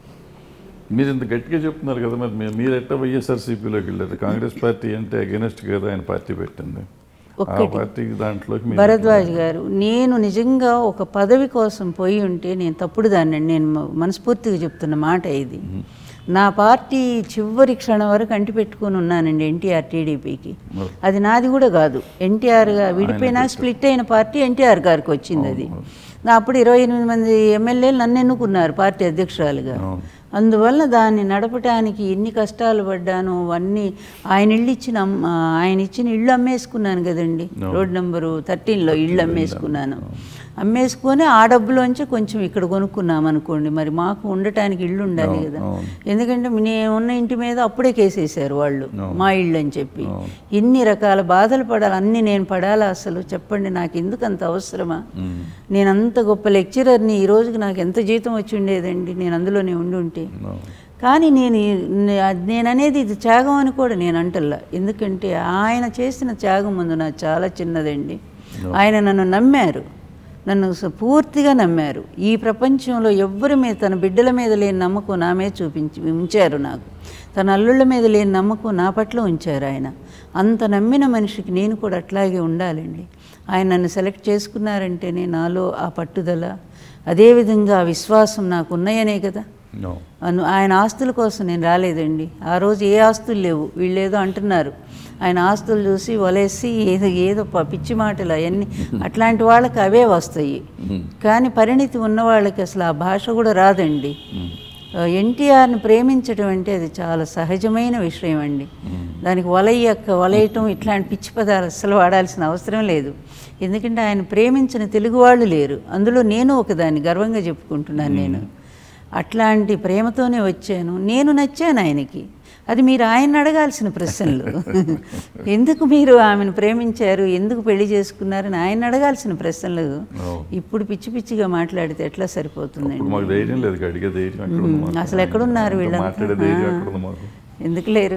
మీరు ఇంత గట్టిగా చెప్తున్నారు కదా మరి మీరు- మీరు ఎట్లా వైఎస్ఆర్సీపీలోకి వెళ్ళారు కాంగ్రెస్ పార్టీ అంటే అగెనెస్ట్ కదా ఆయన పార్టీ పెట్టింది ఆ ఒక్కటి. పార్టీకి దాంట్లోకి మీరు భరద్వాజ్ గారు నేను నిజంగా ఒక పదవి కోసం పోయి ఉంటే నేను తప్పుడు దాన్ని నేను మ- మనస్ఫూర్తిగా చెప్తున్న మాట ఇది నా పార్టీ చివరి క్షణం వరకు అంటిపెట్టుకొని ఉన్నానండి ఎన్టీఆర్ టీడీపీకి మరి. అది నాది కూడా కాదు ఎన్టీఆర్ విడిపోయినా స్ప్లిట్ అయిన పార్టీ ఎన్టీఆర్ గారికి వచ్చింది అది నా అప్పుడు ఇరవై ఎనిమిది మంది ఎమ్మెల్యేలు నన్ను ఎన్నుకున్నారు పార్టీ అధ్యక్షురాలుగా అవును. అందువల్ల దాన్ని నడపడానికి ఎన్ని కష్టాలు పడ్డాను అవన్నీ ఆయన ఇల్లు ఇచ్చిన అమ్- ఆయన ఇచ్చిన ఇల్లు అమ్మేసుకున్నాను కదండి రోడ్ నెంబరు థర్టీన్లో ఇల్లు అమ్మేసుకున్నాను అమ్మేసుకొని ఆ డబ్బులోంచి కొంచెం ఇక్కడ కొనుక్కున్నాం అనుకోండి మరి మాకు ఉండటానికి ఇల్లు ఉండాలి కదా అవును. ఎందుకంటే నేను ఉన్న ఇంటి మీద అప్పుడే కేసేసారు వాళ్ళు అవును. మా ఇల్లు అని చెప్పి అవును. ఇన్ని రకాల బాధలు పడాలి అన్ని నేను పడాలా అసలు చెప్పండి నాకు ఎందుకు అంత అవసరమా మ్మ్. నేను అంత గొప్ప లెక్చరర్ని ఈ రోజుకి నాకు ఎంత జీతం వచ్చి ఉండేదండి నేను అందులోనే ఉండి ఉంటే అవును. కానీ నేను ఈ- నే- అది నేను అనేది ఇది త్యాగం అని కూడా నేను అంటల్లా ఎందుకంటే ఆయన చేసిన త్యాగం ముందు నాకు చాలా చిన్నదండి ఆయన నన్ను నమ్మారు నన్ను స- పూర్తిగా నమ్మారు ఈ ప్రపంచంలో ఎవ్వరి మీద తన బిడ్డల మీద లేని నమ్మకం నా మీద చూపించి ఉంచారు నాకు తన అల్లుళ్ళ మీద లేని నమ్మకం నా పట్ల ఉంచారు ఆయన అంత నమ్మిన మనిషికి నేను కూడా అట్లాగే ఉండాలండి ఆయన నన్ను సెలెక్ట్ చేసుకున్నారంటేనే నాలో ఆ పట్టుదల అదేవిధంగా ఆ విశ్వాసం నాకు ఉన్నాయనే కదా అవును. అను ఆయన ఆస్తుల కోసం నేను రాలేదండి ఆ రోజు ఏ ఆస్తులు లేవు వీళ్ళు ఏదో అంటున్నారు ఆయన ఆస్తులు చూసి వలేసి ఏదో ఏదో ప- పిచ్చి మాటలు అవన్నీ అట్లాంటి వాళ్ళకి అవే వస్తాయి కానీ పరిణితి ఉన్న వాళ్ళకి అసలు ఆ భాష కూడా రాదండి ఎన్టీఆర్ని ప్రేమించడం అంటే అది చాలా సహజమైన విషయం అండి దానికి వలయ్యక్క వలయటం ఇట్లాంటి పిచ్చి పదాలు అస్సలు వాడాల్సిన అవసరం లేదు ఎందుకంటే ఆయన ప్రేమించిన తెలుగు వాళ్ళు లేరు అందులో నేను ఒకదాన్ని గర్వంగా చెప్పుకుంటున్నాను నేను అట్లాంటి ప్రేమతోనే వచ్చాను నేను నచ్చాను ఆయనకి అది మీరు ఆయన అడగాల్సిన ప్రశ్నలు ఎందుకు మీరు ఆమెను ప్రేమించారు ఎందుకు పెళ్లి చేసుకున్నారని ఆయన అడగాల్సిన ప్రశ్నలు అవును. ఇప్పుడు పిచ్చి పిచ్చిగా మాట్లాడితే ఎట్లా సరిపోతుందండి ఇప్పుడు మాకు ధైర్యం లేదు ఇక అడిగే ధైర్యం ఎక్కడ ఉంది మాకు? అసలు ఎక్కడున్నారు ఇంకా వీళ్ళంతా? మాట్లాడే ధైర్యం ఆ. ఎక్కడ ఉంది మాకు ఎందుకు లేరు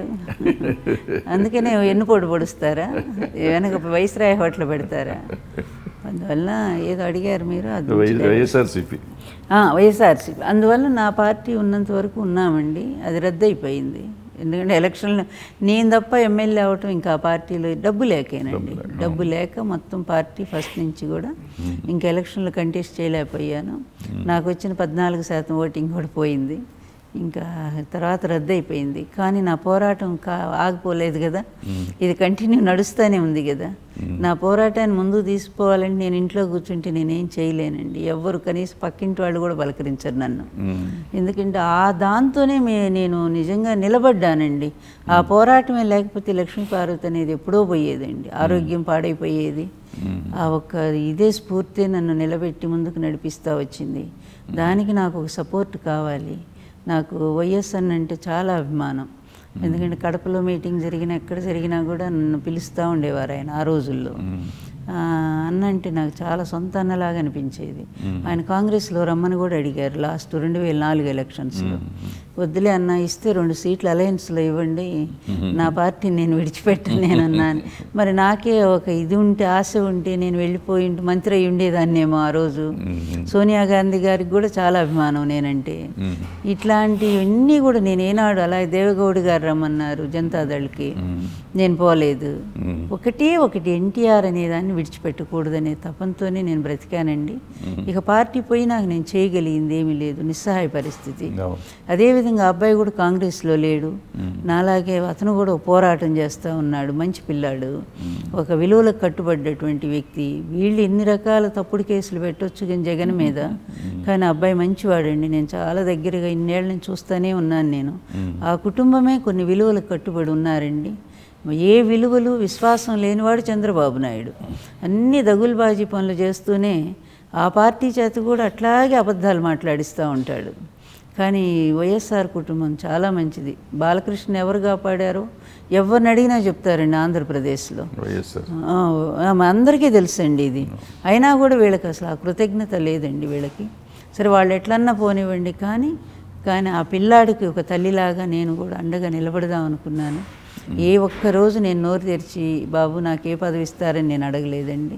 అందుకనే ఎన్నుపోటు పొడుస్తారా వెనక వైస్రాయ్ హోటల్ పెడతారా అందువల్ల ఏదో అడిగారు మీరు అది వై- వైఎస్ఆర్సీపీ ఆ, వైఎస్ఆర్సీపీ అందువల్ల నా పార్టీ ఉన్నంత వరకు ఉన్నామండి అది రద్దయిపోయింది ఎందుకంటే ఎలక్షన్లు నేను తప్ప ఎమ్మెల్యే అవటం ఇంకా ఆ పార్టీలో డబ్బు లేకేనండి డబ్బు లేక మొత్తం పార్టీ ఫస్ట్ నుంచి కూడా ఇంకా ఎలక్షన్లు కంటెస్ట్ చేయలేకపోయాను నాకు వచ్చిన పద్నాలుగు శాతం ఓటింగ్ కూడా పోయింది ఇంకా తర్వాత రద్దయిపోయింది కానీ నా పోరాటం కా ఆగిపోలేదు కదా ఇది కంటిన్యూ నడుస్తూనే ఉంది కదా నా పోరాటాన్ని ముందుకు తీసుకోవాలంటే నేను ఇంట్లో కూర్చుంటే నేనేం చేయలేనండి ఎవ్వరు కనీసం పక్కింటి వాళ్ళు కూడా పలకరించరు నన్ను ఎందుకంటే ఆ దాంతోనే మే నేను నిజంగా నిలబడ్డానండి ఆ పోరాటమే లేకపోతే లక్ష్మీ పార్వతి అనేది ఎప్పుడో పోయేదండి ఆరోగ్యం పాడైపోయేది ఆ ఒక్క ఇదే స్ఫూర్తి నన్ను నిలబెట్టి ముందుకు నడిపిస్తూ వచ్చింది దానికి నాకు ఒక సపోర్ట్ కావాలి నాకు వైఎస్ఆర్ అంటే చాలా అభిమానం ఎందుకంటే కడపలో మీటింగ్ జరిగినా ఎక్కడ జరిగినా కూడా నన్ను పిలుస్తూ ఉండేవారు ఆయన ఆ రోజుల్లో ఆ, అన్న అంటే నాకు చాలా సొంత అన్నలాగా అనిపించేది ఆయన కాంగ్రెస్లో రమ్మని కూడా అడిగారు లాస్ట్ రెండు వేల నాలుగు ఎలక్షన్స్లో వద్దులే అన్న ఇస్తే రెండు సీట్లు అలయన్స్లో ఇవ్వండి నా పార్టీని నేను విడిచిపెట్టను నేను అన్నాను మరి నాకే ఒక ఇది ఉంటే ఆశ ఉంటే నేను వెళ్ళిపోయి ఉంటే మంత్రి అయి ఉండేదాన్నేమో ఆ రోజు సోనియా గాంధీ గారికి కూడా చాలా అభిమానం నేనంటే ఇట్లాంటివన్నీ కూడా నేను ఏనాడు అలా దేవగౌడ్ గారు రమ్మన్నారు జనతాదళ్కి నేను పోలేదు ఒకటే ఒకటి ఎన్టీఆర్ అనేదాన్ని విడిచిపెట్టకూడదనే తపంతోనే నేను బ్రతికానండి ఇక పార్టీ పోయినాక నేను చేయగలిగింది ఏమీ లేదు నిస్సహాయ పరిస్థితి అవును. అదేవిధంగా ఆ అబ్బాయి కూడా కాంగ్రెస్లో లేడు నాలాగే అతను కూడా ఒక పోరాటం చేస్తూ ఉన్నాడు మంచి పిల్లాడు ఒక విలువలకు కట్టుబడ్డటువంటి వ్యక్తి వీళ్ళు ఎన్ని రకాల తప్పుడు కేసులు పెట్టొచ్చు కానీ జగన్ మీద కానీ ఆ అబ్బాయి మంచివాడండి నేను చాలా దగ్గరగా ఇన్నేళ్ళ నుంచి చూస్తూనే ఉన్నాను నేను ఆ కుటుంబమే కొన్ని విలువలకు కట్టుబడి ఉన్నారండి ఏ విలువలు విశ్వాసం లేనివాడు చంద్రబాబు నాయుడు అన్ని దగులుబాజీ పనులు చేస్తూనే ఆ పార్టీ చేత కూడా అట్లాగే అబద్ధాలు మాట్లాడిస్తూ ఉంటాడు కానీ వైఎస్ఆర్ కుటుంబం చాలా మంచిది బాలకృష్ణ ఎవరు కాపాడారో ఎవరిని అడిగినా చెప్తారండి ఆంధ్రప్రదేశ్లో వైఎస్ఆర్ ఆ, ఆ, అందరికీ తెలుసండి ఇది అయినా కూడా వీళ్ళకి అసలు ఆ కృతజ్ఞత లేదండి వీళ్ళకి సరే వాళ్ళు ఎట్లన్నా పోనివ్వండి కానీ కానీ ఆ పిల్లాడికి ఒక తల్లిలాగా నేను కూడా అండగా నిలబడదాం అనుకున్నాను ఏ ఒక్క రోజు నేను నోరు తెరిచి బాబు నాకు ఏ పదవి ఇస్తారని నేను అడగలేదండి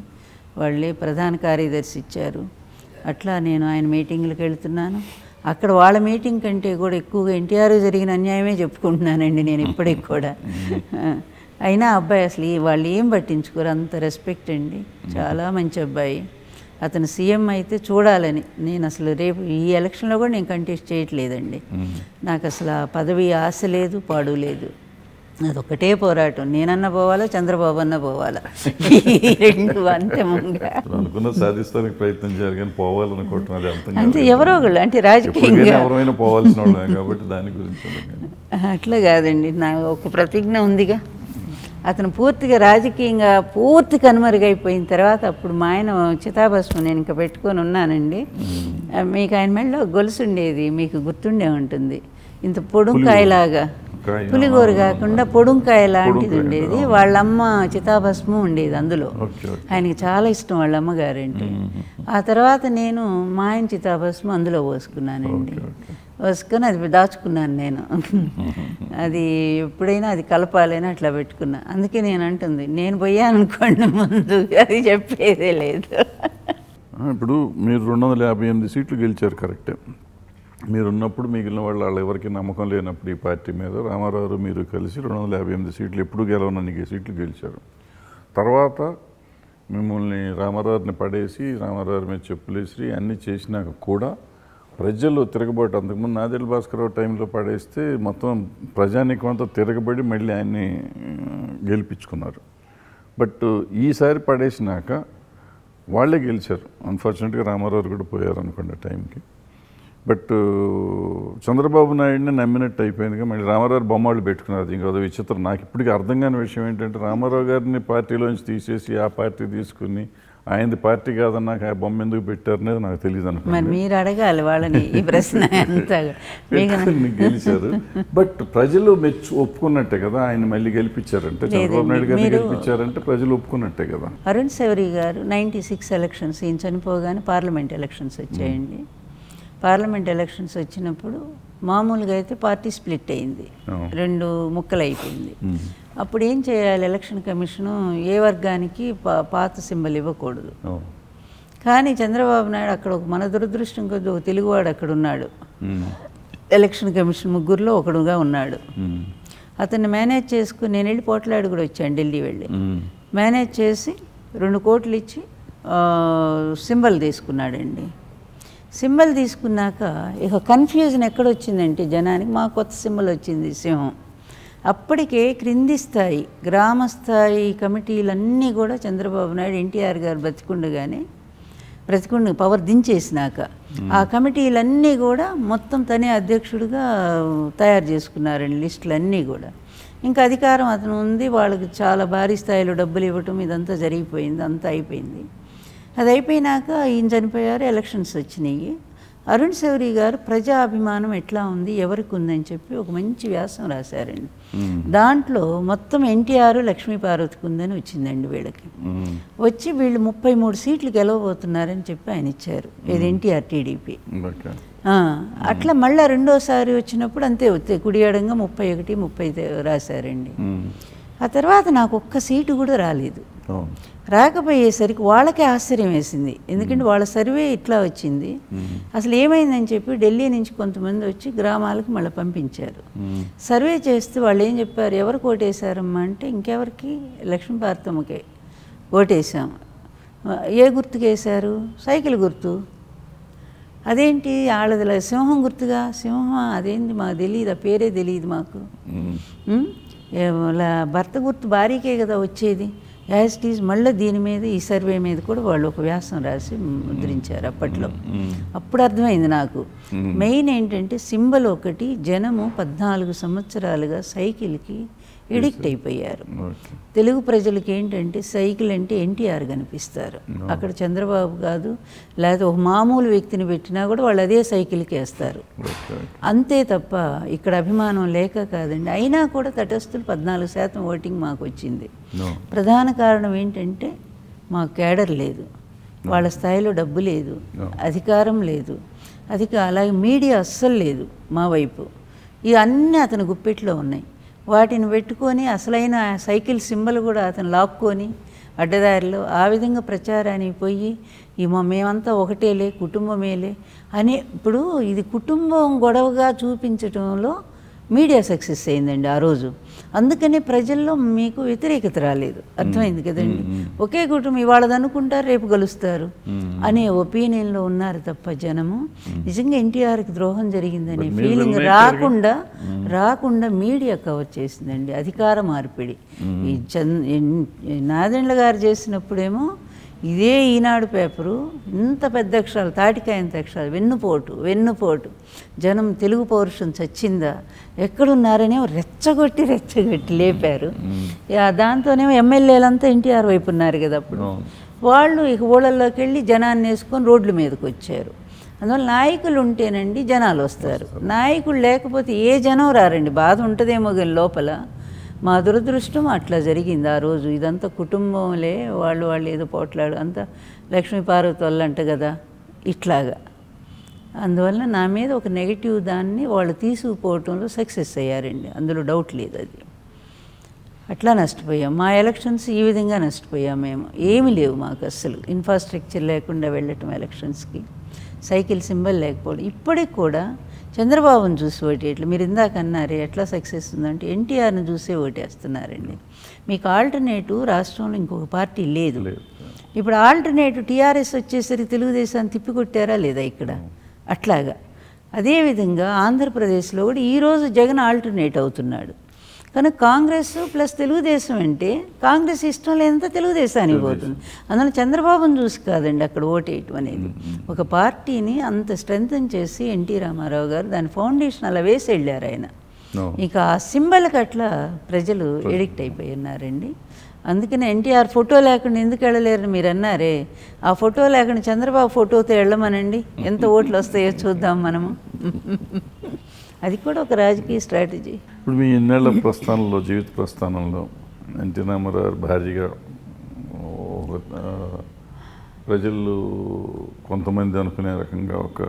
వాళ్ళే ప్రధాన కార్యదర్శి ఇచ్చారు అట్లా నేను ఆయన మీటింగ్లకు వెళ్తున్నాను అక్కడ వాళ్ళ మీటింగ్ కంటే కూడా ఎక్కువగా ఎన్టీఆర్ జరిగిన అన్యాయమే చెప్పుకుంటున్నానండి నేను ఇప్పటికి కూడా ఆ, అయినా అబ్బాయి అసలు ఈ- వాళ్ళు ఏం పట్టించుకోరు అంత రెస్పెక్ట్ అండి చాలా మంచి అబ్బాయి అతను సీఎం అయితే చూడాలని నేను అసలు రేపు ఈ ఎలక్షన్లో కూడా నేను కంటెస్ట్ చేయట్లేదండి నాకు అసలు ఆ పదవి ఆశ లేదు పాడు లేదు అదొక్కటే పోరాటం నేనన్నా పోవాలా చంద్రబాబు అన్న పోవాలా ఈ రెండు అంతిమంగా ఇప్పుడు అనుకున్న సాధిస్తానికి ప్రయత్నం చేయాలి కానీ పోవాలనుకోవటం అది అంతం కాదు. అంటే ఎవరో ఒకళ్ళు అంటే ఎప్పటికైనా రాజకీయంగా ఎవరైనా పోవాల్సిన వాళ్ళే కాబట్టి దాని గురించి అనగానే. అట్లా కాదండి నా ఒక ప్రతిజ్ఞ ఉందిగా అతను పూర్తిగా రాజకీయంగా పూర్తి కనుమరుగైపోయిన తర్వాత అప్పుడు మా ఆయన చితాభస్మం నేను ఇంకా పెట్టుకొని ఉన్నానండి ఆ, మీకు ఆయన మెడలో గొలుసు ఉండేది మీకు గుర్తుండే ఉంటుంది ఇంత పొడుంకాయలాగా కాయ, పులిగోర కాకుండా పొడుంకాయ లాంటిది పొడుంకాయ, ఉండేది వాళ్ళమ్మ చితాభస్మం ఉండేది అందులో ఓకే ఓకే ఆయనకి చాలా ఇష్టం వాళ్ళ అమ్మగారంటే ఆ తర్వాత నేను మా ఆయన చితాభస్మం అందులో పోసుకున్నానండి ఓకే, ఓకే. పోసుకొని అది దాచుకున్నాను నేను అది ఎప్పుడైనా అది కలపాలని అట్లా పెట్టుకున్నా అందుకే నేను అంటుంది నేను పోయాను అనుకోండి ముందు అది చెప్పేదే లేదు ఆ, ఇప్పుడు మీరు రెండు వందల యాభై ఎనిమిది సీట్లు గెలిచారు కరెక్టే మీరు ఉన్నప్పుడు మిగిలిన వాళ్ళు వాళ్ళ ఎవరికి నమ్మకం లేనప్పుడు ఈ పార్టీ మీద రామారావు మీరు కలిసి రెండు వందల యాభై ఎనిమిది సీట్లు ఎప్పుడు గెలవనన్ని సీట్లు గెలిచారు తర్వాత మిమ్మల్ని రామారావుని పడేసి రామారావు మీద చెప్పులేసి అన్నీ చేసినాక కూడా ప్రజలు తిరగబడి అంతకుముందు నాదెల్ భాస్కరరావు టైంలో పడేస్తే మొత్తం ప్రజానికం అంతా తిరగబడి మళ్ళీ ఆయన్ని ఆ, గెలిపించుకున్నారు బట్ ఈసారి పడేసినాక వాళ్ళే గెలిచారు అన్ఫార్చునేట్గా రామారావు కూడా పోయారు అనుకోండి ఆ టైంకి బట్ చంద్రబాబు నాయుడిని నమ్మినట్టు అయిపోయిందిగా మళ్ళీ రామారావు బొమ్మలు పెట్టుకున్నారు అది ఇంకో విచిత్రం నాకు ఇప్పటికీ అర్థం కాని విషయం ఏంటంటే రామారావు గారిని పార్టీలోంచి తీసేసి ఆ పార్టీ తీసుకుని ఆయనది పార్టీ కాదన్నాక ఆ బొమ్మ ఎందుకు పెట్టారు అనేది నాకు తెలియదు మరి అనుకోండి మీరు అడగాలి వాళ్ళని ఈ ప్రశ్న అంతా మీకు పెట్టుకుని గెలిచారు బట్ ప్రజలు మెచ్చు ఒప్పుకున్నట్టే కదా ఆయన మళ్ళీ గెలిపించారంటే చంద్రబాబు నాయుడు గారిని మీరు- గెలిపించారంటే ప్రజలు ఒప్పుకున్నట్టే కదా అరుణ్ శౌరి గారు నైంటీ సిక్స్ ఎలక్షన్స్ ఈయన చనిపోగానే పార్లమెంట్ ఎలక్షన్స్ వచ్చాయండి పార్లమెంట్ ఎలక్షన్స్ వచ్చినప్పుడు మామూలుగా అయితే పార్టీ స్ప్లిట్ అయింది అవును. రెండు ముక్కలు అయిపోయింది అప్పుడు ఏం చేయాలి ఎలక్షన్ కమిషను ఏ వర్గానికి పా- పాత సింబల్ ఇవ్వకూడదు అవును. కానీ చంద్రబాబు నాయుడు అక్కడ ఒక మన దురదృష్టం కొద్ది ఒక తెలుగువాడు అక్కడ ఉన్నాడు ఉమ్. ఎలక్షన్ కమిషన్ ముగ్గురులో ఒకడుగా ఉన్నాడు ఉమ్. అతన్ని మేనేజ్ చేసుకుని నేను వెళ్ళి పోట్లాడి కూడా వచ్చాను ఢిల్లీ వెళ్ళి ఉమ్. మేనేజ్ చేసి రెండు కోట్లు ఇచ్చి ఆ, సింబల్ తీసుకున్నాడండి సింబల్ తీసుకున్నాక ఇక కన్ఫ్యూజన్ ఎక్కడొచ్చిందంటే జనానికి మా కొత్త సింబల్ వచ్చింది సింహం అప్పటికే క్రింది స్థాయి గ్రామ స్థాయి కమిటీలన్నీ కూడా చంద్రబాబు నాయుడు ఎన్టీఆర్ గారు బ్రతికుండగానే బ్రతికుండ పవర్ దించేసినాక ఆ కమిటీలన్నీ కూడా మొత్తం తనే అధ్యక్షుడిగా తయారు చేసుకున్నారండి లిస్టులు అన్నీ కూడా ఇంకా అధికారం అతను ఉంది వాళ్ళకి చాలా భారీ స్థాయిలో డబ్బులు ఇవ్వటం ఇదంతా జరిగిపోయింది అంతా అయిపోయింది అది అయిపోయినాక ఈయన చనిపోయారు ఎలక్షన్స్ వచ్చినాయి అరుణ్ శౌరి గారు ప్రజా అభిమానం ఎట్లా ఉంది ఎవరికి ఉందని చెప్పి ఒక మంచి వ్యాసం రాశారండి దాంట్లో మొత్తం ఎన్టీఆర్ లక్ష్మీ పార్వతికి ఉందని వచ్చిందండి వీళ్ళకి ఉమ్. వచ్చి వీళ్ళు ముప్పై మూడు సీట్లు గెలవబోతున్నారని చెప్పి ఆయన ఇచ్చారు ఇది ఎన్టీఆర్ టీడీపీ ఓకే ఆ, అట్లా మళ్ళీ రెండోసారి వచ్చినప్పుడు అంతే వస్తే కుడియడంగా ముప్పై ఒకటి ముప్పై తే- రాశారండి ఉమ్. ఆ తర్వాత నాకు ఒక్క సీటు కూడా రాలేదు అవును రాకపోయేసరికి వాళ్ళకే ఆశ్చర్యం వేసింది ఎందుకంటే వాళ్ళ సర్వే ఇట్లా వచ్చింది అసలు ఏమైందని చెప్పి ఢిల్లీ నుంచి కొంతమంది వచ్చి గ్రామాలకు మళ్ళీ పంపించారు ఉమ్. సర్వే చేస్తే వాళ్ళు ఏం చెప్పారు ఎవరికి ఓటేశారమ్మా అంటే ఇంకెవరికి లక్ష్మీ భారతమ్మకే ఓటేసాం ఏ గుర్తుకు వేశారు సైకిల్ గుర్తు అదేంటి వాళ్ళది సింహం గుర్తుగా సింహం అదేంటి మాకు తెలియదు ఆ పేరే తెలియదు మాకు ఉమ్. ఉమ్, ఏ వాళ్ళ భర్త గుర్తు భార్యకే కదా వచ్చేది యాజ్ ఇట్ ఈజ్ మళ్ళీ దీని మీద ఈ సర్వే మీద కూడా వాళ్ళు ఒక వ్యాసం రాసి ముద్రించారు అప్పట్లో అప్పుడు అర్థమైంది నాకు మెయిన్ ఏంటంటే సింబల్ ఒకటి జనము పద్నాలుగు సంవత్సరాలుగా సైకిల్కి ఎడిక్ట్ అయిపోయారు ఓకే తెలుగు ప్రజలకి ఏంటంటే సైకిల్ అంటే ఎన్టీఆర్ కనిపిస్తారు అక్కడ చంద్రబాబు కాదు లేదా ఒక మామూలు వ్యక్తిని పెట్టినా కూడా వాళ్ళు అదే సైకిల్కి వేస్తారు ఓకే అంతే తప్ప ఇక్కడ అభిమానం లేక కాదండి అయినా కూడా తటస్థులు పద్నాలుగు శాతం ఓటింగ్ మాకు వచ్చింది నో ప్రధాన కారణం ఏంటంటే మాకు కేడర్ లేదు వాళ్ళ స్థాయిలో డబ్బు లేదు No. అధికారం లేదు అధిక అలాగే మీడియా అస్సలు లేదు మా వైపు ఇవి అన్నీ అతని గుప్పెట్లో ఉన్నాయి వాటిని పెట్టుకొని అసలైన సైకిల్ సింబల్ కూడా అతను లాక్కొని అడ్డదారిలో ఆ విధంగా ప్రచారానికి పోయి ఈ మా మేమంతా ఒకటేలే కుటుంబమేలే అని ఇప్పుడు ఇది కుటుంబం గొడవగా చూపించటంలో మీడియా సక్సెస్ అయిందండి ఆ రోజు అందుకనే ప్రజల్లో మీకు వ్యతిరేకత రాలేదు అర్థమైంది కదండి ఒకే కుటుంబం ఇవాళది అనుకుంటారు రేపు కలుస్తారు అనే ఒపీనియన్లో ఉన్నారు తప్ప జనము నిజంగా ఎన్టీఆర్కి ద్రోహం జరిగిందనే But మీరు ఫీలింగ్ నిర్ణయించారుగా? రాకుండా రాకుండా మీడియా కవర్ చేసిందండి అధికార మార్పిడి ఈ చంద్ ఎన్- నాదెండ్ల గారు చేసినప్పుడేమో ఇదే ఈనాడు పేపరు ఇంత పెద్ద అక్షరాలు తాటికాయంత అక్షరాలు వెన్నుపోటు వెన్నుపోటు జనం తెలుగు పౌరుషం చచ్చిందా ఎక్కడున్నారనేమో రెచ్చగొట్టి రెచ్చగొట్టి లేపారు యా, దాంతోనేమో ఎమ్మెల్యేలంతా ఎన్టీఆర్ వైపు ఉన్నారు కదా అప్పుడు అవును. వాళ్ళు ఇక ఊళ్ళల్లోకి వెళ్ళి జనాన్ని వేసుకొని రోడ్ల మీదకి వచ్చారు అందువల్ల నాయకులు ఉంటేనండి జనాలు వస్తారు నాయకులు లేకపోతే ఏ జనం రారండి బాధ ఉంటుందేమో కానీ లోపల మా దురదృష్టం అట్లా జరిగింది ఆ రోజు ఇదంతా కుటుంబంలే వాళ్ళు వాళ్ళు ఏదో పోట్లాడు అంతా లక్ష్మీ పార్వతి వాళ్ళు అంట కదా ఇట్లాగా అందువల్ల నా మీద ఒక నెగిటివ్ దాన్ని వాళ్ళు తీసుకుపోవటంలో సక్సెస్ అయ్యారండి అందులో డౌట్ లేదు అది అట్లా నష్టపోయాం మా ఎలక్షన్స్ ఈ విధంగా నష్టపోయాం మేము ఏమీ లేవు మాకు అస్సలు ఇన్ఫ్రాస్ట్రక్చర్ లేకుండా వెళ్ళటం ఎలక్షన్స్కి సైకిల్ సింబల్ లేకపోవడం ఇప్పటికి కూడా చంద్రబాబును చూసి ఓటేట్లు మీరు ఇందాక అన్నారే ఎట్లా సక్సెస్ ఉందంటే ఎన్టీఆర్ని చూసే ఓటేస్తున్నారండి మీకు ఆల్టర్నేటివ్ రాష్ట్రంలో ఇంకొక పార్టీ లేదు లేదు. ఇప్పుడు ఆల్టర్నేటివ్ టీఆర్ఎస్ వచ్చేసరికి తెలుగుదేశాన్ని తిప్పికొట్టారా లేదా ఇక్కడ అట్లాగా అదేవిధంగా ఆంధ్రప్రదేశ్లో కూడా ఈరోజు జగన్ ఆల్టర్నేట్ అవుతున్నాడు కనుక కాంగ్రెస్ ప్లస్ తెలుగుదేశం అంటే కాంగ్రెస్ ఇష్టం లేదంతా తెలుగుదేశానికి పోతుంది అందులో చంద్రబాబును చూసి కాదండి అక్కడ ఓటేయటం అనేది ఒక పార్టీని అంత స్ట్రెంగ్తన్ చేసి ఎన్టీ రామారావు గారు దాని ఫౌండేషన్ అలా వేసి వెళ్ళారు ఆయన అవును. ఇక ఆ సింబల్కి అట్లా ప్రజలు ఎడిక్ట్ అయిపోయి ఉన్నారండి అందుకనే ఎన్టీఆర్ ఫోటో లేకుండా ఎందుకు వెళ్ళలేరని మీరు అన్నారే ఆ ఫోటో లేకుండా చంద్రబాబు ఫోటోతో వెళ్ళమనండి ఎంత ఓట్లు వస్తాయో చూద్దాం మనము అది కూడా ఒక రాజకీయ స్ట్రాటజీ ఇప్పుడు మీ ఇన్నేళ్ల ప్రస్థానంలో జీవిత ప్రస్థానంలో ఎన్టీ రామారావు భార్యగా ఒక, ఆ, ప్రజలు కొంతమంది అనుకునే రకంగా ఒక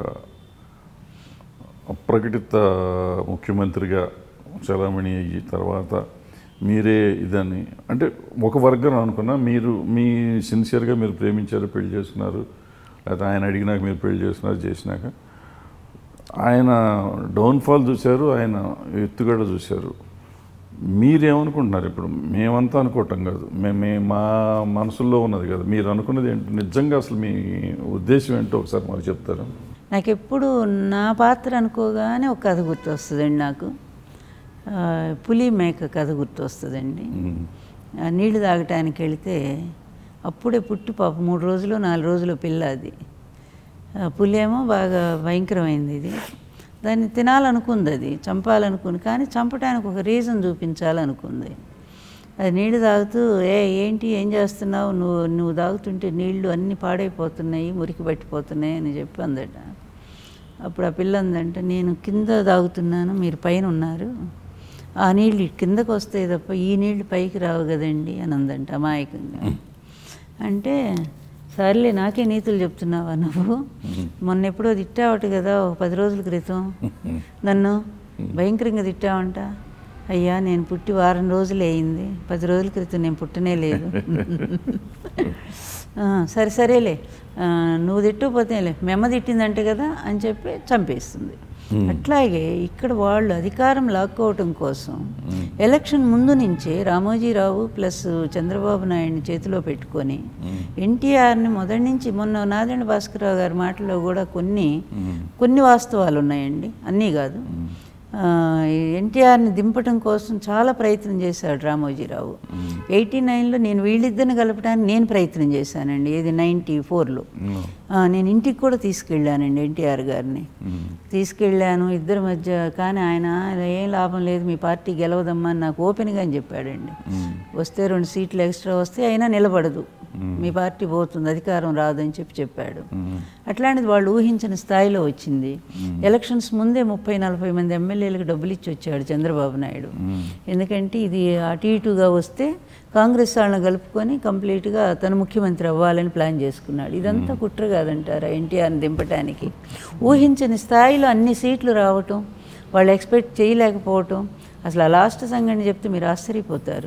అప్రకటిత ముఖ్యమంత్రిగా చలామణి అయ్యి తర్వాత మీరే ఇదని అంటే ఒక వర్గం అనుకున్నా మీరు మీ సిన్సియర్గా మీరు ప్రేమించారు పెళ్లి చేసుకున్నారు లేకపోతే ఆయన అడిగినాక మీరు పెళ్లి చేసుకున్నారు చేసినాక ఆయన డౌన్ఫాల్ చూశారు ఆయన ఎత్తుగడ చూశారు మీరేమనుకుంటున్నారు ఇప్పుడు మేమంతా అనుకోవటం కాదు మే మే మా మనసుల్లో ఉన్నది కదా మీరు అనుకున్నది ఏంటి నిజంగా అసలు మీ ఉద్దేశం ఏంటో ఒకసారి మాకు చెప్తారా నాకు ఎప్పుడు నా పాత్ర అనుకోగానే ఒక కథ గుర్తొస్తుందండి నాకు ఆ, పులి మేక కథ గుర్తొస్తుందండి ఆ నీళ్లు తాగటానికి వెళితే అప్పుడే పుట్టి పాప మూడు రోజులు నాలుగు రోజులు పిల్ల అది ఆ పులి ఏమో బాగా భయంకరమైంది ఇది దాన్ని తినాలనుకుంది అది చంపాలనుకుంది కానీ చంపడానికి ఒక రీజన్ చూపించాలనుకుంది అది నీళ్లు తాగుతూ ఏ ఏంటి ఏం చేస్తున్నావు నువ్వు నువ్వు తాగుతుంటే నీళ్లు అన్నీ పాడైపోతున్నాయి మురికి పట్టిపోతున్నాయి అని చెప్పి అందట అప్పుడు ఆ పిల్ల అందంట నేను కింద తాగుతున్నాను మీరు పైన ఉన్నారు ఆ నీళ్ళు కిందకు వస్తాయి తప్ప ఈ నీళ్లు పైకి రావు కదండి అని అందంట అమాయకంగా అంటే సర్లే నాకే నీతులు చెప్తున్నావా నువ్వు మొన్న ఎప్పుడో తిట్టావట కదా ఒక పది రోజుల క్రితం నన్ను భయంకరంగా తిట్టావంట అయ్యా నేను పుట్టి వారం రోజులు అయింది పది రోజుల క్రితం నేను పుట్టనే లేదు ఆ, సరే సరేలే ఆ, నువ్వు తిట్టకపోతేలే మెమ్మ తిట్టిందంటే కదా అని చెప్పి చంపేస్తుంది అట్లాగే ఇక్కడ వాళ్ళు అధికారం లాక్కోవటం కోసం ఎలక్షన్ ముందు నుంచే రామోజీరావు ప్లస్ చంద్రబాబు నాయుడిని చేతిలో పెట్టుకొని ఎన్టీఆర్ని మొదటి నుంచి మొన్న నాదెండ్ల భాస్కరరావు గారి మాటలో కూడా కొన్ని కొన్ని వాస్తవాలు ఉన్నాయండి అన్నీ కాదు ఆ, ఈ ఎన్టీఆర్ని దింపటం కోసం చాలా ప్రయత్నం చేశాడు రామోజీరావు ఎయిటీ నైన్లో నేను వీళ్ళిద్దరిని కలపడానికి నేను ప్రయత్నం చేశానండి ఇది నైంటీ ఫోర్లో నేను ఇంటికి కూడా తీసుకెళ్ళానండి ఎన్టీఆర్ గారిని తీసుకెళ్ళాను ఇద్దరి మధ్య కానీ ఆయన ఏం లాభం లేదు మీ పార్టీ గెలవదమ్మా అని నాకు ఓపెన్గా అని చెప్పాడండి వస్తే రెండు సీట్లు ఎక్స్ట్రా వస్తే అయినా నిలబడదు మీ పార్టీ పోతుంది అధికారం రాదని చెప్పి చెప్పాడు అట్లాంటిది వాళ్ళు ఊహించిన స్థాయిలో వచ్చింది ఎలక్షన్స్ ముందే ముప్పై నలభై మంది ఎమ్మెల్యేలకు డబ్బులు ఇచ్చి వచ్చాడు చంద్రబాబు నాయుడు ఎందుకంటే ఇది అటు ఇటుగా వస్తే కాంగ్రెస్ వాళ్ళని కలుపుకొని కంప్లీట్గా తను ముఖ్యమంత్రి అవ్వాలని ప్లాన్ చేసుకున్నాడు ఇదంతా కుట్ర కాదంటారా ఎన్టీఆర్ని దింపటానికి ఊహించని స్థాయిలో అన్ని సీట్లు రావటం వాళ్ళు ఎక్స్పెక్ట్ చేయలేకపోవటం అసలు ఆ లాస్ట్ సంఘటన చెప్తే మీరు ఆశ్చర్యపోతారు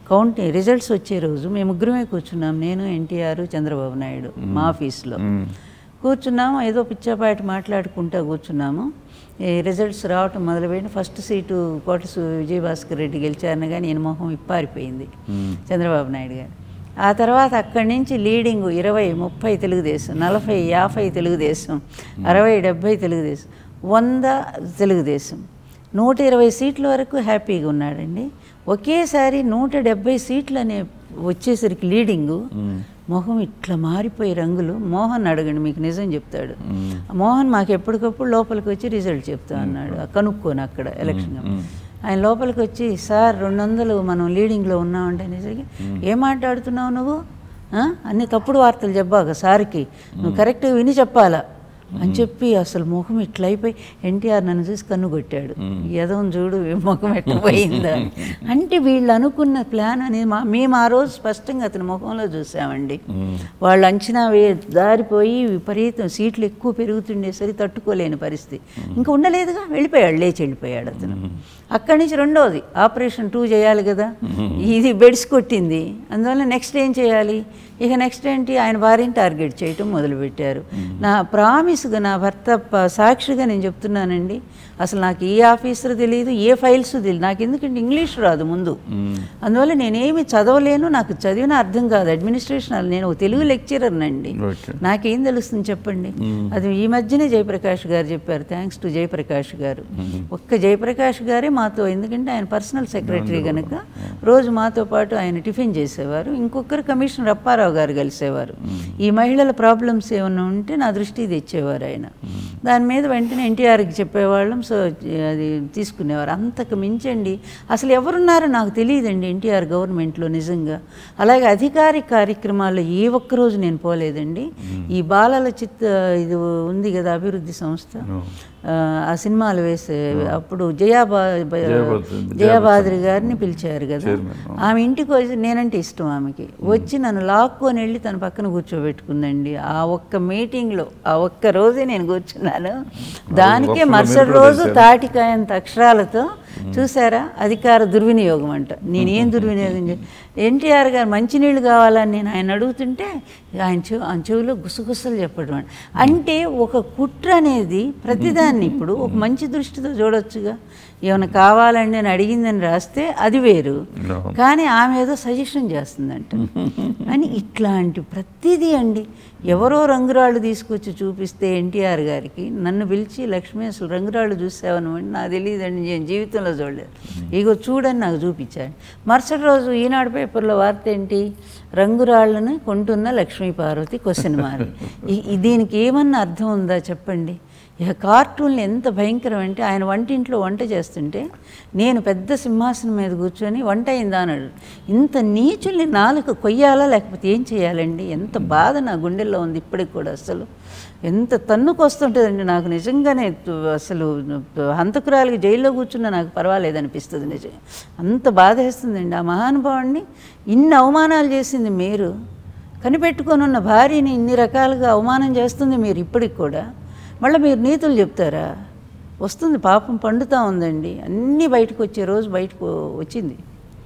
కౌంట్ రిజల్ట్స్ వచ్చే రోజు మేము ముగ్గురమే కూర్చున్నాం నేను ఎన్టీఆర్ చంద్రబాబు నాయుడు మా ఆఫీస్లో కూర్చున్నాము ఏదో పిచ్చాపాటి మాట్లాడుకుంటా కూర్చున్నాము ఈ రిజల్ట్స్ రావటం మొదలుపెట్టి ఫస్ట్ సీటు కోటసు విజయభాస్కర్ రెడ్డి గెలిచారని కానీ ఈయన మొహం ఇప్పారిపోయింది చంద్రబాబు నాయుడు గారు ఆ తర్వాత అక్కడి నుంచి లీడింగ్ ఇరవై ముప్పై తెలుగుదేశం నలభై యాభై తెలుగుదేశం అరవై డెబ్భై తెలుగుదేశం వంద తెలుగుదేశం నూట ఇరవై సీట్ల వరకు హ్యాపీగా ఉన్నాడండి ఒకేసారి నూట డెబ్భై సీట్లు అనే వచ్చేసరికి లీడింగు మొహం ఇట్లా మారిపోయి రంగులు మోహన్ అడగండి మీకు నిజం చెప్తాడు మోహన్ మాకు ఎప్పటికప్పుడు లోపలికి వచ్చి రిజల్ట్ చెప్తా అన్నాడు కనుక్కోని అక్కడ ఎలక్షన్ ఆయన లోపలికి వచ్చి సార్ రెండు వందలు మనం లీడింగ్లో ఉన్నామంటే అనేసరికి ఏం మాట్లాడుతున్నావు నువ్వు ఆ? అన్ని తప్పుడు వార్తలు చెప్పాక సార్కి నువ్వు కరెక్ట్గా విని చెప్పాలా అని చెప్పి అసలు ముఖం ఇట్లా అయిపోయి ఎన్టీఆర్ నన్ను చూసి కన్ను కొట్టాడు ఎదవం చూడు ఈ ముఖం ఎట్లా పోయిందా అంటే వీళ్ళు అనుకున్న ప్లాన్ అనేది మా మేము ఆ రోజు స్పష్టంగా అతని ముఖంలో చూసామండి వాళ్ళు అంచనా వే దారిపోయి విపరీతం సీట్లు ఎక్కువ పెరుగుతుండేసరికి తట్టుకోలేని పరిస్థితి ఇంకా ఉండలేదుగా వెళ్ళిపోయాడు లేచి వెళ్ళిపోయాడు అతను అక్కడి నుంచి రెండోది ఆపరేషన్ టూ చేయాలి కదా ఇది బెడ్స్ కొట్టింది అందువల్ల నెక్స్ట్ ఏం చేయాలి ఇక నెక్స్ట్ ఏంటి ఆయన భార్యని టార్గెట్ చేయటం మొదలుపెట్టారు నా ప్రామిస్గా నా భర్త ప- సాక్షిగా నేను చెప్తున్నానండి అసలు నాకు ఏ ఆఫీసర్ తెలియదు ఏ ఫైల్స్ తెలియదు నాకు ఎందుకంటే ఇంగ్లీష్ రాదు ముందు అందువల్ల నేనేమి చదవలేను నాకు చదివిన అర్థం కాదు అడ్మినిస్ట్రేషన్ అది నేను ఒక తెలుగు లెక్చరర్నండి ఓకే నాకేం తెలుస్తుంది చెప్పండి అది ఈ మధ్యనే జయప్రకాష్ గారు చెప్పారు థ్యాంక్స్ టు జయప్రకాష్ గారు ఒక్క జయప్రకాష్ గారే మాతో ఎందుకంటే ఆయన పర్సనల్ సెక్రటరీ కనుక రోజు మాతో పాటు ఆయన టిఫిన్ చేసేవారు ఇంకొకరు కమిషనర్ అప్పారావు గారు కలిసేవారు ఈ మహిళల ప్రాబ్లమ్స్ ఏమైనా ఉంటే నా దృష్టికి తెచ్చేవారు ఆయన దాని మీద వెంటనే ఎన్టీఆర్కి చెప్పేవాళ్ళం సో అది తీసుకునేవారు అంతకు మించండి అసలు ఎవరున్నారో నాకు తెలియదండి ఎన్టీఆర్ గవర్నమెంట్లో నిజంగా అలాగే అధికారిక కార్యక్రమాల్లో ఏ ఒక్క రోజు నేను పోలేదండి ఈ బాలల చిత్త ఇది ఉంది కదా అభివృద్ధి సంస్థ ఆ, ఆ సినిమాలు వేసే అప్పుడు జయాబా జయాబాద్రి- జయాబాద్రి గారిని పిలిచారు కదా చైర్మన్, ఆమె ఇంటికి వచ్చి నేనంటే ఇష్టం ఆమెకి వచ్చి నన్ను లాక్కొని వెళ్ళి తన పక్కన కూర్చోబెట్టుకుందండి ఆ ఒక్క మీటింగ్లో ఆ ఒక్క రోజే నేను కూర్చున్నాను దానికే గొప్పగా మరుసటి మీరు కూడా రోజు చేశారు. తాటికాయంత అక్షరాలతో చూసారా అధికార దుర్వినియోగం అంట నేనేం దుర్వినియోగం చే ఎన్టీఆర్ గారు మంచినీళ్ళు కావాలని నేను ఆయన అడుగుతుంటే ఆయన చెవు ఆయన చెవిలో గుసగుసలు చెప్పడం అంట. అంటే ఒక కుట్ర అనేది ప్రతిదాన్ని ఇప్పుడు ఒక మంచి దృష్టితో చూడొచ్చుగా ఏమైనా కావాలండి అని అడిగిందని రాస్తే అది వేరు అవును. కానీ ఆమె ఏదో సజెషన్ చేస్తుందంట అని ఇట్లాంటి ప్రతిదీ అండి ఎవరో రంగురాళ్ళు తీసుకొచ్చి చూపిస్తే ఎన్టీఆర్ గారికి నన్ను పిలిచి లక్ష్మి అసలు రంగురాళ్ళు చూసావని అంటే నాకు తెలియదండి నేను జీవితంలో చూడలేదు ఇగో చూడని నాకు చూపించాడు మరుసటి రోజు ఈనాడు పేపర్లో వార్త ఏంటి రంగురాళ్ళను కొంటున్న లక్ష్మీ పార్వతి క్వశ్చన్ మార్క్ ఈ- ఈ- దీనికి ఏమన్నా అర్థం ఉందా చెప్పండి ఇక కార్టూన్లు ఎంత భయంకరం అంటే ఆయన వంటింట్లో వంట చేస్తుంటే నేను పెద్ద సింహాసనం మీద కూర్చొని వంట అయిందా అన్నాడు ఇంత నీచుల్ని నాలుక కొయ్యాలా లేకపోతే ఏం చేయాలండి ఎంత బాధ నా గుండెల్లో ఉంది ఇప్పటికి కూడా అసలు ఎంత తన్నుకొస్తుంటుందండి నాకు నిజంగానే తు- అసలు హంతకురాలకి జైల్లో కూర్చున్నా నాకు పర్వాలేదు అనిపిస్తుంది నిజం అంత బాధ వేస్తుందండి ఆ మహానుభావుడిని ఇన్ని అవమానాలు చేసింది మీరు కనిపెట్టుకొని ఉన్న భార్యని ఇన్ని రకాలుగా అవమానం చేస్తుంది మీరు ఇప్పటికి కూడా మళ్ళీ మీరు నీతులు చెప్తారా వస్తుంది పాపం పండుతా ఉందండి అన్నీ బయటకు వచ్చే రోజు బయటకు వచ్చింది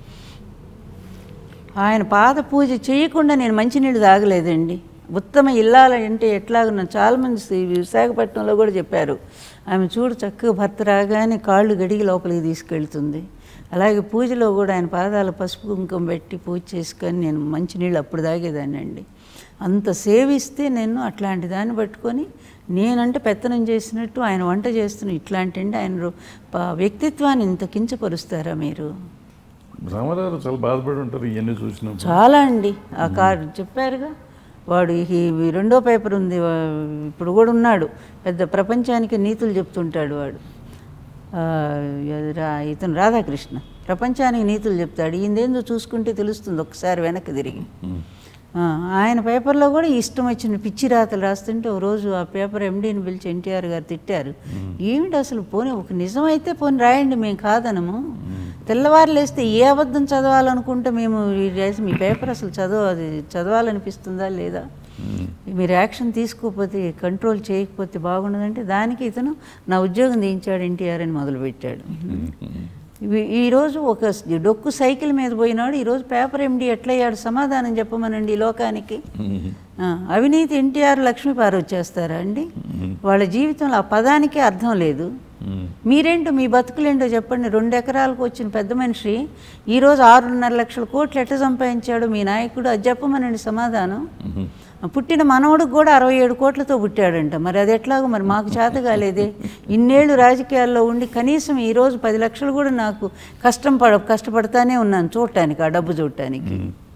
ఆయన పాద పూజ చేయకుండా నేను మంచినీళ్ళు తాగలేదండి ఉత్తమ ఇల్లాలంటే ఎట్లాగున్నా చాలామంది సి- విశాఖపట్నంలో కూడా చెప్పారు ఆమె చూడు చక్కగా భర్త రాగానే కాళ్ళు గడిగి లోపలికి తీసుకెళ్తుంది అలాగే పూజలో కూడా ఆయన పాదాల పసుపు కుంకుమ పెట్టి పూజ చేసుకొని నేను మంచినీళ్ళు అప్పుడు తాగేదాన్ని అండి అంత సేవిస్తే నేను అట్లాంటి దాన్ని పట్టుకొని నేనంటే పెత్తనం చేసినట్టు ఆయన వంట చేస్తున్న ఇట్లాంటి అండి ఆయన రో- ప- వ్యక్తిత్వాన్ని ఇంత కించపరుస్తారా మీరు రామారావు చాలా బాధపడి ఉంటారు ఇవన్నీ చూసినప్పుడు చాలా అండి ఆ కార్ చెప్పారుగా వాడు ఈ ఈ రెండో పేపర్ ఉంది వా- ఇప్పుడు కూడా ఉన్నాడు పెద్ద ప్రపంచానికి నీతులు చెప్తుంటాడు వాడు ఆ, అది రా- ఇతను రాధాకృష్ణ ప్రపంచానికి నీతులు చెప్తాడు ఈయనదేందో చూసుకుంటే తెలుస్తుంది ఒకసారి వెనక్కి తిరిగి ఆ, ఆయన పేపర్లో కూడా ఇష్టం వచ్చిన పిచ్చి రాతలు రాస్తుంటే ఓ రోజు ఆ పేపర్ ఎండీని పిలిచి ఎన్టీఆర్ గారు తిట్టారు ఏమిటి అసలు పోనీ ఒక నిజమైతే పోనీ రాయండి మేము కాదనము తెల్లవారు లేస్తే ఏ అబద్ధం చదవాలనుకుంటే మేము ఈ రేసి మీ పేపర్ అసలు చదవ అది చదవాలనిపిస్తుందా లేదా మీరు యాక్షన్ తీసుకోకపోతే కంట్రోల్ చేయకపోతే బాగుండదంటే దానికి ఇతను నా ఉద్యోగం తీయించాడు ఎన్టీఆర్ అని మొదలుపెట్టాడు ఇవి- ఈరోజు ఒక స్- డొక్కు సైకిల్ మీద పోయినాడు ఈరోజు పేపర్ ఎండి ఎట్లయ్యాడు సమాధానం చెప్పమనండి ఈ లోకానికి ఆ, అవినీతి ఎన్టీఆర్ లక్ష్మీపారు వచ్చేస్తారా అండి వాళ్ళ జీవితంలో ఆ పదానికే అర్థం లేదు మీరేంటో మీ బతుకులేంటో చెప్పండి రెండు ఎకరాలకు వచ్చిన పెద్ద మనిషి ఈరోజు ఆరున్నర లక్షల కోట్లు ఎట్ట సంపాదించాడు మీ నాయకుడు అది చెప్పమనండి సమాధానం పుట్టిన మనవడికి కూడా అరవై ఏడు కోట్లతో పుట్టాడంట మరి అది ఎట్లాగో మరి మాకు చేత కాలేదే ఇన్నేళ్ళు రాజకీయాల్లో ఉండి కనీసం ఈరోజు పది లక్షలు కూడా నాకు కష్టం పడ కష్టపడతానే ఉన్నాను చూడటానికి ఆ డబ్బు చూడటానికి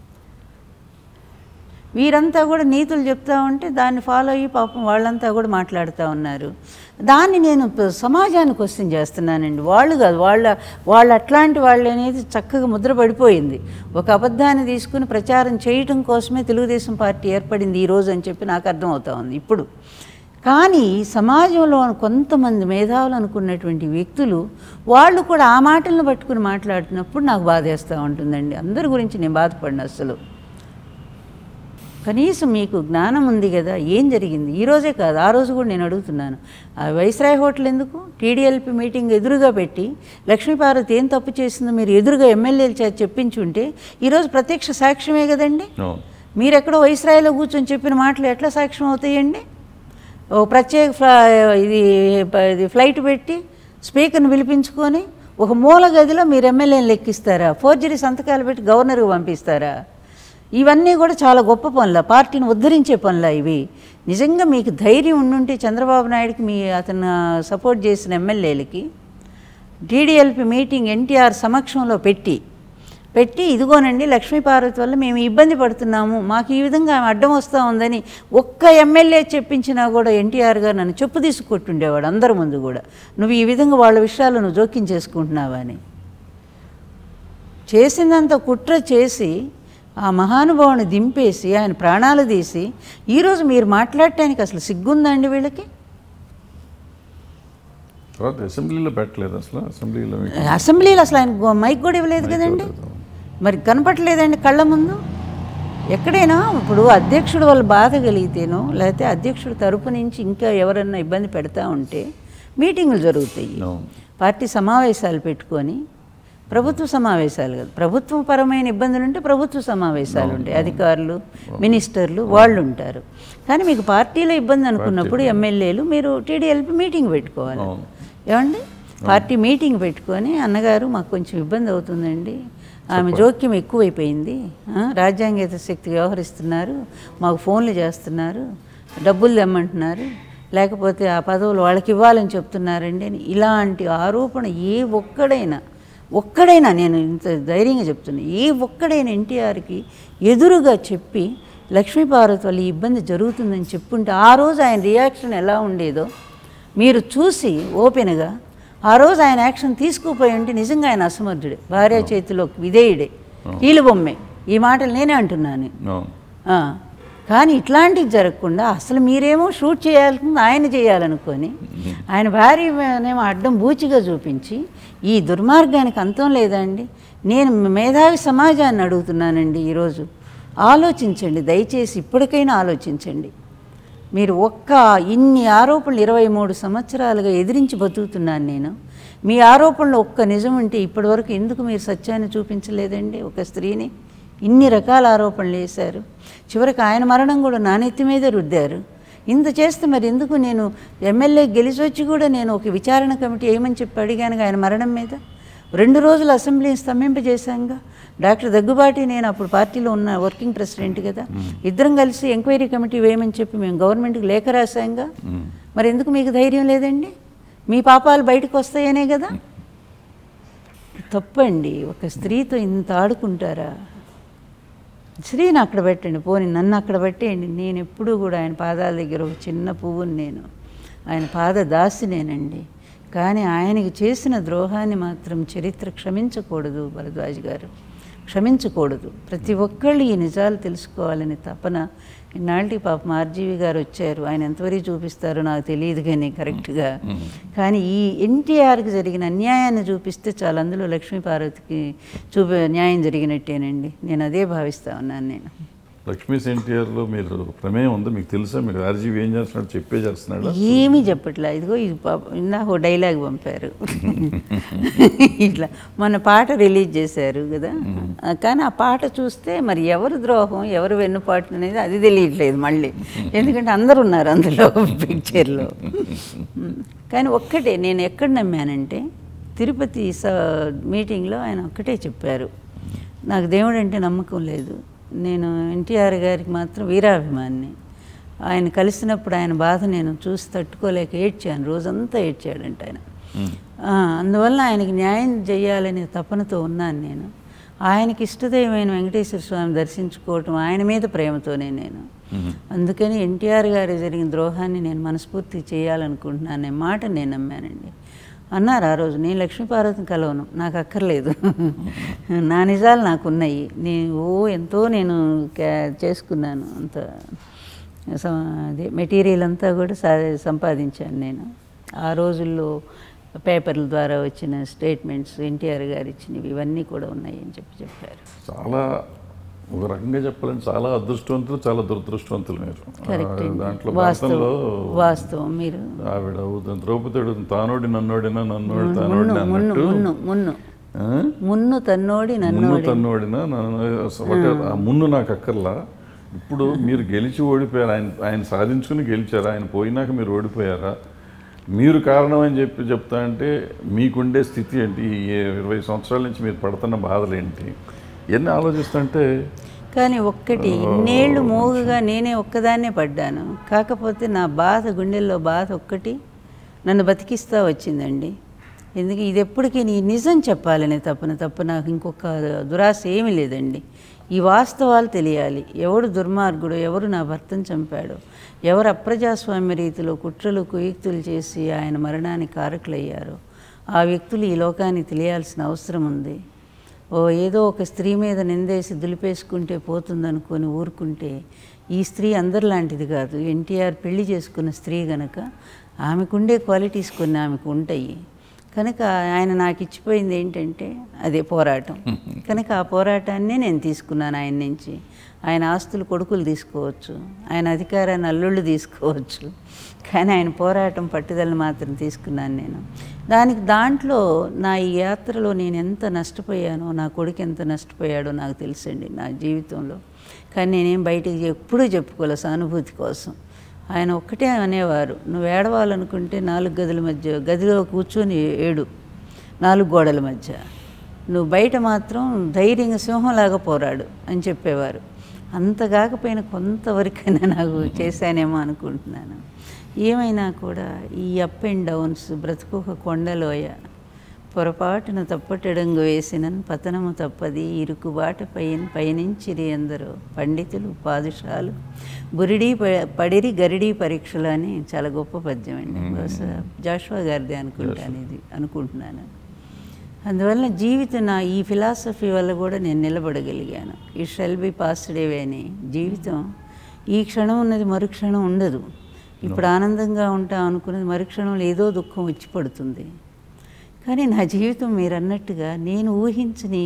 వీరంతా కూడా నీతులు చెప్తా ఉంటే దాన్ని ఫాలో అయ్యి పాపం వాళ్ళంతా కూడా మాట్లాడుతూ ఉన్నారు దాన్ని నేను ప- సమాజాన్ని క్వశ్చన్ చేస్తున్నానండి వాళ్ళు కాదు వాళ్ళ వాళ్ళు అట్లాంటి వాళ్ళు అనేది చక్కగా ముద్ర పడిపోయింది ఒక అబద్ధాన్ని తీసుకుని ప్రచారం చేయటం కోసమే తెలుగుదేశం పార్టీ ఏర్పడింది ఈ రోజు అని చెప్పి నాకు అర్థమవుతా ఉంది ఇప్పుడు కానీ సమాజంలో కొంతమంది మేధావులు అనుకున్నటువంటి వ్యక్తులు వాళ్ళు కూడా ఆ మాటలను పట్టుకుని మాట్లాడుతున్నప్పుడు నాకు బాధేస్తూ ఉంటుందండి అందరి గురించి నేను బాధపడిన అసలు కనీసం మీకు జ్ఞానం ఉంది కదా ఏం జరిగింది ఈ రోజే కాదు ఆ రోజు కూడా నేను అడుగుతున్నాను ఆ వైస్రాయ్ హోటల్ ఎందుకు టీడీఎల్పీ మీటింగ్ ఎదురుగా పెట్టి లక్ష్మీపార్వతి ఏం తప్పు చేసిందో మీరు ఎదురుగా ఎమ్మెల్యేలు చేత చెప్పించుంటే ఈరోజు ప్రత్యక్ష సాక్ష్యమే కదండి అవును మీరు ఎక్కడో వైస్రాయ్లో కూర్చొని చెప్పిన మాటలు ఎట్లా సాక్ష్యం అవుతాయండి ఓ ప్రత్యేక ఫ్లా- ఇది ప- ఇది ఫ్లైట్ పెట్టి స్పీకర్ని పిలిపించుకొని ఒక మూల గదిలో మీరు ఎమ్మెల్యేని లెక్కిస్తారా ఫోర్జరీ సంతకాలు పెట్టి గవర్నర్కి పంపిస్తారా ఇవన్నీ కూడా చాలా గొప్ప పనుల పార్టీని ఉద్ధరించే పనుల ఇవి నిజంగా మీకు ధైర్యం ఉండుంటే చంద్రబాబు నాయుడుకి మీ అతను సపోర్ట్ చేసిన ఎమ్మెల్యేలకి టీడీఎల్పీ మీటింగ్ ఎన్టీఆర్ సమక్షంలో పెట్టి పెట్టి ఇదిగోనండి లక్ష్మీపార్వతి వల్ల మేము ఇబ్బంది పడుతున్నాము మాకు ఈ విధంగా ఆమె అడ్డం వస్తూ ఉందని ఒక్క ఎమ్మెల్యే చెప్పించినా కూడా ఎన్టీఆర్ గారు నన్ను చెప్పు తీసుకొట్టుండేవాడు అందరి ముందు కూడా నువ్వు ఈ విధంగా వాళ్ళ విషయాలు నువ్వు జోక్యం చేసుకుంటున్నావా అని చేసిందంత కుట్ర చేసి ఆ మహానుభావుని దింపేసి ఆయన ప్రాణాలు తీసి ఈరోజు మీరు మాట్లాడటానికి అసలు సిగ్గుందండి వీళ్ళకి తర్వాత అసెంబ్లీలో పెట్టలేదు అసలు అసెంబ్లీలో అసెంబ్లీలో అసలు ఆయన గో- మైక్ కూడా ఇవ్వలేదు కదండి మరి కనపట్లేదండి కళ్ళ ముందు ఎక్కడైనా ఇప్పుడు అధ్యక్షుడు వాళ్ళ బాధ కలిగితేనో లేకపోతే అధ్యక్షుడు తరపు నుంచి ఇంకా ఎవరన్నా ఇబ్బంది పెడతా ఉంటే మీటింగులు జరుగుతాయి అవును. పార్టీ సమావేశాలు పెట్టుకొని ప్రభుత్వ సమావేశాలు కాదు ప్రభుత్వ పరమైన ఇబ్బందులు ఉంటే ప్రభుత్వ సమావేశాలు ఉంటాయి అధికారులు మినిస్టర్లు వాళ్ళు ఉంటారు కానీ మీకు పార్టీలో ఇబ్బంది అనుకున్నప్పుడు ఎమ్మెల్యేలు మీరు టీడీఎల్పీ మీటింగ్ పెట్టుకోవాలి అవును. ఏమండి పార్టీ మీటింగ్ పెట్టుకొని అన్నగారు మాకు కొంచెం ఇబ్బంది అవుతుందండి ఆమె జోక్యం ఎక్కువైపోయింది ఆ, రాజ్యాంగేత శక్తి వ్యవహరిస్తున్నారు మాకు ఫోన్లు చేస్తున్నారు డబ్బులు తెమ్మంటున్నారు లేకపోతే ఆ పదవులు వాళ్ళకి ఇవ్వాలని చెప్తున్నారండి అని ఇలాంటి ఆరోపణ ఏ ఒక్కడైనా ఒక్కడైనా నేను ఇంత ధైర్యంగా చెప్తున్నా ఏ ఒక్కడైనా ఎన్టీఆర్కి ఎదురుగా చెప్పి లక్ష్మీపార్వతి వల్ల ఈ ఇబ్బంది జరుగుతుందని చెప్పుంటే ఆ రోజు ఆయన రియాక్షన్ ఎలా ఉండేదో మీరు చూసి ఓపెన్గా ఆ రోజు ఆయన యాక్షన్ తీసుకుపోయి ఉంటే నిజంగా ఆయన అసమర్థుడే భార్య చేతిలో విధేయుడే కీలు బొమ్మే ఈ మాటలు నేనే అంటున్నాను అవును ఆ, కానీ ఇట్లాంటివి జరగకుండా అసలు మీరేమో షూట్ చేయాల్సింది ఆయన చేయాలనుకొని ఆయన భార్యనేమో అడ్డం బూచిగా చూపించి ఈ దుర్మార్గానికి అంతం లేదండి నేను మేధావి సమాజాన్ని అడుగుతున్నానండి ఈరోజు ఆలోచించండి దయచేసి ఇప్పటికైనా ఆలోచించండి మీరు ఒక్క ఇన్ని ఆరోపణలు ఇరవై మూడు సంవత్సరాలుగా ఎదిరించి బతుకుతున్నాను నేను మీ ఆరోపణలు ఒక్క నిజం ఉంటే ఇప్పటివరకు ఎందుకు మీరు సత్యాన్ని చూపించలేదండి ఒక స్త్రీని ఇన్ని రకాల ఆరోపణలు వేశారు చివరికి ఆయన మరణం కూడా నా నెత్తి మీదే రుద్దారు ఇంత చేస్తే మరి ఎందుకు నేను ఎమ్మెల్యే గెలిచి వచ్చి కూడా నేను ఒక విచారణ కమిటీ ఏమని చెప్పి అడిగాను ఆయన మరణం మీద రెండు రోజులు అసెంబ్లీని స్తంభింపజేశాంగా డాక్టర్ దగ్గుబాటి నేను అప్పుడు పార్టీలో ఉన్న వర్కింగ్ ప్రెసిడెంట్ కదా ఇద్దరం కలిసి ఎంక్వైరీ కమిటీ వేయమని చెప్పి మేము గవర్నమెంట్కి లేఖ రాశాంగా మరి ఎందుకు మీకు ధైర్యం లేదండి మీ పాపాలు బయటకు వస్తాయనే కదా తప్పండి ఒక స్త్రీతో ఇంత ఆడుకుంటారా స్త్రీని అక్కడ పెట్టండి పోని నన్ను అక్కడ పెట్టేయండి నేను ఎప్పుడూ కూడా ఆయన పాదాల దగ్గర ఒక చిన్న పువ్వుని నేను ఆయన పాద దాసినేనండి కానీ ఆయనకి చేసిన ద్రోహాన్ని మాత్రం చరిత్ర క్షమించకూడదు భరద్వాజ్ గారు క్షమించకూడదు ప్రతి ఒక్కళ్ళు ఈ నిజాలు తెలుసుకోవాలని తపన ఇన్నాళ్ళకి పాపం ఆర్జీవి గారు వచ్చారు ఆయన ఎంతవరకు చూపిస్తారో నాకు తెలియదు కానీ కరెక్ట్గా కానీ ఈ ఎన్టీఆర్కి జరిగిన అన్యాయాన్ని చూపిస్తే చాలా అందులో లక్ష్మీ పార్వతికి చూపి న్యాయం జరిగినట్టేనండి నేను అదే భావిస్తా ఉన్నాను నేను లక్ష్మీస్ ఎన్టీఆర్లో మీరు ప్రమేయం ఉందా మీకు తెలుసా మీకు ఆర్జీవి ఏం చేస్తున్నాడు చెప్పే చేస్తున్నాడు ఏమీ చెప్పట్లే ఇదిగో ఇది పాప ఇందాక ఓ డైలాగ్ పంపారు ఇట్లా మన పాట రిలీజ్ చేశారు కదా కానీ ఆ పాట చూస్తే మరి ఎవరు ద్రోహం ఎవరు వెన్నుపాటు అనేది అది తెలియట్లేదు మళ్ళీ ఎందుకంటే అందరు ఉన్నారు అందులో పిక్చర్లో కానీ ఒక్కటే నేను ఎక్కడ నమ్మానంటే తిరుపతి స మీటింగ్లో ఆయన ఒక్కటే చెప్పారు నాకు దేవుడు అంటే నమ్మకం లేదు నేను ఎన్టీఆర్ గారికి మాత్రం వీరాభిమాన్ని ఆయన కలిసినప్పుడు ఆయన బాధ నేను చూసి తట్టుకోలేక ఏడ్చాను రోజంతా ఏడ్చాడంట ఆయన ఆ, అందువల్ల ఆయనకి న్యాయం చేయాలనే తపనతో ఉన్నాను నేను ఆయనకి ఇష్టదైవమైన వెంకటేశ్వర స్వామి దర్శించుకోవటం ఆయన మీద ప్రేమతోనే నేను అందుకని ఎన్టీఆర్ గారి జరిగిన ద్రోహాన్ని నేను మనస్ఫూర్తిగా చేయాలనుకుంటున్నాను అనే మాట నేను నమ్మానండి అన్నారు ఆ రోజు నేను లక్ష్మీపార్వతిని కలవను నాకు అక్కర్లేదు నా నిజాలు నాకు ఉన్నాయి నేను ఓ ఎంతో నేను క్యా- చేసుకున్నాను అంత స- అదే మెటీరియల్ అంతా కూడా సా సంపాదించాను నేను ఆ రోజుల్లో పేపర్ల ద్వారా వచ్చిన స్టేట్మెంట్స్ ఎన్టీఆర్ గారు ఇచ్చినవి ఇవన్నీ కూడా ఉన్నాయి అని చెప్పి చెప్పారు చాలా ఒక రకంగా చెప్పాలంటే చాలా అదృష్టవంతులు చాలా దురదృష్టవంతులు మీరు కరెక్ట్ ఆ, దాంట్లో వాస్తవం భారతంలో వాస్తవం మీరు ఆవిడ ఉద- ద్రౌపదుడు తానోడి నన్నోడినా నన్నోడి మున్ను తానోడినా మున్ను అన్నట్టు మున్ను మున్ను ఆ? మున్ను తన్నోడి మున్ను నన్నోడి తన్నోడినా నన్ను ఒకటే ఆ మున్ను నాకు అక్కర్లా ఇప్పుడు మీరు గెలిచి ఓడిపోయారు ఆయన ఆయన సాధించుకుని గెలిచారా ఆయన పోయినాక మీరు ఓడిపోయారా మీరు కారణం అని చెప్పి చెప్తా అంటే మీకుండే స్థితి ఏంటి ఈ ఇరవై సంవత్సరాల నుంచి మీరు పడుతున్న బాధలు ఏంటి ఇవన్నీ ఆలోచిస్తుంటే కానీ ఒక్కటి ఇన్నేళ్ళు మోగుగా నేనే ఒక్కదాన్నే పడ్డాను కాకపోతే నా బాధ గుండెల్లో బాధ ఒక్కటి నన్ను బతికిస్తా వచ్చిందండి ఎందుకు ఇది ఎప్పటికీ నీ నిజం చెప్పాలనే తప్పన తప్ప నాకు ఇంకొక దురాశ ఏమీ లేదండి ఈ వాస్తవాలు తెలియాలి ఎవడు దుర్మార్గుడు ఎవరు నా భర్తను చంపాడు ఎవరు అప్రజాస్వామ్య రీతిలో కుట్రలు కుయుక్తులు చేసి ఆయన మరణానికి కారకులయ్యారో ఆ వ్యక్తులు ఈ లోకానికి తెలియాల్సిన అవసరం ఉంది ఓ ఏదో ఒక స్త్రీ మీద నిందేసి దులిపేసుకుంటే పోతుందనుకొని ఊరుకుంటే ఈ స్త్రీ అందరిలాంటిది కాదు ఎన్టీఆర్ పెళ్లి చేసుకున్న స్త్రీ గనక ఆమెకుండే క్వాలిటీస్ కొన్ని ఆమెకు ఉంటాయి కనుక ఆయన నాకు ఇచ్చిపోయింది ఏంటంటే అదే పోరాటం కనుక ఆ పోరాటాన్నే నేను తీసుకున్నాను ఆయన నుంచి ఆయన ఆస్తులు కొడుకులు తీసుకోవచ్చు ఆయన అధికారాన్ని అల్లుళ్ళు తీసుకోవచ్చు కానీ ఆయన పోరాటం పట్టుదల మాత్రం తీసుకున్నాను నేను దానికి దాంట్లో నా ఈ యాత్రలో నేను ఎంత నష్టపోయానో నా కొడుకు ఎంత నష్టపోయాడో నాకు తెలుసండి నా జీవితంలో కానీ నేనేం బయటికి ఎప్పుడూ చెప్పుకోలే సానుభూతి కోసం ఆయన ఒక్కటే అనేవారు నువ్వు ఏడవాలనుకుంటే నాలుగు గదుల మధ్య గదిలో కూర్చొని ఏడు నాలుగు గోడల మధ్య నువ్వు బయట మాత్రం ధైర్యంగా సింహంలాగా పోరాడు అని చెప్పేవారు అంత కాకపోయినా కొంతవరకైనా నాకు చేశానేమో అనుకుంటున్నాను ఏమైనా కూడా ఈ అప్ అండ్ డౌన్స్ బ్రతుకు ఒక కొండలోయ పొరపాటున తప్పటడంగు వేసినన్ పతనము తప్పది ఇరుకుబాట పైన పయనించిరి అందరూ పండితులు పాదుషాలు బురిడి ప- పడిరి గరిడి పరీక్షలు అని చాలా గొప్ప పద్యం అండి బహుశా జాషువా గారిది అనుకుంటాను ఇది అనుకుంటున్నాను అందువల్ల జీవితం నా ఈ ఫిలాసఫీ వల్ల కూడా నేను నిలబడగలిగాను ఈ షెల్ బి పాస్డ్ అవే అని జీవితం ఈ క్షణం ఉన్నది మరుక్షణం ఉండదు ఇప్పుడు ఆనందంగా ఉంటాం అనుకున్నది మరుక్షణంలో ఏదో దుఃఖం వచ్చి పడుతుంది కానీ నా జీవితం మీరు అన్నట్టుగా నేను ఊహించని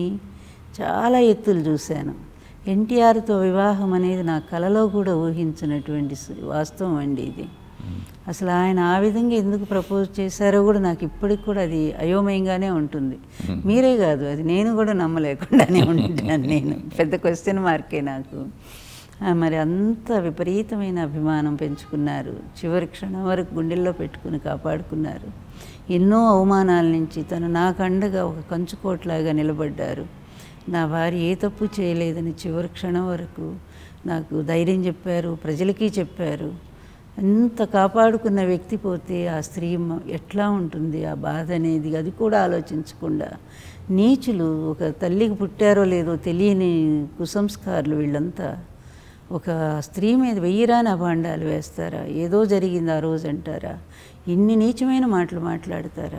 చాలా ఎత్తులు చూశాను ఎన్టీఆర్తో వివాహం అనేది నా కలలో కూడా ఊహించినటువంటి స- వాస్తవం అండి ఇది అసలు ఆయన ఆ విధంగా ఎందుకు ప్రపోజ్ చేశారో కూడా నాకు ఇప్పటికి కూడా అది అయోమయంగానే ఉంటుంది మీరే కాదు అది నేను కూడా నమ్మలేకుండానే ఉంటాను నేను పెద్ద క్వశ్చన్ మార్కే నాకు ఆ, మరి అంత విపరీతమైన అభిమానం పెంచుకున్నారు చివరి క్షణం వరకు గుండెల్లో పెట్టుకుని కాపాడుకున్నారు ఎన్నో అవమానాల నుంచి తను నాకు అండగా ఒక కంచుకోట్లాగా నిలబడ్డారు నా భార్య ఏ తప్పు చేయలేదని చివరి క్షణం వరకు నాకు ధైర్యం చెప్పారు ప్రజలకి చెప్పారు అంత కాపాడుకున్న వ్యక్తి పోతే ఆ స్త్రీ మ- ఎట్లా ఉంటుంది ఆ బాధ అనేది అది కూడా ఆలోచించకుండా నీచులు ఒక తల్లికి పుట్టారో లేదో తెలియని కుసంస్కారులు వీళ్ళంతా ఒక స్త్రీ మీద వెయ్యిరాని అభాండాలు వేస్తారా ఏదో జరిగింది ఆ రోజు అంటారా ఇన్ని నీచమైన మాటలు మాట్లాడతారా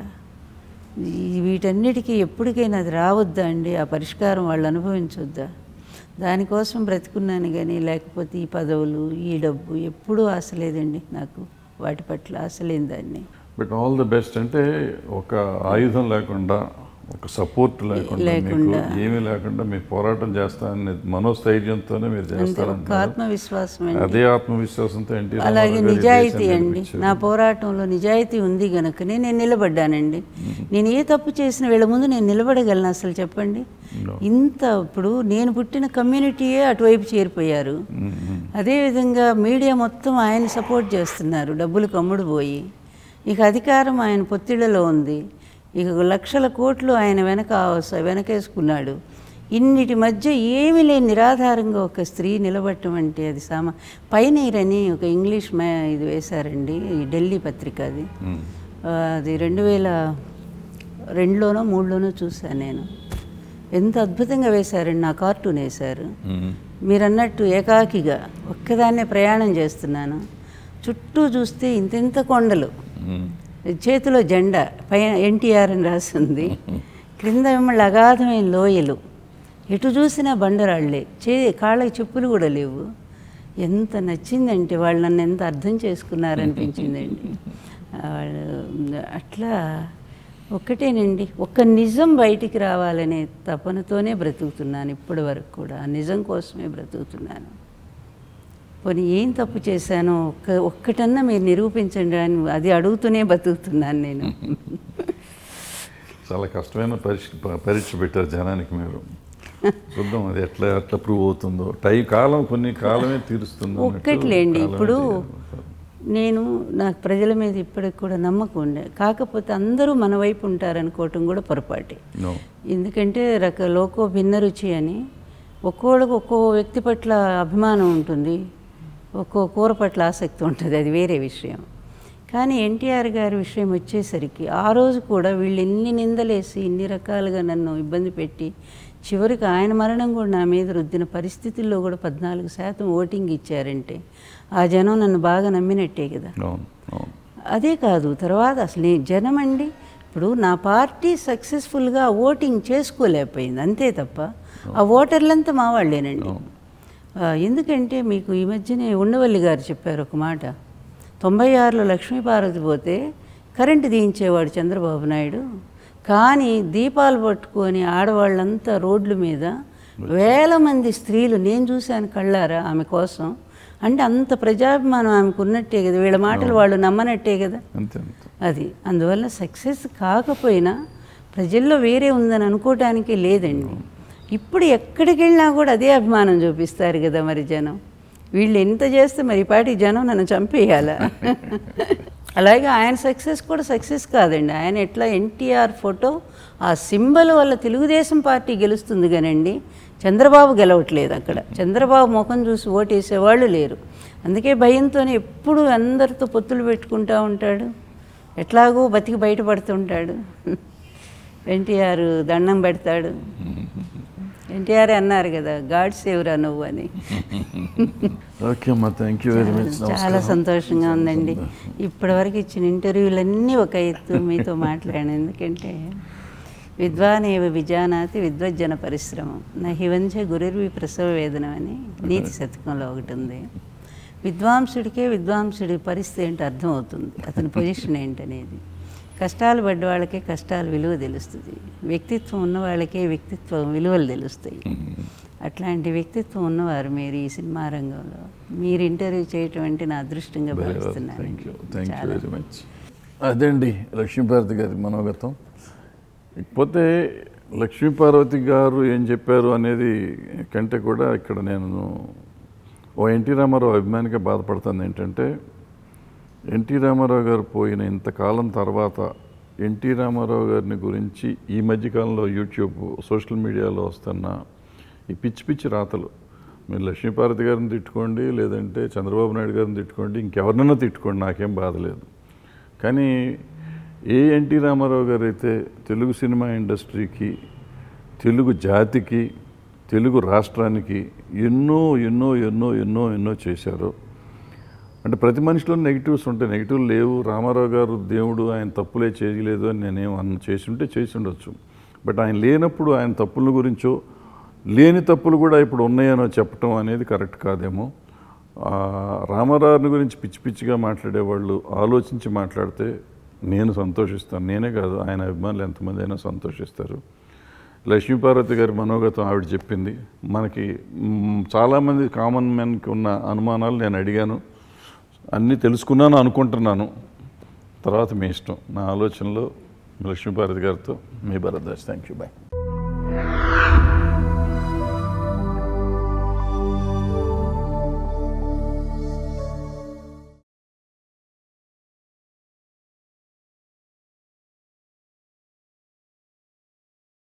ఈ- వీటన్నిటికీ ఎప్పటికైనా అది రావద్దా అండి ఆ పరిష్కారం వాళ్ళు అనుభవించొద్దా దానికోసం బ్రతుకున్నాను కానీ లేకపోతే ఈ పదవులు ఈ డబ్బు ఎప్పుడూ ఆశ లేదండి నాకు వాటి పట్ల ఆశ లేని దాన్ని బట్ ఆల్ ది బెస్ట్ అంటే ఒక ఆయుధం లేకుండా ఒక సపోర్ట్ లేకుండా మీకు లేకుండా. ఏమీ లేకుండా మీరు పోరాటం చేస్తానని మనోస్థైర్యంతోనే మీరు అంతే ఒక చేస్తారన్నారు ఆత్మవిశ్వాసం అండి అదే ఆత్మవిశ్వాసంతో ఎన్టీ అలాగే రామారావు గారు ఈ నిజాయితీ దేశాన్ని అండి నడిపించారు. నా పోరాటంలో నిజాయితీ ఉంది గనుకనే నేను నిలబడ్డానండి నేను ఏ తప్పు చేసిన వీళ్ళ ముందు నేను నిలబడగలను అసలు చెప్పండి No. ఇంత ఇప్పుడు నేను పుట్టిన కమ్యూనిటీయే అటువైపు చేరిపోయారు మ్మ్, మ్మ్. అదేవిధంగా మీడియా మొత్తం ఆయన సపోర్ట్ చేస్తున్నారు డబ్బులు కమ్ముడు పోయి ఇక అధికారం ఆయన పొత్తిళ్లలో ఉంది ఇక లక్షల కోట్లు ఆయన వెనక వెనకేసుకున్నాడు ఇన్నిటి మధ్య ఏమీ లేని నిరాధారంగా ఒక స్త్రీ నిలబడటం అంటే అది సామా పైనీర్ అని ఒక ఇంగ్లీష్ మే ఇది వేశారండి ఈ ఢిల్లీ పత్రిక అది మ్మ్. ఆ, అది రెండు వేల రెండులోనో మూడులోనో చూశాను నేను ఎంత అద్భుతంగా వేశారండి నా కార్టూన్ వేశారు మ్మ్. మీరు అన్నట్టు ఏకాకిగా ఒక్కదాన్నే ప్రయాణం చేస్తున్నాను చుట్టూ చూస్తే ఇంతెంత కొండలు మ్మ్. చేతిలో జెండా పైన ఎన్టీఆర్ అని రాసింది క్రింద మిమ్మల్ని అగాధమైన లోయలు ఎటు చూసినా బండరాళ్లే చే కాళ్ళకి చెప్పులు కూడా లేవు ఎంత నచ్చిందంటే వాళ్ళు నన్ను ఎంత అర్థం చేసుకున్నారనిపించిందండి ఆ, వాళ్ళు అట్లా ఒక్కటేనండి ఒక్క నిజం బయటికి రావాలనే తపనతోనే బ్రతుకుతున్నాను ఇప్పటి వరకు కూడా ఆ నిజం కోసమే బ్రతుకుతున్నాను పోనీ ఏం తప్పు చేశానో ఒక్క ఒక్కటన్నా మీరు నిరూపించండి అని అది అడుగుతూనే బతుకుతున్నాను నేను చాలా కష్టమైన పరీక్ష ప- పరీక్ష పెట్టారు జనానికి మీరు చూద్దాం అది ఎట్లా ఎట్లా ప్రూవ్ అవుతుందో టై కాలం కొన్ని కాలమే తీరుస్తుంది అన్నట్టు ఒక్కట్లేండి కాలమే ఇప్పుడు తీరు- నేను నాకు ప్రజల మీద ఇప్పటికి కూడా నమ్మకం ఉండే కాకపోతే అందరూ మన వైపు ఉంటారనుకోవటం కూడా పొరపాటే No. ఎందుకంటే రక లోకో భిన్న రుచి అని ఒక్కోళ్ళకు ఒక్కో వ్యక్తి పట్ల అభిమానం ఉంటుంది ఒక్కో కూర పట్ల ఆసక్తి ఉంటుంది అది వేరే విషయం కానీ ఎన్టీఆర్ గారి విషయం వచ్చేసరికి ఆ రోజు కూడా వీళ్ళు ఎన్ని నిందలేసి ఇన్ని రకాలుగా నన్ను ఇబ్బంది పెట్టి చివరికి ఆయన మరణం కూడా నా మీద రుద్దిన పరిస్థితుల్లో కూడా పద్నాలుగు శాతం ఓటింగ్ ఇచ్చారంటే ఆ జనం నన్ను బాగా నమ్మినట్టే కదా అవును అవును అదే కాదు తర్వాత అసలు ఈ జనం అండి ఇప్పుడు నా పార్టీ సక్సెస్ఫుల్గా ఓటింగ్ చేసుకోలేకపోయింది అంతే తప్ప ఆ ఓటర్లంతా మా వాళ్ళేనండి ఆ, ఎందుకంటే మీకు ఈ మధ్యనే ఉండవల్లి గారు చెప్పారు ఒక మాట తొంభై ఆరులో లక్ష్మీపార్వతి పోతే కరెంటు తీయించేవాడు చంద్రబాబు నాయుడు కానీ దీపాలు పట్టుకొని ఆడవాళ్ళంతా రోడ్ల మీద వేల మంది స్త్రీలు నేను చూశాను కళ్ళారా ఆమె కోసం అంటే అంత ప్రజాభిమానం ఆమెకు ఉన్నట్టే కదా వీళ్ళ మాటలు వాళ్ళు నమ్మనట్టే కదా అంతే అంతే అది అందువల్ల సక్సెస్ కాకపోయినా ప్రజల్లో వేరే ఉందని అనుకోవటానికే లేదండి ఇప్పుడు ఎక్కడికి వెళ్ళినా కూడా అదే అభిమానం చూపిస్తారు కదా మరి జనం వీళ్ళు ఎంత చేస్తే మరి ఈ పాటి జనం నన్ను చంపేయాలా అలాగే ఆయన సక్సెస్ కూడా సక్సెస్ కాదండి ఆయన ఎట్లా ఎన్టీఆర్ ఫోటో ఆ సింబల్ వల్ల తెలుగుదేశం పార్టీ గెలుస్తుంది కానండి చంద్రబాబు గెలవట్లేదు అక్కడ చంద్రబాబు ముఖం చూసి ఓటేసేవాళ్ళు లేరు అందుకే భయంతోనే ఎప్పుడు అందరితో పొత్తులు పెట్టుకుంటూ ఉంటాడు ఎట్లాగో బతికి బయటపడుతుంటాడు ఎన్టీఆర్ దండం పెడతాడు ఎన్టీఆర్ అన్నారు కదా గాడ్ సేవరా నువ్వు అని ఓకే అమ్మా థ్యాంక్ యూ వెరీ మచ్ చాలా సంతోషంగా ఉందండి ఇప్పటివరకు ఇచ్చిన ఇంటర్వ్యూలన్నీ ఒక ఎత్తు మీతో మాట్లాడాను ఎందుకంటే విద్వానేవ విజానాతి విద్వజ్జన పరిశ్రమ నా హివంచ గురుర్వి ప్రసవ వేదనం అని నీతి శతకంలో ఒకటి ఉంది విద్వాంసుడికే విద్వాంసుడి పరిస్థితి ఏంటో అర్థమవుతుంది అతని పొజిషన్ ఏంటనేది కష్టాలు పడ్డ వాళ్ళకే కష్టాల విలువ తెలుస్తుంది వ్యక్తిత్వం ఉన్న వాళ్ళకే వ్యక్తిత్వం విలువలు తెలుస్తాయి అట్లాంటి వ్యక్తిత్వం ఉన్నవారు మీరు ఈ సినిమా రంగంలో మీరు ఇంటర్వ్యూ చేయటం అంటే నా అదృష్టంగా భావిస్తున్నాను thank you thank you very much అదండి లక్ష్మీపార్వతి గారి మనోగతం ఇకపోతే లక్ష్మీపార్వతి గారు ఏం చెప్పారు అనేది కంటే కూడా ఇక్కడ నేను ఓ ఎన్టీ రామారావు అభిమానిగా బాధపడుతుంది ఏంటంటే ఎన్టీ రామారావు గారు పోయిన ఇంతకాలం తర్వాత ఎన్టీ రామారావు గారిని గురించి ఈ మధ్యకాలంలో యూట్యూబ్ సోషల్ మీడియాలో వస్తున్న ఈ పిచ్చి పిచ్చి రాతలు మీరు లక్ష్మీపార్వతి గారిని తిట్టుకోండి లేదంటే చంద్రబాబు నాయుడు గారిని తిట్టుకోండి ఇంకెవరినైనా తిట్టుకోండి నాకేం బాధ లేదు కానీ ఏ ఎన్టీ రామారావు గారు అయితే తెలుగు సినిమా ఇండస్ట్రీకి తెలుగు జాతికి తెలుగు రాష్ట్రానికి ఎన్నో ఎన్నో ఎన్నో ఎన్నో ఎన్నో చేశారు అంటే ప్రతి మనిషిలో నెగిటివ్స్ ఉంటాయి నెగిటివ్ లేవు రామారావు గారు దేవుడు ఆయన తప్పులే చేయలేదు అని నేనేం అన్న చేసి ఉంటే చేసి ఉండొచ్చు బట్ ఆయన లేనప్పుడు ఆయన తప్పుల గురించో లేని తప్పులు కూడా ఇప్పుడు ఉన్నాయనో చెప్పటం అనేది కరెక్ట్ కాదేమో ఆ, రామారావుని గురించి పిచ్చి పిచ్చిగా మాట్లాడేవాళ్ళు ఆలోచించి మాట్లాడితే నేను సంతోషిస్తాను నేనే కాదు ఆయన అభిమానులు ఎంతమంది అయినా సంతోషిస్తారు లక్ష్మీపార్వతి గారి మనోగతం ఆవిడ చెప్పింది మనకి మ్, చాలామంది కామన్ మ్యాన్కి ఉన్న అనుమానాలు నేను అడిగాను అన్నీ తెలుసుకున్నాను అనుకుంటున్నాను తర్వాత మీ ఇష్టం నా ఆలోచనలో లక్ష్మీపార్వతి గారితో మీ భరద్వాజ్ థ్యాంక్ యూ బాయ్